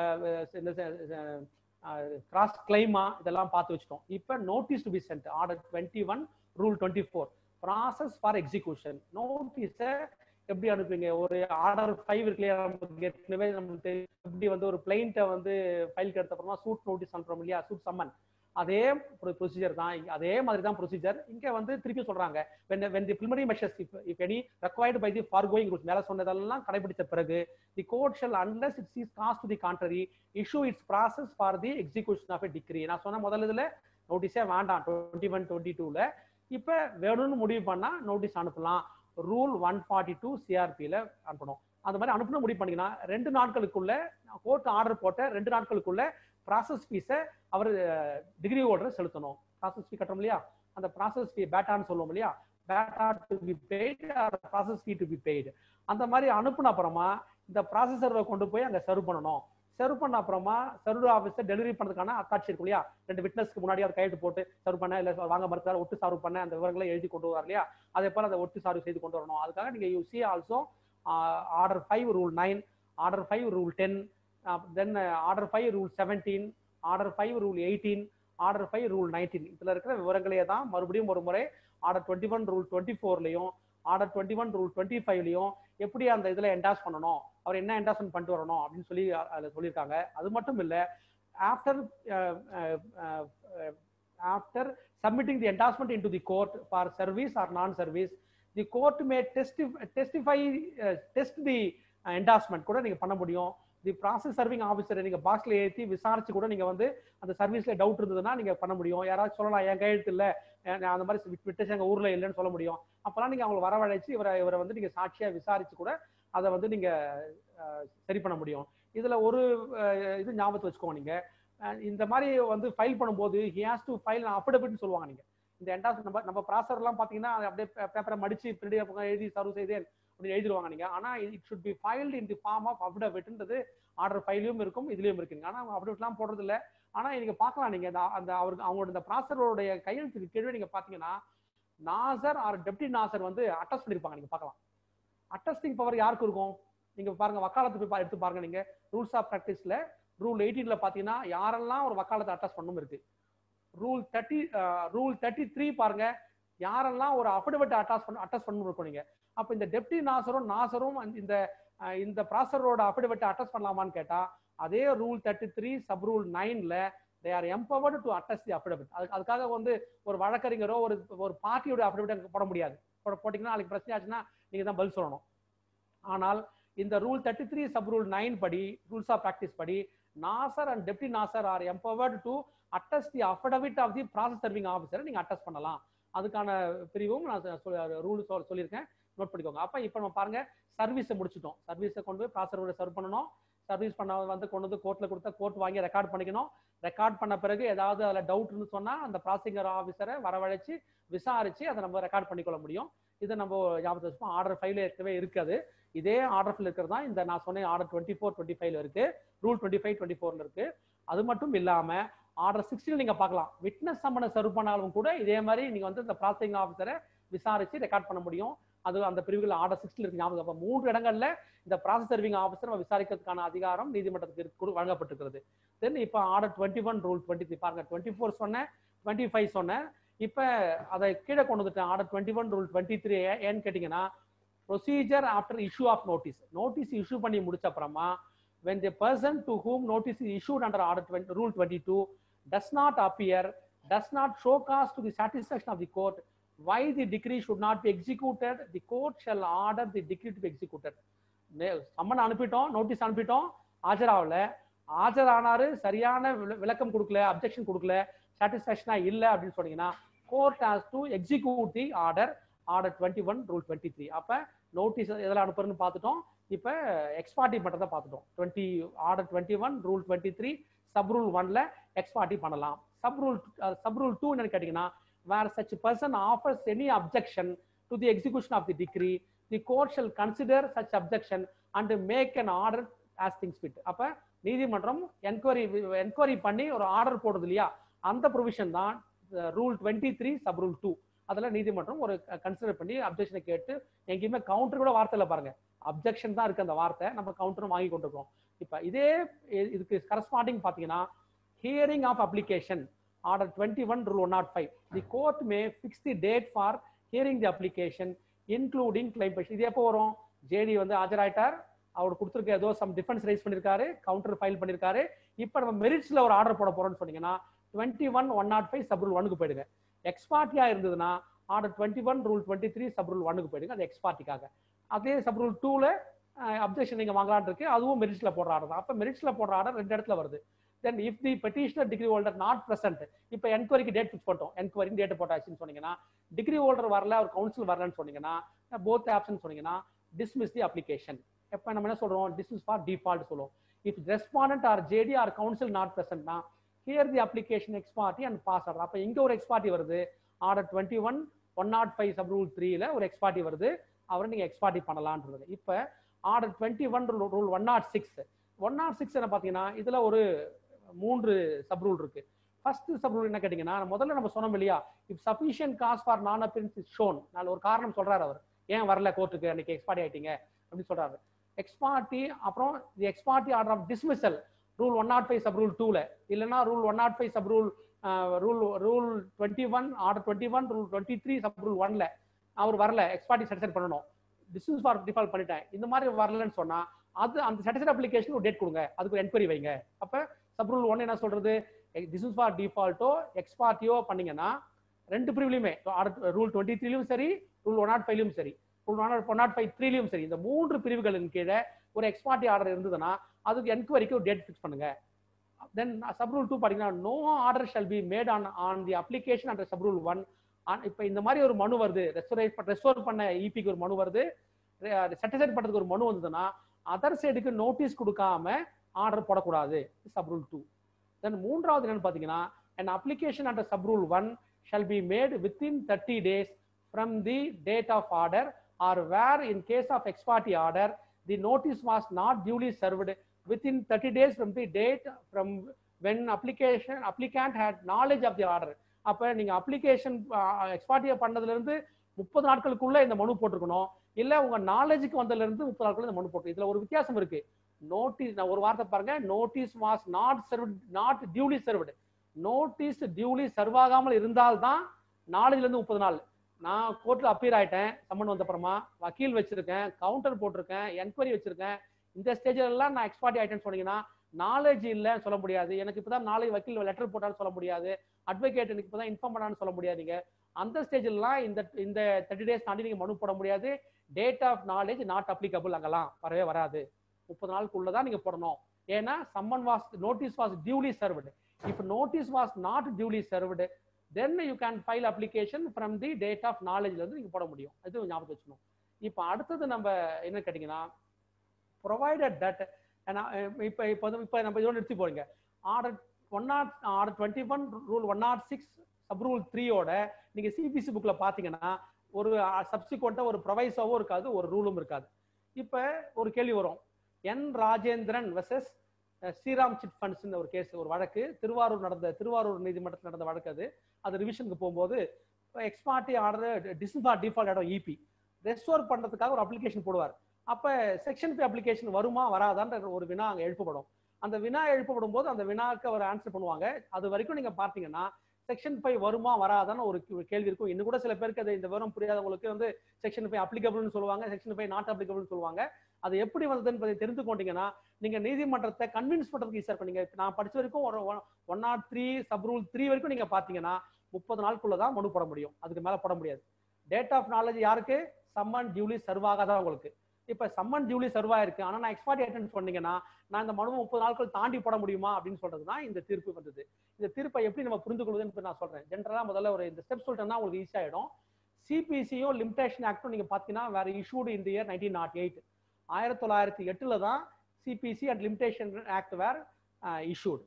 கிராஸ் கிளைமா இதெல்லாம் பார்த்து வச்சுட்டோம் இப்போ notice to be sent order twenty one rule twenty four process for execution நோட்டீஸை எப்படி அனுப்புவீங்க ஒரு ஆர்டர் ஃபைவ் இருக்கு இல்லையா நமக்கு ஏற்கனவே நமக்கு எப்படி வந்து ஒரு பிளைண்ட்டை வந்து ஃபைல் எடுத்த அப்புறமா சூட் நோட்டீஸ் அனுப்புறோம் இல்லையா சூட் சம்மன் அதே ப்ரொசீஜர் தான் அதே மாதிரி தான் ப்ரொசீஜர் இங்க வந்து திருப்பி சொல்றாங்க when when the preliminary measures if, if any required by the foregoing rules மேல சொன்னதெல்லாம் கடைபிடித்த பிறகு the court shall unless it sees cause to the contrary issue its process for the execution of a decree நான் சொன்ன முதல்ல இதுல நோட்டீஸே வேண்டாம் twenty one twenty டூல இப்ப வேணும்னு முடிவு பண்ணா நோட்டீஸ் அனுப்பலாம் ரூல் ஒன் ஃபார்ட்டி டூ சிஆர்பியில அனுப்பணும் அந்த மாதிரி அனுப்பணும் முடிவு பண்ணீங்கன்னா ரெண்டு நாட்களுக்குள்ள கோர்ட் ஆர்டர் போட்ட ரெண்டு நாட்களுக்குள்ள ப்ராசஸ் ஃபீஸை அவர் டிகிரி ஹோல்டர் செலுத்தணும் ப்ராசஸ் ஃபீ கட்டுறோம் இல்லையா அந்த ப்ராசஸ் ஃபீ பேட்டான்னு சொல்லுவோம் இல்லையா batta to be paid or process fee to be paid அந்த மாதிரி அனுப்புன அப்புறமா இந்த ப்ராசஸரை கொண்டு போய் அங்கே சர்வ் பண்ணணும் சர்வ் பண்ண அப்புறமா சர்வ் ஆஃபீஸர் டெலிவரி பண்ணுறதுக்கான அத்தாட்சி இருக்கும் இல்லையா ரெண்டு விட்னஸ்க்கு முன்னாடி அவர் கையெழுத்து போட்டு சர்வ் பண்ண இல்லை வாங்க மறுத்தார் ஒட்டு சர்வ் பண்ண அந்த விவரங்களை எழுதி கொண்டு வர இல்லையா அதே போல் அதை ஒட்டு சர்வ் செய்து கொண்டு வரணும் அதுக்காக நீங்கள் you see also order five rule nine order five rule ten then order five rule seventeen order five rule eighteen order five rule nineteen இதில் இருக்கிற விவரங்களே தான் மறுபடியும் ஒரு முறை order twenty one rule twenty ஃபோர்லையும் order twenty one rule twenty ஃபைவ்லையும் எப்படி அந்த இதில் என்டாஸ் பண்ணணும் அவர் என்ன என்டாஸ்மெண்ட் பண்ணிட்டு வரணும் அப்படின்னு சொல்லி அதில் சொல்லியிருக்காங்க அது மட்டும் இல்லை after after submitting the endorsement in to the court for service or non service the court may testi testify test the endorsement கூட நீங்கள் பண்ண முடியும் தி ப்ராசஸ் சர்விங் ஆஃபீஸரை நீங்க பாக்ஸ்ல ஏற்றி விசாரிச்சு கூட நீங்க வந்து அந்த சர்வீஸ்ல டவுட் இருந்ததுன்னா நீங்க பண்ண முடியும் யாராவது சொல்லலாம் என் கையெழுத்து இல்ல நான் அந்த மாதிரி விட்டு எங்க ஊர்ல இல்லைன்னு சொல்ல முடியும் அப்பெல்லாம் நீங்க அவங்களை வரவழைச்சு இவரை இவரை வந்து நீங்க சாட்சியா விசாரிச்சு கூட அதை வந்து நீங்க சரி பண்ண முடியும் இதுல ஒரு இது ஞாபகத்தை வச்சுக்கோங்க நீங்க இந்த மாதிரி வந்து ஃபைல் பண்ணும்போது ஹி ஹாஸ் டு ஃபைல் அஃபிடபிட்னு சொல்லுவாங்க நீங்க இந்த என்டாஸ் நம்ம நம்ம ப்ராசர் எல்லாம் பாத்தீங்கன்னா அப்படியே பேப்பரை மடிச்சு பின்னாடி எழுதி சர்வ் செய்தேன் அப்படின்னு எழுதிடுவாங்க நீங்க ஆனா it should be filed in the form of அஃபிடவிட்ன்றது ஆர்டர் ஃபைலையும் இருக்கும் இதுலயும் இருக்குங்க ஆனா அஃபிடவிட்லாம் போடுறது இல்லை ஆனா நீங்க பார்க்கலாம் நீங்க அந்த அவருக்கு அவங்களோட இந்த ப்ராசரோடைய கையெழுத்துக்கு கீழே நீங்க பாத்தீங்கன்னா நாசர் ஆர் டெப்டி நாசர் வந்து அட்டஸ்ட் பண்ணிருப்பாங்க நீங்க பார்க்கலாம் அட்டஸ்டிங் பவர் யாருக்கு இருக்கும் நீங்க பாருங்க வக்காலத்து போய் எடுத்து பாருங்க நீங்க ரூல்ஸ் ஆஃப் ப்ராக்டிஸ்ல ரூல் எயிட்டீன்ல பாத்தீங்கன்னா யாரெல்லாம் ஒரு வக்காலத்தை அட்டஸ்ட் பண்ணணும் இருக்கு rule thirty rule thirty three பாருங்க யாரெல்லாம் ஒரு அஃபிடவிட் அட்டாச் பண்ண அட்டாச் பண்ண நீங்க அப்ப இந்த டெப்டி நாசரும் நாசரும் அந்த- இந்த அஹ், இந்த ப்ராசரோட அஃபிடவிட் அட்டாச் பண்ணலாமான்னு கேட்டா அதே rule thirty three sub rule நைன்ல they are empowered to attest the affidavit அதுக்கு அதுக்காக வந்து ஒரு வழக்கறிஞரோ ஒரு ஒரு பார்ட்டியோட அஃபிடவிட் போட முடியாது போட போட்டீங்கன்னா நாளைக்கு பிரச்சனை ஆச்சுன்னா நீங்க தான் பதில் சொல்லணும் ஆனால் இந்த rule thirty three sub rule nine படி ரூல்ஸ் ஆஃப் ப்ராக்டிஸ் படி Nazir and deputy Nazir are empowered to attest the affidavit of the process serving officer நீங்க அட்டஸ்ட் பண்ணலாம் அதுக்கான பிரிவும் நான் ரூல் சொல்லியிருக்கேன் நோட் பண்ணிக்கோங்க அப்ப இப்போ நம்ம பாருங்க சர்வீஸை முடிச்சிட்டோம் சர்வீஸை கொண்டு போய் ப்ராசரோட சர்வ் பண்ணணும் சர்வீஸ் பண்ண வந்து கொண்டு வந்து கோர்ட்ல கொடுத்தா கோர்ட் வாங்கி ரெக்கார்ட் பண்ணிக்கணும் ரெக்கார்ட் பண்ண பிறகு ஏதாவது அதில் டவுட்னு சொன்னா அந்த ப்ராசிங்கர் ஆஃபீஸரை வரவழைச்சு விசாரிச்சு அதை நம்ம ரெக்கார்ட் பண்ணிக்கொள்ள முடியும் இதை நம்ம ஞாபகத்தை வச்சுப்போம் ஆர்டர் ஃபைவ்ல இருக்கவே இருக்காது இதே ஆர்டர் ஃபைல் இருக்கிறது தான் இந்த நான் சொன்ன ஆர்டர் டுவெண்ட்டி ஃபோர் டுவெண்ட்டி ஃபைவ்ல இருக்கு ரூல் டுவெண்ட்டி ஃபைவ் டுவெண்ட்டி ஃபோர்ல இருக்கு அது மட்டும் இல்லாம ஆர்டர் சிக்ஸ்டில் நீங்க பார்க்கலாம் விட்னஸ் சம்மனை சர்வ் பண்ணாலும் கூட இதே மாதிரி நீங்க வந்து இந்த ப்ராசஸிங் ஆஃபீஸரை விசாரிச்சு ரெக்கார்ட் பண்ண முடியும் அது அந்த பிரிவுகள் ஆர்டர் சிக்ஸ்டில் இருக்கு ஞாபகம் அப்ப மூன்று இடங்கள்ல இந்த ப்ராசஸ் சர்விங் ஆஃபீஸர் நம்ம விசாரிக்கிறதுக்கான அதிகாரம் நீதிமன்றத்துக்கு இருக்கு- கொடு- வழங்கப்பட்டிருக்கிறது தென் இப்போ order twenty one rule twenty three பாருங்க டுவெண்ட்டி ஃபோர் சொன்னேன் டுவெண்ட்டி ஃபைவ் சொன்னேன் இப்போ அதை கீழே கொண்டு வந்துட்டேன் order twenty one rule twenty three ஏன்னு கேட்டிங்கன்னா procedure after issue of notice notice issue பண்ணி முடிச்ச அப்புறமா when the person to whom notice is issued under order 20, rule 22 does not appear does not show cause to the satisfaction of the court why the decree should not be executed the court shall order the decree to be executed நே- summon அனுப்பிட்டோம் notice அனுப்பிட்டோம் ஆஜராகல ஆஜரானாரு சரியான விள- விளக்கம் கொடுக்கல objection கொடுக்கல சாட்டிஸ்பாக்சனா இல்ல அப்படின்னு சொன்னீங்கன்னா court has to execute the order order twenty one rule twenty three அப்ப நோட்டீஸ் எதில் அனுப்புறதுன்னு பார்த்துட்டோம் இப்போ எக்ஸ்பார்ட்டி மட்டும் தான் பார்த்துட்டோம் twenty order twenty one rule twenty three sub rule ஒன்ல எக்ஸ்பார்ட்டி பண்ணலாம் sub rule sub rule two என்னன்னு கேட்டீங்கன்னா where such person offers any objection to the execution of the decree the court shall consider such objection and make an order as thinks fit அப்ப நீதிமன்றம் enquiry enquiry பண்ணி ஒரு order போடுறது இல்லையா அந்த provision தான் rule twenty three sub rule two அதில் நீதிமன்றம் ஒரு கன்சிடர் பண்ணி அப்ஜெக்ஷனை கேட்டு எங்கேயுமே கவுண்டர் கூட வார்த்தை இல்லை பாருங்க அப்ஜெக்ஷன் தான் இருக்கு அந்த வார்த்தை நம்ம கவுண்டரும் வாங்கி கொண்டிருக்கோம் இப்போ இதே இ- இதுக்கு கரஸ்பாண்டிங் பார்த்தீங்கன்னா hearing of application order twenty one rule one not five the court may fix the date for hearing the application including claim petition இது எப்போ வரும் ஜேடி வந்து ஆஜராயிட்டார் அவர் கொடுத்துருக்க ஏதோ சம் டிஃபென்ஸ் ரைஸ் பண்ணியிருக்காரு கவுண்டர் ஃபைல் பண்ணியிருக்காரு இப்போ நம்ம மெரிட்ஸ்ல ஒரு ஆர்டர் போட போறோம்னு சொன்னீங்கன்னா twenty one one not five sub rule ஒனுக்கு போயிடுங்க எக்ஸ்பார்ட்டியா இருந்ததுன்னா order twenty one rule twenty three sub rule ஒனுக்கு போயிடுங்க அது எக்ஸ்பார்ட்டிக்காக அதே சப் ரூல் டூல அப்ஜெக்ஷன் நீங்க வாங்கலாம்னு இருக்கு அதுவும் மெரிட்ஸ்ல போடுற ஆர்டர் தான் அப்ப மெரிட்ஸ்ல போடுற ஆர்டர் ரெண்டு இடத்துல வருது then if the petitioner decree holder not present இப்போ என்கொயரிக்கு டேட் ஃபிக்ஸ் பண்ணிட்டோம் என்கொயரி டேட் போட்டாச்சுன்னு சொன்னீங்கன்னா டிகிரி ஹோல்டர் வரல ஒரு கவுன்சில் வரலன்னு சொன்னீங்கன்னா போத் ஆப்ஷன் சொன்னீங்கன்னா டிஸ்மிஸ் தி அப்ளிகேஷன் எப்போ நம்ம என்ன சொல்றோம் டிஸ்மிஸ் ஃபார் டிஃபால்ட் சொல்லுவோம் if respondent or JD or counsel not பிரசன்ட்னா hear the application ex parte and pass order அப்போ இங்க ஒரு எக்ஸ்பார்ட்டி வருது order twenty one one not five sub rule த்ரீல ஒரு எக்ஸ்பார்ட்டி வருது அவரை நீங்க எக்ஸ்பார்ட்டி பண்ணலான்றது இப்போ order twenty one rule one not six one not six என்ன பார்த்தீங்கன்னா இதுல ஒரு மூன்று சப் ரூல் இருக்கு ஃபர்ஸ்ட் சப் ரூல் என்ன கேட்டீங்கன்னா முதல்ல நம்ம சொன்னோம் இல்லையா if sufficient cause for non appearance is shown நான் ஒரு காரணம் சொல்றாரு அவர் ஏன் வரல கோர்ட்டுக்கு அன்னைக்கு எக்ஸ்பார்ட்டி ஆயிட்டீங்க அப்படின்னு சொல்றாரு எக்ஸ்பார்ட்டி அப்புறம் the ex parte order of dismissal rule one not five sub rule டூல இல்லைன்னா rule one not five sub rule rule rule twenty one order twenty one rule twenty three sub rule ஒன்ல அவர் வரல ex parte satisfy பண்ணணும் dismiss for default பண்ணிட்டேன் இந்த மாதிரி வரலன்னு சொன்னா அது அந்த சாட்டிஸ்ஃபை அப்ளிகேஷன் ஒரு டேட் கொடுங்க அதுக்கு ஒரு என்கொயரி வைங்க அப்ப சப் ரூல் ஒன் என்ன சொல்றது டிஸ்மிஸ் ஃபார் டிஃபால்ட்டோ எக்ஸ்பார்ட்டியோ பண்ணீங்கன்னா ரெண்டு பிரிவுலையுமே ரூல் டுவெண்ட்டி த்ரீலையும் சரி ரூல் ஒன் நாட் ஃபைவ்லையும் சரி rule one not one not five த்ரீலையும் சரி இந்த மூன்று பிரிவுகளின் கீழே ஒரு எக்ஸ்பார்ட்டி ஆர்டர் இருந்ததுன்னா அதுக்கு என்கொயரிக்கு ஒரு டேட் ஃபிக்ஸ் பண்ணுங்க தென் சப் ரூல் டூ பார்த்தீங்கன்னா no order shall be made on on the application and sub rule one இப்போ இந்த மாதிரி ஒரு மனு வருது ரெஸ்டோரேட் ரெஸ்டோர் பண்ண இபிக்கு ஒரு மனு வருது செட்டிஸ்ஃபைட் பண்ணுறதுக்கு ஒரு மனு வந்ததுன்னா அதர் சைடுக்கு நோட்டீஸ் கொடுக்காம ஆர்டர் போடக்கூடாது சப் ரூல் டூ தென் மூன்றாவது என்னன்னு பார்த்தீங்கன்னா an application under sub rule 1 shall be made within 30 days from the date of order or where in case of ex parte order the notice was not duly served within 30 days from the date from when application applicant had knowledge of the order அப்ப நீங்க application எக்ஸ்பார்ட்டியா பண்ணதுல இருந்து முப்பது நாட்களுக்குள்ள இந்த மனு போட்டிருக்கணும் இல்ல உங்க நாலேஜுக்கு வந்ததுல இருந்து முப்பது நாட்களுக்குள்ள இந்த மனு போட்டு இதுல ஒரு வித்தியாசம் இருக்கு நோட்டீஸ் நான் ஒரு வார்த்தை பாருங்க notice was not served not duly served notice duly serve ஆகாமல் இருந்தால்தான் நாளைல இருந்து முப்பது நாள் நான் கோர்ட்ல அப்பீர் ஆயிட்டேன் சம்மன் வந்த அப்புறமா வக்கீல் வச்சிருக்கேன் கவுண்டர் போட்டிருக்கேன் என்கொயரி வச்சிருக்கேன் இந்த ஸ்டேஜ்ல எல்லாம் நான் எக்ஸ்பார்ட்டி ஆயிட்டேன்னு சொன்னீங்கன்னா நாலேஜ் இல்லைன்னு சொல்ல முடியாது எனக்கு இப்பதான் நாளைக்கு வக்கீல் லெட்டர் போட்டாலும் சொல்ல முடியாது அட்வொகேட் எனக்கு இப்பதான் இன்ஃபார்ம் பண்ணான்னு சொல்ல முடியாதுங்க அந்த ஸ்டேஜ்லாம் இந்த இந்த தேர்ட்டி டேஸ் தாண்டி நீங்க மனு போட முடியாது date of knowledge not applicable அங்கெல்லாம் வரவே வராது முப்பது நாளுக்குள்ளதான் நீங்க போடணும் ஏன்னா summon was notice was duly served if notice was not duly served then you can file application from the date of நாலேஜ்ல இருந்து நீங்க போட முடியும் அது ஞாபகம் வச்சுக்கணும் இப்போ அடுத்தது நம்ம என்ன கேட்டீங்கன்னா ப்ரொவைடட் தட் இப்போ இப்போ வந்து இப்போ நம்ம இதோட நிறுத்தி போறீங்க order one not order twenty one rule one not six sub rule த்ரீயோட நீங்க சிபிசி புக்ல பாத்தீங்கன்னா ஒரு சப்சிக்வெண்ட்டாக ஒரு ப்ரொவைஸாவும் இருக்காது ஒரு ரூலும் இருக்காது இப்போ ஒரு கேள்வி வரும் N Rajendran versus Sriram chit ஃபண்ட்ஸ்னு ஒரு கேஸ் ஒரு வழக்கு திருவாரூர் நடந்த திருவாரூர் நீதிமன்றத்தில் நடந்த வழக்கு அது அது ரிவிஷனுக்கு போகும்போது எக்ஸ்பார்ட்டி ஆர்டர் டிஸ்பார் டிஃபால்ட் இடம் இபி ரெஸ்டோர் பண்றதுக்காக ஒரு அப்ளிகேஷன் போடுவார் அப்ப செக்ஷன் பி அப்ளிகேஷன் வருமா வராதான்ற ஒரு வினா அங்க எழுப்பப்படும் அந்த வினா எழுப்பப்படும் போது அந்த வினாக்கு அவர் ஆன்சர் பண்ணுவாங்க அது வரைக்கும் நீங்க பார்த்தீங்கன்னா செக்ஷன் ஃபைவ் வருமா வராதான்னு ஒரு கே- கேள்வி இருக்கும் இன்னும் கூட சில பேருக்கு அது இந்த விவரம் புரியாதவங்களுக்கு வந்து செக்ஷன் ஃபைவ் அப்ளிகபிள்னு சொல்லுவாங்க செக்ஷன் ஃபைவ் நாட் அப்ளிகபிள்னு சொல்லுவாங்க அது எப்படி வந்ததுன்னு தெரிந்து கொண்டீங்கன்னா நீங்க நீதிமன்றத்தை கன்வின்ஸ் பண்றதுக்கு ஈஸியா இருக்கும் நீங்க நான் படிச்ச வரைக்கும் ஒரு one not three sub rule three வரைக்கும் நீங்க பாத்தீங்கன்னா முப்பது நாளுக்குள்ள தான் மனு போட முடியும் அதுக்கு மேல போட முடியாது டேட் ஆஃப் நாலேஜ் யாருக்கு சம்மன் டியூலி சர்வ் ஆகாதான் உங்களுக்கு இப்ப சம்மன் டியூலி சர்வ் ஆயிருக்கு ஆனா நான் எக்ஸ்பார்ட்டி அட்டன்ஸ் சொன்னீங்கன்னா நான் இந்த மனுவை முப்பது நாட்கள் தாண்டி போட முடியுமா அப்படின்னு சொல்றது தான் இந்த தீர்ப்பு வந்தது இந்த தீர்ப்பை எப்படி நம்ம புரிந்து கொள்வதுன்னு இப்ப நான் சொல்றேன் ஜென்ரலா முதல்ல ஒரு இந்த ஸ்டெப் சொல்லிட்டேன்னா உங்களுக்கு ஈஸி ஆயிடும் சிபிசியும் லிமிடேஷன் ஆக்டும் நீங்க பாத்தீங்கன்னா வேற இஷ்யூடு இந்த இயர் நைன்டீன் நாட் எயிட் ஆயிரத்தி தொள்ளாயிரத்தி எட்டுல தான் CPC and limitation act were issued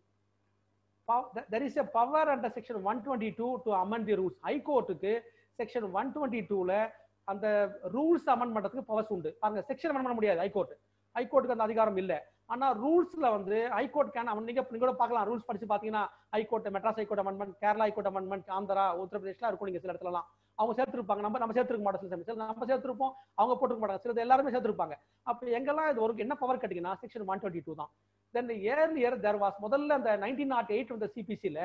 there is a power under section one twenty two to amend the rules ஹைகோர்ட்டுக்கு செக்ஷன் ஒன் டுவெண்ட்டி டூல அந்த ரூல்ஸ் அமெண்ட் பண்றதுக்கு பவர்ஸ் உண்டு பாருங்க செக்ஷன் அமெண்ட் பண்ண முடியாது ஹைகோர்ட் ஹைகோர்ட்டுக்கு அந்த அதிகாரம் இல்ல ஆனா ரூல்ஸ்ல வந்து ஹைகோர்ட் கேன் அவன் நீங்க நீங்க கூட பார்க்கலாம் ரூல்ஸ் படிச்சு பாத்தீங்கன்னா high court Madras high court amendment Kerala high court amendment Andhra உத்தரப்பிரதேஷ்லாம் இருக்கும் நீங்க சில இடத்துலலாம் அவங்க சேர்த்திருப்பாங்க நம்ம நம்ம சேர்த்திருக்க மாட்டோம் சில சமயத்தில் நம்ம சேர்த்திருப்போம் அவங்க போட்டுக்க மாட்டாங்க சிலது எல்லாருமே சேர்த்திருப்பாங்க அப்ப எங்கெல்லாம் இது ஒரு என்ன பவர் கேட்டீங்கன்னா செக்ஷன் ஒன் டுவெண்ட்டி டூ தான் தென் இயர் தேர் வாஸ் முதல்ல அந்த நைன்டீன் நாட் எயிட் வந்த சிபிசியில்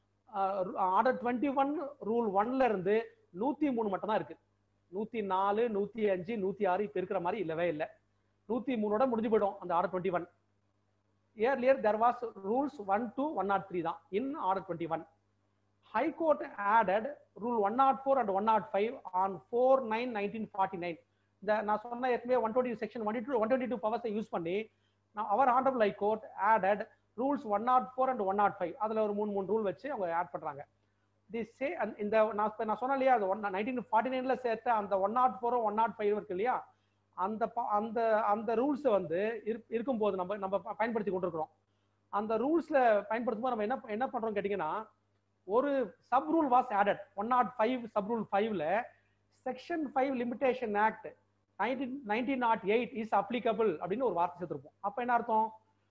ஆர்டர் டுவெண்ட்டி ஒன் ரூல் ஒன்ல இருந்து நூத்தி மூணு மட்டும் தான் இருக்கு நூத்தி நாலு நூத்தி அஞ்சு நூத்தி ஆறு இப்ப இருக்கிற மாதிரி இல்லவே இல்லை நூத்தி மூணோட முடிஞ்சு போயிடும் அந்த order twenty one earlier there was rules one two one not three தான் in order twenty one high court added rule one not four and one not five on four nine nineteen forty nine இந்த நான் சொன்ன ஏற்கனவே one twenty section one two one twenty two பவர்ஸை use பண்ணி நான் our honourable high court added rules one not four and one not five அதில் ஒரு மூணு மூணு ரூல் வச்சு அவங்க ஆட் பண்ணுறாங்க தி சே இந்த நான் இப்ப நான் சொன்னேன் இல்லையா அது ஒன் நைன்டீன் ஃபார்ட்டி நைன்ல சேர்த்த அந்த ஒன் நாட் ஃபோரும் ஒன் நாட் ஃபைவ் இருக்கு இல்லையா அந்த ப- அந்த அந்த ரூல்ஸ் வந்து இரு- இருக்கும்போது நம்ம நம்ம ப- பயன்படுத்தி கொண்டிருக்கிறோம் அந்த ரூல்ஸ்ல பயன்படுத்தும் போது நம்ம என்ன என்ன பண்றோம் கேட்டீங்கன்னா ஒரு sub rule was added one not five sub rule ஃபைவ்ல section five limitation act nineteen nineteen not eight is applicable அப்படின்னு ஒரு வார்த்தை சேர்த்திருப்போம் அப்ப என்ன அர்த்தம்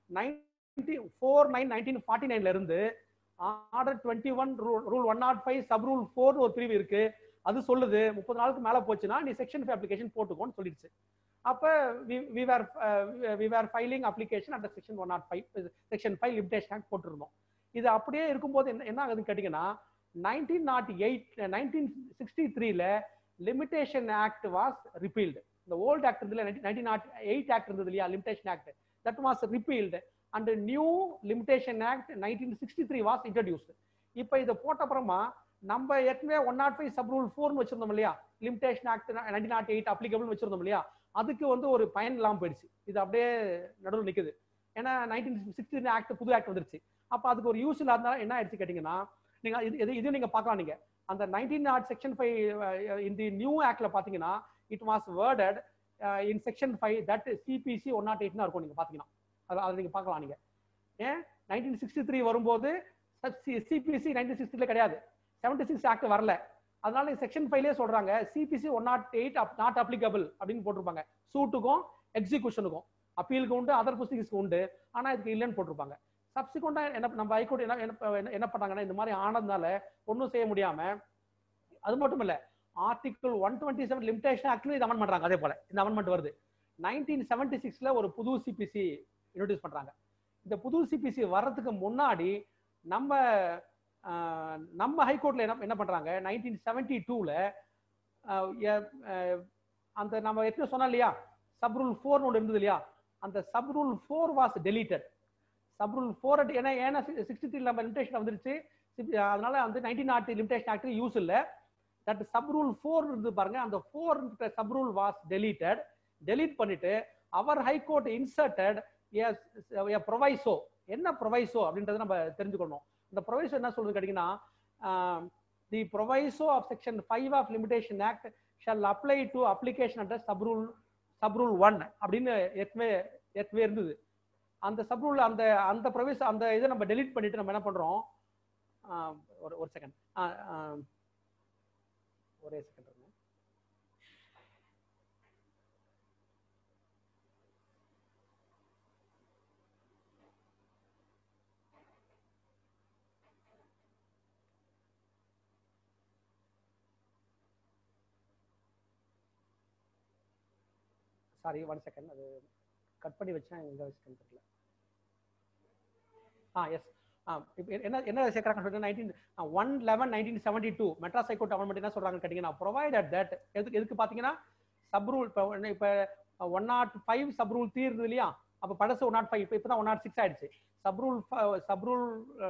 ninety four nine nineteen forty நைன்ல இருந்து order twenty one rule one not five sub rule four ஒரு பிரிவு இருக்கு அது சொல்லுது முப்பது நாளுக்கு மேல போச்சுன்னா நீ செக்ஷன் ஃபைவ் அப்ளிகேஷன் போட்டுக்கோன்னு சொல்லிடுச்சு அப்ப we were we were filing application under section one not five section five limitation act போட்டிருந்தோம் இது அப்படியே இருக்கும்போது என்ன என்ன ஆகுதுன்னு கேட்டீங்கன்னா nineteen not eight nineteen sixty த்ரீல லிமிடேஷன் ஆக்ட் வாஸ் ரிப்பீல்டு இந்த ஓல்ட் ஆக்ட் இருந்ததுல நைன்டீன் நாட் எயிட் ஆக்ட் இருந்தது இல்லையா limitation act that was repealed and new limitation act nineteen sixty three was introduced இப்போ இதை போட்ட அப்புறமா நம்ம ஏற்கனவே one not five sub rule ஃபோர்னு வச்சிருந்தோம் இல்லையா limitation act nineteen not eight applicable வச்சிருந்தோம் இல்லையா அதுக்கு வந்து ஒரு பயன் இல்லாமல் போயிடுச்சு இது அப்படியே நடுவில் நிக்குது ஏன்னா நைன்டீன் சிக்ஸ்டி ஆக்ட் புது ஆக்ட் வந்துருச்சு அப்போ அதுக்கு ஒரு யூஸ் இல்லாதனால என்ன ஆயிடுச்சு கேட்டிங்கன்னா நீங்க இது இது இது நீங்க பார்க்கலாம் நீங்க அந்த நைன்டீன் நாட் செக்ஷன் ஃபைவ் இந்த நியூ ஆக்ட்ல பாத்தீங்கன்னா it was worded in section five that CPC one not எயிட்னா இருக்கும் நீங்க பாத்தீங்கன்னா அதை அதை நீங்க பார்க்கலாம் நீங்க ஏன் நைன்டீன் சிக்ஸ்டி த்ரீ வரும்போது சிபிசி நைன்டீன் சிக்ஸ்டில கிடையாது செவன்டி சிக்ஸ் ஆக்ட் வரல அதனால செக்ஷன் ஃபைவ்லேயே சொல்றாங்க CPC one not eight not applicable அப்படின்னு போட்டிருப்பாங்க சூட்டுக்கும் எக்ஸிகூஷனுக்கும் அப்பீலுக்கு உண்டு அதர் ப்ரொசீஜர்ஸ்க்கு உண்டு ஆனா இதுக்கு இல்லைன்னு போட்டிருப்பாங்க சப்சிக்வெண்டா என்ன நம்ம ஹைகோர்ட் என்ன என்ன என்ன பண்ணாங்கன்னா இந்த மாதிரி ஆனதுனால ஒன்றும் செய்ய முடியாம அது மட்டும் இல்ல article one twenty seven limitation ஆக்ட்லையும் இது அமன் பண்றாங்க அதே போல இந்த அமெண்ட்மெண்ட் வருது நைன்டீன் செவன்டி சிக்ஸ்ல ஒரு புது சிபிசி இன்ட்ரடியூஸ் பண்றாங்க இந்த புது சிபிசி வர்றதுக்கு முன்னாடி நம்ம ஆஹ், நம்ம ஹைகோர்ட்ல என்ன என்ன பண்றாங்க நைன்டீன் செவன்டி டூல அந்த நம்ம எப்படி சொன்னோம் இல்லையா சப் ரூல் ஃபோர்னு ஒன்று இருந்தது இல்லையா அந்த sub rule four was deleted sub rule four ஏன்னா ஏன்னா சிக்ஸ்டி த்ரீ நம்ம லிமிடேஷன் வந்துருச்சு சிப்- அதனால வந்து nineteen not limitation act use இல்லை தட் சப் ரூல் ஃபோர் இருந்து பாருங்க அந்த four sub rule was deleted delete பண்ணிட்டு அவர் ஹைகோர்ட் இன்சர்டட் ப்ரொவைசோ என்ன ப்ரொவைசோ அப்படின்றத நம்ம தெரிஞ்சுக்கணும் இந்த ப்ரொவைசோ என்ன சொல்றது கேட்டீங்கன்னா the proviso of section five of limitation act shall apply to application under sub rule sub rule one அப்படின்னு ஏற்கனவே ஏற்கனவே இருந்தது அந்த சப் ரூல் அந்த அந்த ப்ரொவைஸ் அந்த இதை நம்ம டெலீட் பண்ணிட்டு நம்ம என்ன பண்றோம் ஆஹ் ஒரு ஒரு செகண்ட் ஒரே செகண்ட் சாரி ஒன் செகண்ட் அது கட் பண்ணி வச்சேன் எங்க வச்சுட்டேன்னு தெரியல ஆ எஸ் ஆ இப்போ என்ன என்ன சேர்க்குறாங்க சொல்லிட்டு nineteen one eleven nineteen seventy two Madras high court amendment என்ன சொல்றாங்கன்னு கேட்டிங்கன்னா ப்ரொவைடட் தட் எதுக்கு எதுக்கு பார்த்தீங்கன்னா சப் ரூல் இப்போ இப்போ one not five sub rule தீர்ந்து இல்லையா அப்போ பழசு ஒன் நாட் ஃபைவ் இப்போ இப்போ தான் ஒன் நாட் சிக்ஸ் ஆயிடுச்சு sub rule sub rule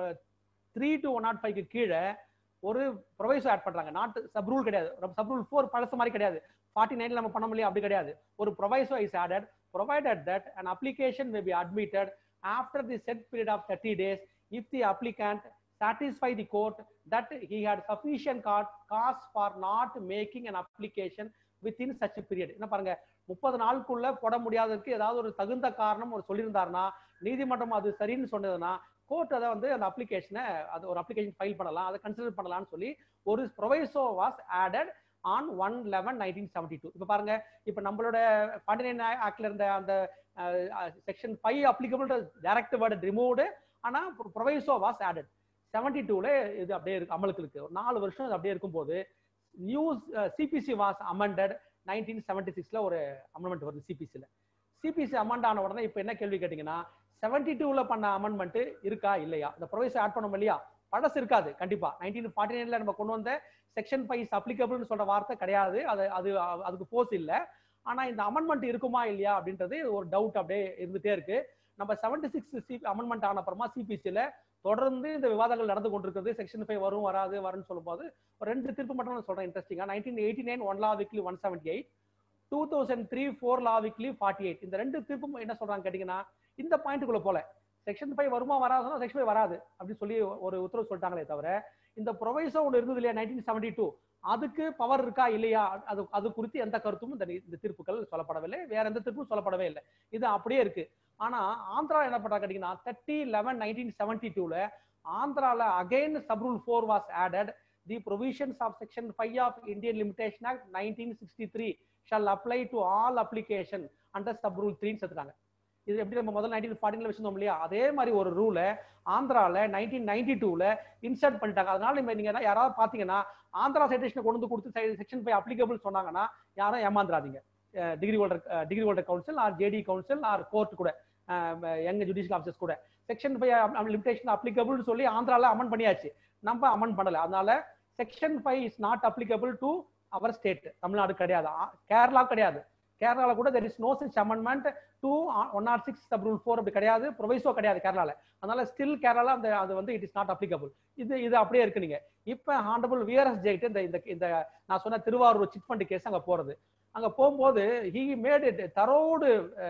three to one not ஃபைவ்க்கு கீழே ஒரு ப்ரொவைசோ ஆட் பண்றாங்க நாட் சப் ரூல் கிடையாது சப் ரூல் ஃபோர் பழசு மாதிரி கிடையாது ஃபார்ட்டி நைன்ல நம்ம பண்ண முடியும் அப்படி கிடையாது ஒரு proviso is added provided that an application may be admitted after the set period of 30 days if the applicant satisfy the court that he had sufficient ca- cause for not making an application within such a period என்ன பாருங்க முப்பது நாளுக்குள்ள போட முடியாததுக்கு ஏதாவது ஒரு தகுந்த காரணம் ஒரு சொல்லியிருந்தாருன்னா நீதிமன்றம் அது சரின்னு சொன்னதுன்னா கோர்ட் அதை வந்து அந்த அப்ளிகேஷனை அது ஒரு அப்ளிகேஷன் ஃபைல் பண்ணலாம் அதை கன்சிடர் பண்ணலாம்னு சொல்லி ஒரு proviso was added on one eleven nineteen seventy two இப்போ பாருங்க இப்போ நம்மளோட ஃபார்ட்டி நைன் ஆக்ட்ல இருந்த அந்த section five applicable direct word removed ஆனால் ப்ரொவைசோ வாஸ் ஆடட் செவன்டி டூல இது அப்படியே இருக்கு அமலுக்கு இருக்கு ஒரு நாலு வருஷம் இது அப்படியே இருக்கும்போது news CPC was amended nineteen seventy சிக்ஸ்ல ஒரு அமெண்ட்மெண்ட் வருது சிபிசியில் சிபிசி அமெண்ட் ஆன உடனே இப்போ என்ன கேள்வி கேட்டீங்கன்னா செவன்டி டூல பண்ண அமெண்ட்மெண்ட் இருக்கா இல்லையா இந்த ப்ரொவைசோ ஆட் பண்ணோம் இல்லையா பழசு இருக்காது கண்டிப்பா நைன்டீன் ஃபார்ட்டி நைன்ல நம்ம கொண்டு வந்த செக்ஷன் ஃபைவ் அப்ளிகபிள்னு சொல்ற வார்த்தை கிடையாது அது அது அதுக்கு போஸ் இல்லை ஆனா இந்த அமெண்ட்மெண்ட் இருக்குமா இல்லையா அப்படின்றது ஒரு டவுட் அப்படியே இருந்துட்டே இருக்கு நம்ம செவன்டி சிக்ஸ் சி அமெண்ட்மெண்ட் ஆன அப்புறமா சிபிசியில் தொடர்ந்து இந்த விவாதங்கள் நடந்து கொண்டிருக்கிறது செக்ஷன் ஃபைவ் வரும் வராது வரும்னு சொல்லும்போது ஒரு ரெண்டு தீர்ப்பு மட்டும் நான் சொல்றேன் இன்ட்ரெஸ்டிங்கா nineteen eighty nine one law weekly one seventy eight two thousand three four law weekly forty eight இந்த ரெண்டு தீர்ப்பும் என்ன சொல்றாங்க கேட்டீங்கன்னா இந்த பாயிண்ட்டுக்குள்ள போல செக்ஷன் ஃபைவ் வருமா வராதுன்னா செக்ஷன் ஃபைவ் வராது அப்படின்னு சொல்லி ஒரு உத்தரவு சொல்லிட்டாங்களே தவிர இந்த ப்ரொவைசோ ஒன்று இருந்தது இல்லையா நைன்டீன் செவன்டி டூ அதுக்கு பவர் இருக்கா இல்லையா அது அது குறித்து எந்த கருத்தும் இந்த இந்த தீர்ப்புகள் சொல்லப்படவில்லை வேற எந்த தீர்ப்பும் சொல்லப்படவே இல்லை இது அப்படியே இருக்கு ஆனா ஆந்திரா என்ன பண்றாங்க கேட்டீங்கன்னா தேர்ட்டி லெவன் நைன்டீன் செவன்டி டூல ஆந்திரால again sub rule four was added the provisions of section five of Indian limitation act nineteen sixty three shall apply to all application under sub rule த்ரீன்னு சேர்த்துட்டாங்க இது எப்படி நம்ம முதல்ல நைன்டீன் ஃபார்ட்டின்ல வச்சிருந்தோம் இல்லையா அதே மாதிரி ஒரு ரூலை ஆந்திரால நைன்டீன் நைன்டி டூல இன்சர்ட் பண்ணிட்டாங்க அதனால நீங்க நீங்க யாராவது பாத்தீங்கன்னா ஆந்திரா சைட்டேஷனை கொண்டு வந்து கொடுத்து செக்ஷன் ஃபைவ் அப்ளிகபிள் சொன்னாங்கன்னா யாரும் ஏமாந்துடாதீங்க decree holder decree holder counsel or JD counsel or court கூட எங்க ஜுடிஷியல் ஆஃபீஸர்ஸ் கூட செக்ஷன் ஃபைவ் லிமிடேஷன் அப்ளிகபிள்னு சொல்லி ஆந்திரால அமெண்ட் பண்ணியாச்சு நம்ம அமெண்ட் பண்ணல அதனால section five is not applicable to our state Tamil Nadu கிடையாது கேரளா கிடையாது கேரளால கூட there is no such amendment two one or six sub rule four அப்படி கிடையாது ப்ரொவைசோ கிடையாது கேரளால அதனால ஸ்டில் கேரளா அந்த அது வந்து இட் இஸ் நாட் அப்ளிகபிள் இது இது அப்படியே இருக்கு நீங்க இப்ப ஹாண்டபிள் விஆர்எஸ் ஜெயிட்டு இந்த இந்த இந்த நான் சொன்ன திருவாரூர் சிட் ஃபண்ட் கேஸ் அங்க போறது அங்க போகும்போது ஹி மேட் இட் தரோடு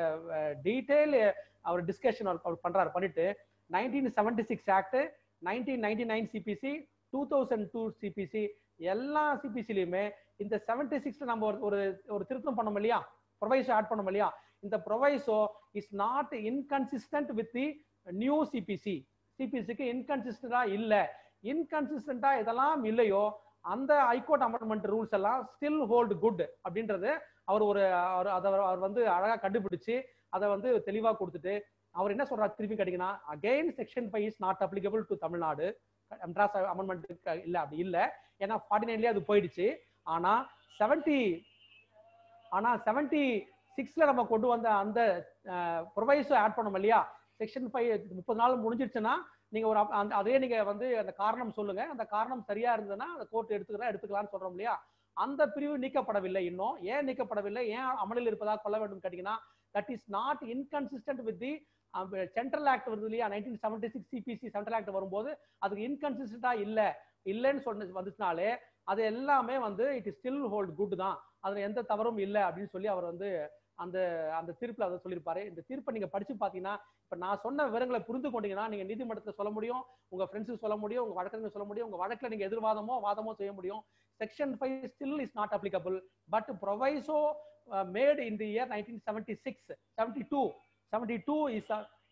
டீடைல் அவர் டிஸ்கஷன் அவர் பண்றாரு பண்ணிட்டு nineteen seventy six act nineteen ninety nine CPC two thousand two CPC எல்லா சிபிசிலையுமே இந்த செவன்டி சிக்ஸ் நம்ம ஒரு ஒரு திருத்தம் பண்ணோம் இல்லையா ப்ரொவைசோ ஆட் பண்ணோம் இல்லையா இந்த proviso is not inconsistent with the new CPC சிபிசிக்கு இன்கன்சிஸ்டண்டா இல்ல இன்கன்சிஸ்டண்டா இதெல்லாம் இல்லையோ அந்த ஹைகோர்ட் அமெண்ட்மெண்ட் ரூல்ஸ் எல்லாம் ஸ்டில் ஹோல்டு குட் அப்படின்றது அவர் ஒரு அதை அவர் வந்து அழகா கண்டுபிடிச்சு அதை வந்து தெளிவா கொடுத்துட்டு அவர் என்ன சொல்றாரு திருப்பி கேட்டீங்கன்னா again section five is not applicable to Tamil Nadu Madras amendment இல்ல அப்படி இல்ல ஏன்னா ஃபார்ட்டி நைன்லயே அது போயிடுச்சு ஆனா செவன்டி ஆனா செவன்டி சிக்ஸ்ல நம்ம கொண்டு வந்த அந்த ப்ரொவைஸோ ஆட் பண்ணோம் இல்லையா செக்ஷன் ஃபைவ் முப்பது நாள் முடிஞ்சிருச்சுன்னா நீங்க ஒரு அப்- அந்த- அதே நீங்க வந்து அந்த காரணம் சொல்லுங்க அந்த காரணம் சரியா இருந்ததுன்னா அந்த கோர்ட் எடுத்துக்கிறா எடுத்துக்கலாம்னு சொல்றோம் இல்லையா அந்த பிரிவு நீக்கப்படவில்லை இன்னும் ஏன் நீக்கப்படவில்லை ஏன் அமலில் இருப்பதாக கொள்ள வேண்டும் கேட்டீங்கன்னா that is not inconsistent with the central act வருது இல்லையா nineteen seventy six CPC central act வரும்போது அதுக்கு இன்கன்சிஸ்டண்டா இல்ல இல்லைன்னு சொன்ன வந்துச்சுனாலே அது எல்லாமே வந்து it is still hold good தான் அதுல எந்த தவறும் இல்லை அப்படின்னு சொல்லி அவர் வந்து அந்த அந்த தீர்ப்புல அதை சொல்லியிருப்பாரு இந்த தீர்ப்பை நீங்க படிச்சு பாத்தீங்கன்னா இப்ப நான் சொன்ன விவரங்களை புரிந்து கொண்டீங்கன்னா நீங்க நீதிமன்றத்துல சொல்ல முடியும் உங்க ஃப்ரெண்ட்ஸுக்கு சொல்ல முடியும் உங்க வழக்கறிஞர் சொல்ல முடியும் உங்க வழக்குல நீங்க எதிர்வாதமோ வாதமோ செய்ய முடியும் section five still is not applicable but proviso made in the year nineteen seventy six seventy two seventy two is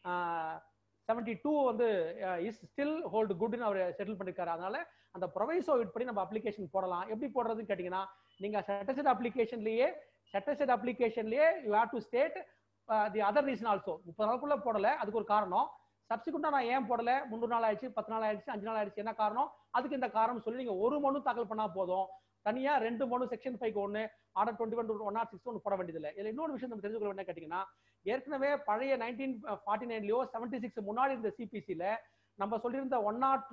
seventy two வந்து இஸ் ஸ்டில் ஹோல்டு குட்னு அவர் செட்டில் பண்ணிருக்காரு அதனால அந்த ப்ரொவைசோ படி நம்ம அப்ளிகேஷன் போடலாம் எப்படி போடுறதுன்னு கேட்டீங்கன்னா நீங்க சட்டசெட் அப்ளிகேஷன்லயே சட்டசெட் அப்ளிகேஷன்லயே you have to state the other reason also முப்பது நாளுக்குள்ள போடல அதுக்கு ஒரு காரணம் சப்சிக்வெண்டா நான் ஏன் போடல முந்நூறு நாள் ஆயிடுச்சு பத்து நாள் ஆயிடுச்சு அஞ்சு நாள் ஆயிடுச்சு என்ன காரணம் அதுக்கு இந்த காரணம் சொல்லி நீங்க ஒரு மனு தாக்கல் பண்ணா போதும் தனியா ரெண்டு மனு செக்ஷன் ஃபைவ் ஒன்னு order twenty one one not six ஒன்று போட வேண்டியதில்லை இதுல இன்னொரு விஷயம் நம்ம தெரிஞ்சுக்கொள்ள என்ன கேட்டீங்கன்னா ஏற்கனவே பழைய நைன்டீன் ஃபார்ட்டி நைன்லயோ செவன்டி சிக்ஸ் முன்னாடி இருந்த சிபிசில நம்ம சொல்லியிருந்த one not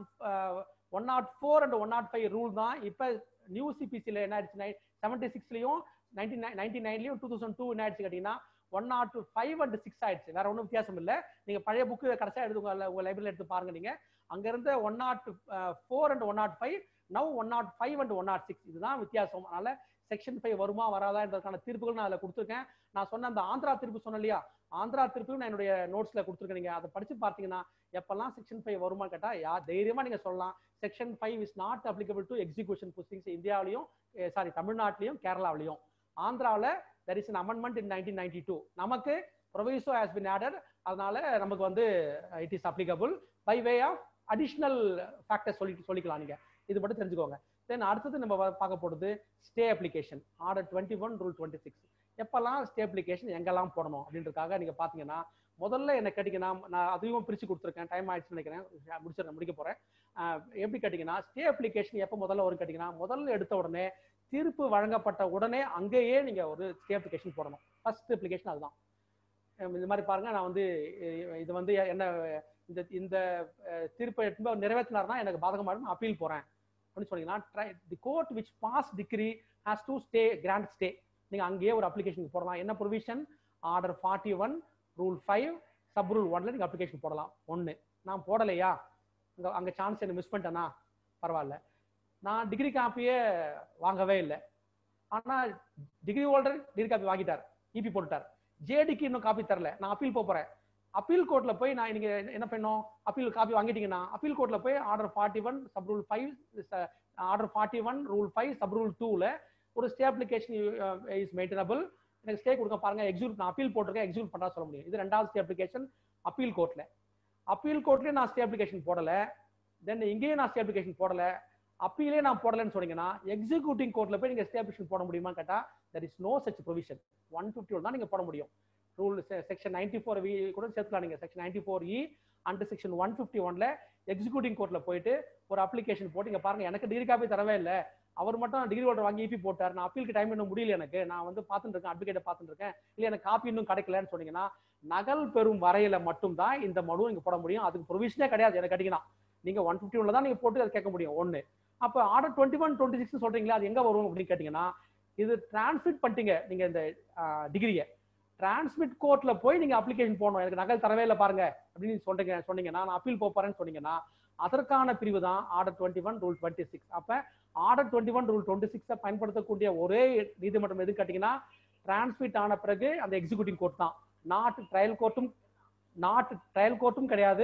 one not four and one not five rule தான் இப்ப நியூ சிபிசில என்ன ஆயிடுச்சு செவன்டி சிக்ஸ்லயும் நைன்டீன் நைன்டி நைன்லயும் டூ தௌசண்ட் டூ என்ன ஆயிடுச்சு கேட்டீங்கன்னா one not five and six ஆயிடுச்சு வேற ஒன்றும் வித்தியாசம் இல்லை நீங்க பழைய புக்கு கடைசியா எடுத்து உங்க உங்க லைப்ரரியில் எடுத்து பாருங்க நீங்க அங்க இருந்த one not four and one not five now one not five and one not six இதுதான் வித்தியாசம் அதனால செக்ஷன் ஃபைவ் வருமா வராதா என்றதுக்கான தீர்ப்புகள் நான் அதில் கொடுத்துருக்கேன் நான் சொன்ன அந்த ஆந்திரா தீர்ப்பு சொன்னேன் இல்லையா ஆந்திரா தீர்ப்பு நான் என்னுடைய நோட்ஸ்ல கொடுத்துருக்கேன் நீங்க அதை படிச்சு பார்த்தீங்கன்னா எப்பெல்லாம் செக்ஷன் ஃபைவ் வருமா கேட்டா யா தைரியமா நீங்க சொல்லலாம் section five is not applicable to execution proceedings இந்தியாவிலையும் சாரி தமிழ்நாட்டிலையும் கேரளாவிலையும் ஆந்திராவில் there is an amendment in nineteen ninety two நமக்கு ப்ரொவைசோ ஹேஸ் பின் ஆடட் அதனால நமக்கு வந்து it is applicable by way of additional factor சொல்லி சொல்லிக்கலாம் நீங்க இது மட்டும் தெரிஞ்சுக்கோங்க தென் அடுத்தது நம்ம வ- பார்க்க போறது stay application order twenty one rule twenty six எப்பெல்லாம் ஸ்டே அப்ளிகேஷன் எங்கெல்லாம் போடணும் அப்படின்றதுக்காக நீங்க பாத்தீங்கன்னா முதல்ல என்ன கேட்டீங்கன்னா நான் அதையும் பிரிச்சு கொடுத்துருக்கேன் டைம் ஆயிடுச்சுன்னு நினைக்கிறேன் முடிச்சிடறேன் முடிக்க போறேன் அஹ் எப்படி கேட்டீங்கன்னா ஸ்டே அப்ளிகேஷன் எப்போ முதல்ல வரும் கேட்டீங்கன்னா முதல்ல எடுத்த உடனே தீர்ப்பு வழங்கப்பட்ட உடனே அங்கேயே நீங்க ஒரு ஸ்டே அப்ளிகேஷன் போடணும் ஃபர்ஸ்ட் அப்ளிகேஷன் அதுதான் அஹ் இந்த மாதிரி பாருங்க நான் வந்து அஹ் இது வந்து என்ன இந்த இந்த அஹ், தீர்ப்பை எடுத்து அவர் நிறைவேற்றினார்னா எனக்கு பாதகமாக நான் அப்பீல் போறேன் அப்படின்னு சொன்னீங்கன்னா the court which pass decree has to stay grant stay நீங்க அங்கேயே ஒரு அப்ளிகேஷன் போடலாம் என்ன provision order forty one rule five sub rule ஒன்ல நீங்க அப்ளிகேஷன் போடலாம் ஒன்னு நான் போடலையா அங்க அங்க சான்ஸ் என்ன மிஸ் பண்ணிட்டேனா பரவாயில்ல நான் டிகிரி காப்பியே வாங்கவே இல்லை ஆனா டிகிரி ஹோல்டர் டிகிரி காப்பி வாங்கிட்டார் இபி போட்டுட்டார் ஜேடிக்கு இன்னும் காப்பி தரல நான் அப்பீல் போறேன் அப்பீல் கோர்ட்ல போய் நான் நீங்க என்ன பண்ணோம் அப்பீல் காப்பி வாங்கிட்டீங்கன்னா அப்பீல் கோர்ட்ல போய் order forty one sub rule five order forty one rule five sub rule டூல ஒரு ஸ்டே அப்ளிகேஷன் இஸ் மெயின்டனபிள் எனக்கு ஸ்டே கொடுக்க பாருங்க எக்ஸிக்யூட் நான் அப்பீல் போட்டிருக்கேன் எக்ஸிக்யூட் பண்ணா சொல்ல முடியும் இது ரெண்டாவது ஸ்டே அப்ளிகேஷன் அப்பீல் கோர்ட்ல அப்பீல் கோர்ட்லயே நான் ஸ்டே அப்ளிகேஷன் போடல தென் இங்கேயும் நான் ஸ்டே அப்ளிகேஷன் போடல அப்பீலே நான் போடலன்னு சொன்னீங்கன்னா எக்ஸிக்யூட்டிங் கோர்ட்ல போய் நீங்க ஸ்டே அப்ளிகேஷன் போட முடியுமான்னு கேட்டா there is no such provision one fifty தான் நீங்க போட முடியும் rule section ninety four V கூட சேர்த்துக்கலாம் நீங்க section ninety four E and section one fifty ஒன்ல எக்ஸிக்யூட்டிங் கோர்ட்ல போயிட்டு ஒரு அப்ளிகேஷன் போட்டு இங்க பாருங்க எனக்கு டிகிரி காப்பி தரவே இல்லை அவர் மட்டும் டிகிரி ஹோல்டர் வாங்கி இபி போட்டார் நான் அப்பீலுக்கு டைம் இன்னும் முடியல எனக்கு நான் வந்து பார்த்துட்டு இருக்கேன் அட்வொகேட்டை பார்த்துட்டு இருக்கேன் இல்ல எனக்கு காப்பி இன்னும் கிடைக்கலன்னு சொன்னீங்கன்னா நகல் பெறும் வரையில மட்டும் தான் இந்த மனு இங்க போட முடியும் அதுக்கு ப்ரொவிஷனே கிடையாது எனக்கு கேட்டீங்கன்னா நீங்க ஒன் ஃபிஃப்டி ஒன்ல தான் நீங்க போட்டு அதை கேட்க முடியும் ஒன்னு அப்ப order twenty one twenty six சொல்றீங்களா அது எங்க வரும் அப்படின்னு கேட்டீங்கன்னா இது டிரான்ஸ்மிட் பண்ணிட்டீங்க நீங்க இந்த டிகிரியை டிரான்ஸ்மிட் கோர்ட்ல போய் நீங்க அப்ளிகேஷன் போடணும் எனக்கு நகல் தரவே இல்லை பாருங்க அப்படின்னு சொல்றீங்க சொன்னீங்கன்னா நான் அப்பீல் போறேன்னு சொன்னீங்கன்னா அதற்கான பிரிவு தான் order twenty one rule twenty six அப்ப order twenty one rule twenty சிக்ஸை பயன்படுத்தக்கூடிய ஒரே நீதிமன்றம் எது கேட்டீங்கன்னா டிரான்ஸ்மிட் ஆன பிறகு அந்த எக்ஸிக்யூட்டிவ் கோர்ட் தான் நாட் ட்ரையல் கோர்ட்டும் நாட் ட்ரையல் கோர்ட்டும் கிடையாது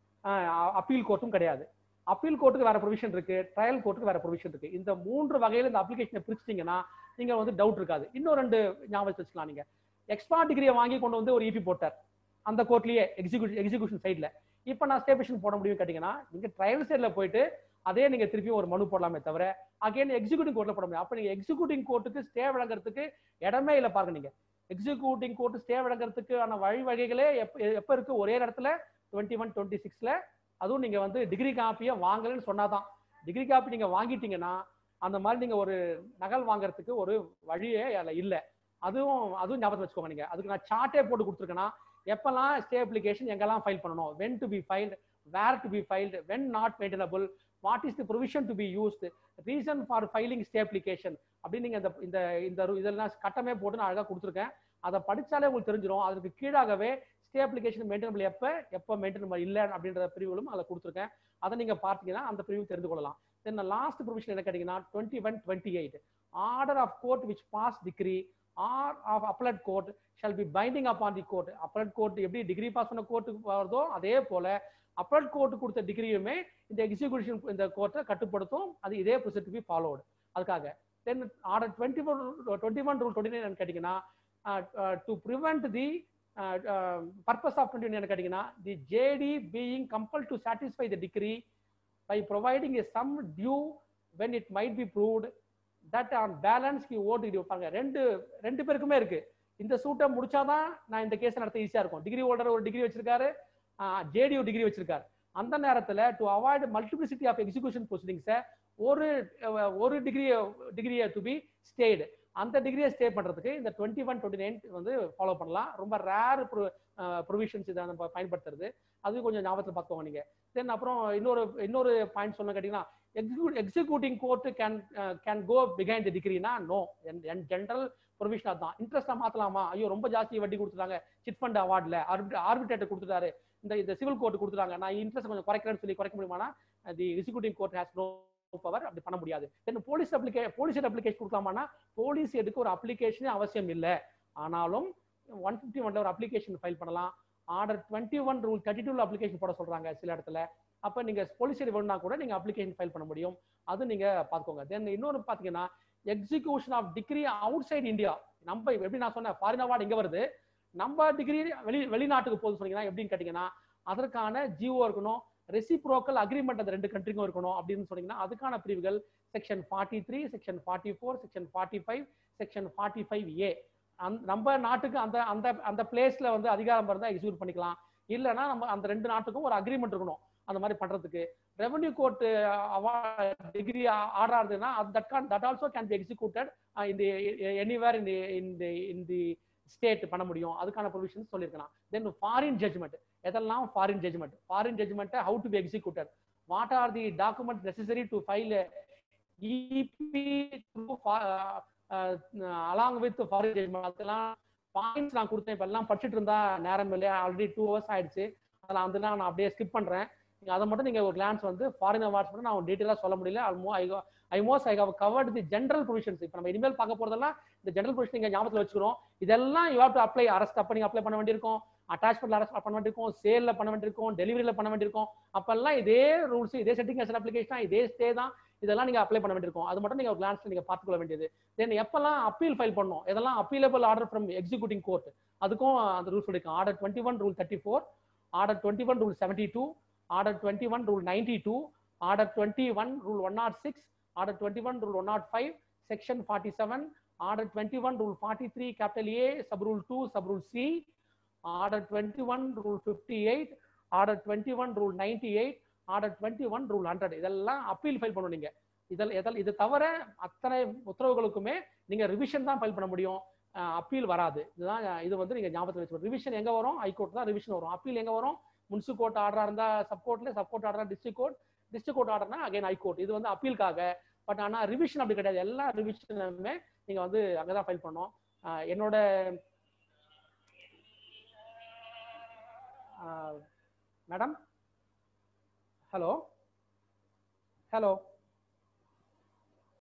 அப்பீல் கோர்ட்டும் கிடையாது அப்பீல் கோர்ட்டுக்கு வேற ப்ரொவிஷன் இருக்கு ட்ரையல் கோர்ட்டுக்கு வேற ப்ரொவிஷன் இருக்கு இந்த மூன்று வகையில இந்த அப்ளிகேஷனை பிரிச்சிட்டீங்கன்னா நீங்க வந்து டவுட் இருக்காது இன்னும் ரெண்டு ஞாபகம் வச்சுக்கலாம் நீங்க எக்ஸ்பா டிகிரியை வாங்கி கொண்டு வந்து ஒரு இபி போட்டார் அந்த கோர்ட்லயே எக்ஸிக்யூஷன் எக்ஸிக்யூஷன் சைட்ல இப்போ நான் ஸ்டேபிஷன் போட முடியும் கேட்டீங்கன்னா நீங்க ட்ரையல் சைட்ல போயிட்டு அதே நீங்க திருப்பி ஒரு மனு போடலாமே தவிர அகைன் எக்ஸிக்யூட்டிங் கோர்ட்ல போட முடியும் அப்ப நீங்க எக்ஸிக்யூட்டிங் கோர்ட்டுக்கு ஸ்டே வழங்குறதுக்கு இடமே இல்லை பாருங்க நீங்க எக்ஸிக்யூட்டிங் கோர்ட் ஸ்டே வழங்குறதுக்கான வழிவகைகளே எப்ப எப்ப இருக்கு ஒரே இடத்துல டுவெண்ட்டி ஒன் டுவெண்ட்டி சிக்ஸ்ல அதுவும் நீங்க வந்து டிகிரி காப்பியை வாங்கலன்னு சொன்னாதான் டிகிரி காப்பி நீங்க வாங்கிட்டீங்கன்னா அந்த மாதிரி நீங்க ஒரு நகல் வாங்குறதுக்கு ஒரு வழியே அதில் இல்லை அதுவும் அதுவும் ஞாபகத்தில் வச்சுக்கோங்க நீங்க அதுக்கு நான் சார்ட்டே போட்டு கொடுத்துருக்கேன்னா எப்பெல்லாம் ஸ்டே அப்ளிகேஷன் எங்கெல்லாம் ஃபைல் பண்ணணும் when to be filed where to be filed when not maintainable what is the provision to be used reason for filing stay application அப்படின்னு நீங்க இந்த இந்த இந்த ரு- இதெல்லாம் கட்டமே போட்டு நான் அழகாக கொடுத்துருக்கேன் அதை படிச்சாலே உங்களுக்கு தெரிஞ்சிடும் அதுக்கு கீழாகவே ஸ்டே அப்ளிகேஷன் மெயின்டனபிள் எப்போ எப்போ மெயின்டனபிள் இல்லை அப்படின்ற பிரிவுகளும் அதில் கொடுத்துருக்கேன் அதை நீங்க பார்த்தீங்கன்னா அந்த பிரிவு தெரிந்து கொள்ளலாம் தென் லாஸ்ட் ப்ரொவிஷன் என்ன கேட்டீங்கன்னா twenty one twenty eight order of court which pass decree or of appellate court shall be binding upon the court appellate court எப்படி டிகிரி பாஸ் பண்ண கோர்ட்டுக்கு வருதோ அதே போல அப்பலட் கோர்ட் கொடுத்த டிகிரியுமே இந்த எக்ஸிகியூஷன் இந்த கோர்ட்டை கட்டுப்படுத்தும் அது இதே ப்ரொசீஜர் டு பி ஃபாலோடு அதுக்காக then order twenty one twenty one rule twenty nine கேட்டிங்கன்னா to prevent the purpose of twenty என்ன கேட்டிங்கன்னா the JD being compel to satisfy the decree by providing a sum due when it might be proved that on balance கி ஓட்டு இது வைப்பாங்க ரெண்டு ரெண்டு பேருக்குமே இருக்கு இந்த சூட்டை முடிச்சாதான் நான் இந்த கேஸ் நடத்த ஈஸியா இருக்கும் டிகிரி ஹோல்டர் ஒரு டிகிரி வச்சிருக்காரு ஜேடி ஒரு டிகிரி வச்சிருக்காரு அந்த நேரத்துல to avoid multiplicity of execution ப்ரொசீடிங்ஸை ஒரு அஹ், ஒரு டிகிரி டிகிரியை டு பி ஸ்டேடு அந்த டிகிரியை ஸ்டே பண்றதுக்கு இந்த டுவெண்ட்டி ஒன் டுவெண்ட்டி நைன் வந்து ஃபாலோ பண்ணலாம் ரொம்ப ரேர் ப்ரொவிஷன்ஸ் இதை நம்ம பயன்படுத்துறது அது கொஞ்சம் ஞாபகத்தில் பார்த்துக்கோங்க நீங்க தென் அப்புறம் இன்னொரு இன்னொரு பாயிண்ட் சொன்ன கேட்டீங்கன்னா execute executing court can can go behind the டிகிரினா நோ என் ஜென்ரல் ப்ரொவிஷன் தான் இன்ட்ரெஸ்டா மாத்தலாமா ஐயோ ரொம்ப ஜாஸ்தி வட்டி கொடுத்துட்டாங்க சிட் ஃபண்ட் அவார்ட்ல ஆர்பிட்ரேட்டர் கொடுத்துட்டாரு இந்த இந்த சிவில் கோர்ட் கொடுத்துட்டாங்க நான் இன்ட்ரெஸ்ட் கொஞ்சம் குறைக்கிறேன்னு சொல்லி குறைக்க முடியுமானா the executing court has no power அப்படி பண்ண முடியாது தென் போலீஸ் அப்ளிகே போலீஸ் அப்ளிகேஷன் கொடுக்கலாமானா போலீஸ் எடுக்க ஒரு அப்ளிகேஷனே அவசியம் இல்லை ஆனாலும் ஒன் ஃபிஃப்டி ஒன்ல ஒரு அப்ளிகேஷன் ஃபைல் பண்ணலாம் order twenty one rule thirty டூல அப்ளிகேஷன் போட சொல்றாங்க சில இடத்துல அப்ப நீங்க போலீஸ் வேணும்னா கூட நீங்க அப்ளிகேஷன் ஃபைல் பண்ண முடியும் அது நீங்க பாத்துக்கோங்க தென் இன்னொரு பாத்தீங்கன்னா execution of decree outside India நம்ம எப்படி நான் சொன்னேன் ஃபாரின் அவார்டு இங்க வருது நம்ம டிகிரி வெளி வெளிநாட்டுக்கு போகுது சொன்னீங்கன்னா எப்படின்னு கேட்டீங்கன்னா அதற்கான ஜிஓ இருக்கணும் ரெசிப்ரோக்கல் அக்ரிமெண்ட் அந்த ரெண்டு கண்ட்ரிக்கும் இருக்கணும் அப்படின்னு சொன்னீங்கன்னா அதுக்கான பிரிவுகள் section forty three section forty four section forty five section forty five A and நம்ம நாட்டுக்கு அந்த அந்த அந்த பிளேஸ்ல வந்து அதிகாரம் இருந்தால் எக்ஸிக்யூட் பண்ணிக்கலாம் இல்லைன்னா நம்ம அந்த ரெண்டு நாட்டுக்கும் ஒரு அக்ரிமெண்ட் இருக்கணும் அந்த மாதிரி பண்றதுக்கு ரெவன்யூ கோர்ட் டிகிரி ஆர்டர் ஆகுதுன்னா that can that also can be executed இந்த எனிவேர் இந்த இந்த இந்த ஸ்டேட் பண்ண முடியும் அதுக்கான ப்ரொவிஷன்ஸ் சொல்லியிருக்கலாம் தென் ஃபாரின் ஜட்ஜ்மெண்ட் எதெல்லாம் foreign judgment foreign judgment how to be executed what are the document necessary to file EP along with foreign judgment அதெல்லாம் பாயிண்ட்ஸ் நான் கொடுத்தேன் இப்போ எல்லாம் படிச்சுட்டு இருந்தா நேரம் இல்லையா ஆல்ரெடி டூ ஹவர்ஸ் ஆயிடுச்சு அதில் வந்து நான் அப்படியே ஸ்கிப் பண்றேன் நீங்க அதை மட்டும் நீங்க ஒரு கிளான்ஸ் வந்து ஃபாரின் அவார்ட்ஸ் மட்டும் நான் டீட்டெயிலாக சொல்ல முடியல almost I I most I have covered the general provisions இப்போ நம்ம இனிமேல் பார்க்க போறதெல்லாம் இந்த ஜென்ரல் ப்ரொவிஷன் நீங்க ஞாபகத்தில் வச்சுக்கிறோம் இதெல்லாம் you have to apply arrest அப்போ நீங்க அப்ளை பண்ண வேண்டியிருக்கும் அட்டாச்மெண்ட்ல அரஸ்ட் பண்ண வேண்டியிருக்கும் சேல்ல பண்ண வேண்டியிருக்கும் டெலிவரியில பண்ண வேண்டியிருக்கும் அப்பெல்லாம் இதே ரூல்ஸ் இதே செட்டிங் அப்ளிகேஷன் இதே ஸ்டே தான் இதெல்லாம் நீங்க அப்ளை பண்ண வேண்டியிருக்கும் அது மட்டும் நீங்க ஒரு கிளான்ஸ்ல நீங்க பார்த்துக்கொள்ள வேண்டியது தென் எப்பெல்லாம் அப்பீல் ஃபைல் பண்ணணும் இதெல்லாம் appealable order from executing court அதுக்கும் அந்த ரூல் சொல்லியிருக்கோம் order twenty one rule thirty four order twenty one rule seventy two order twenty one rule ninety two order twenty one rule one not six order twenty one rule one not five section forty seven order twenty one rule forty three capital A sub rule two sub rule C order twenty one rule fifty eight order twenty one rule ninety eight order twenty one rule hundred இதெல்லாம் appeal file பண்ணணும் நீங்க இதில் எதில் இது தவிர அத்தனை உத்தரவுகளுக்குமே நீங்க revision தான் ஃபைல் பண்ண முடியும் அப்பீல் வராது இதுதான் இது வந்து நீங்க ஞாபகத்தில் வச்சுக்கணும் ரிவிஷன் எங்க வரும் ஹைகோர்ட் தான் ரிவிஷன் வரும் அப்பீல் எங்க வரும் முன்சிபல் கோர்ட் ஆர்டரா இருந்தா சப் கோர்ட்ல சப் கோர்ட் ஆர்டரா டிஸ்ட்ரிக்ட் கோர்ட் டிஸ்ட்ரிக்ட் கோர்ட் ஆர்டர்னா அகைன் ஹைகோர்ட் இது வந்து அப்பீலுக்காக பட் ஆனா ரிவிஷன் அப்படி கிடையாது எல்லா ரிவிஷனுமே நீங்க வந்து அங்கதான் ஃபைல் பண்ணணும் ஆஹ் என்னோட மேடம் ஹலோ ஹலோ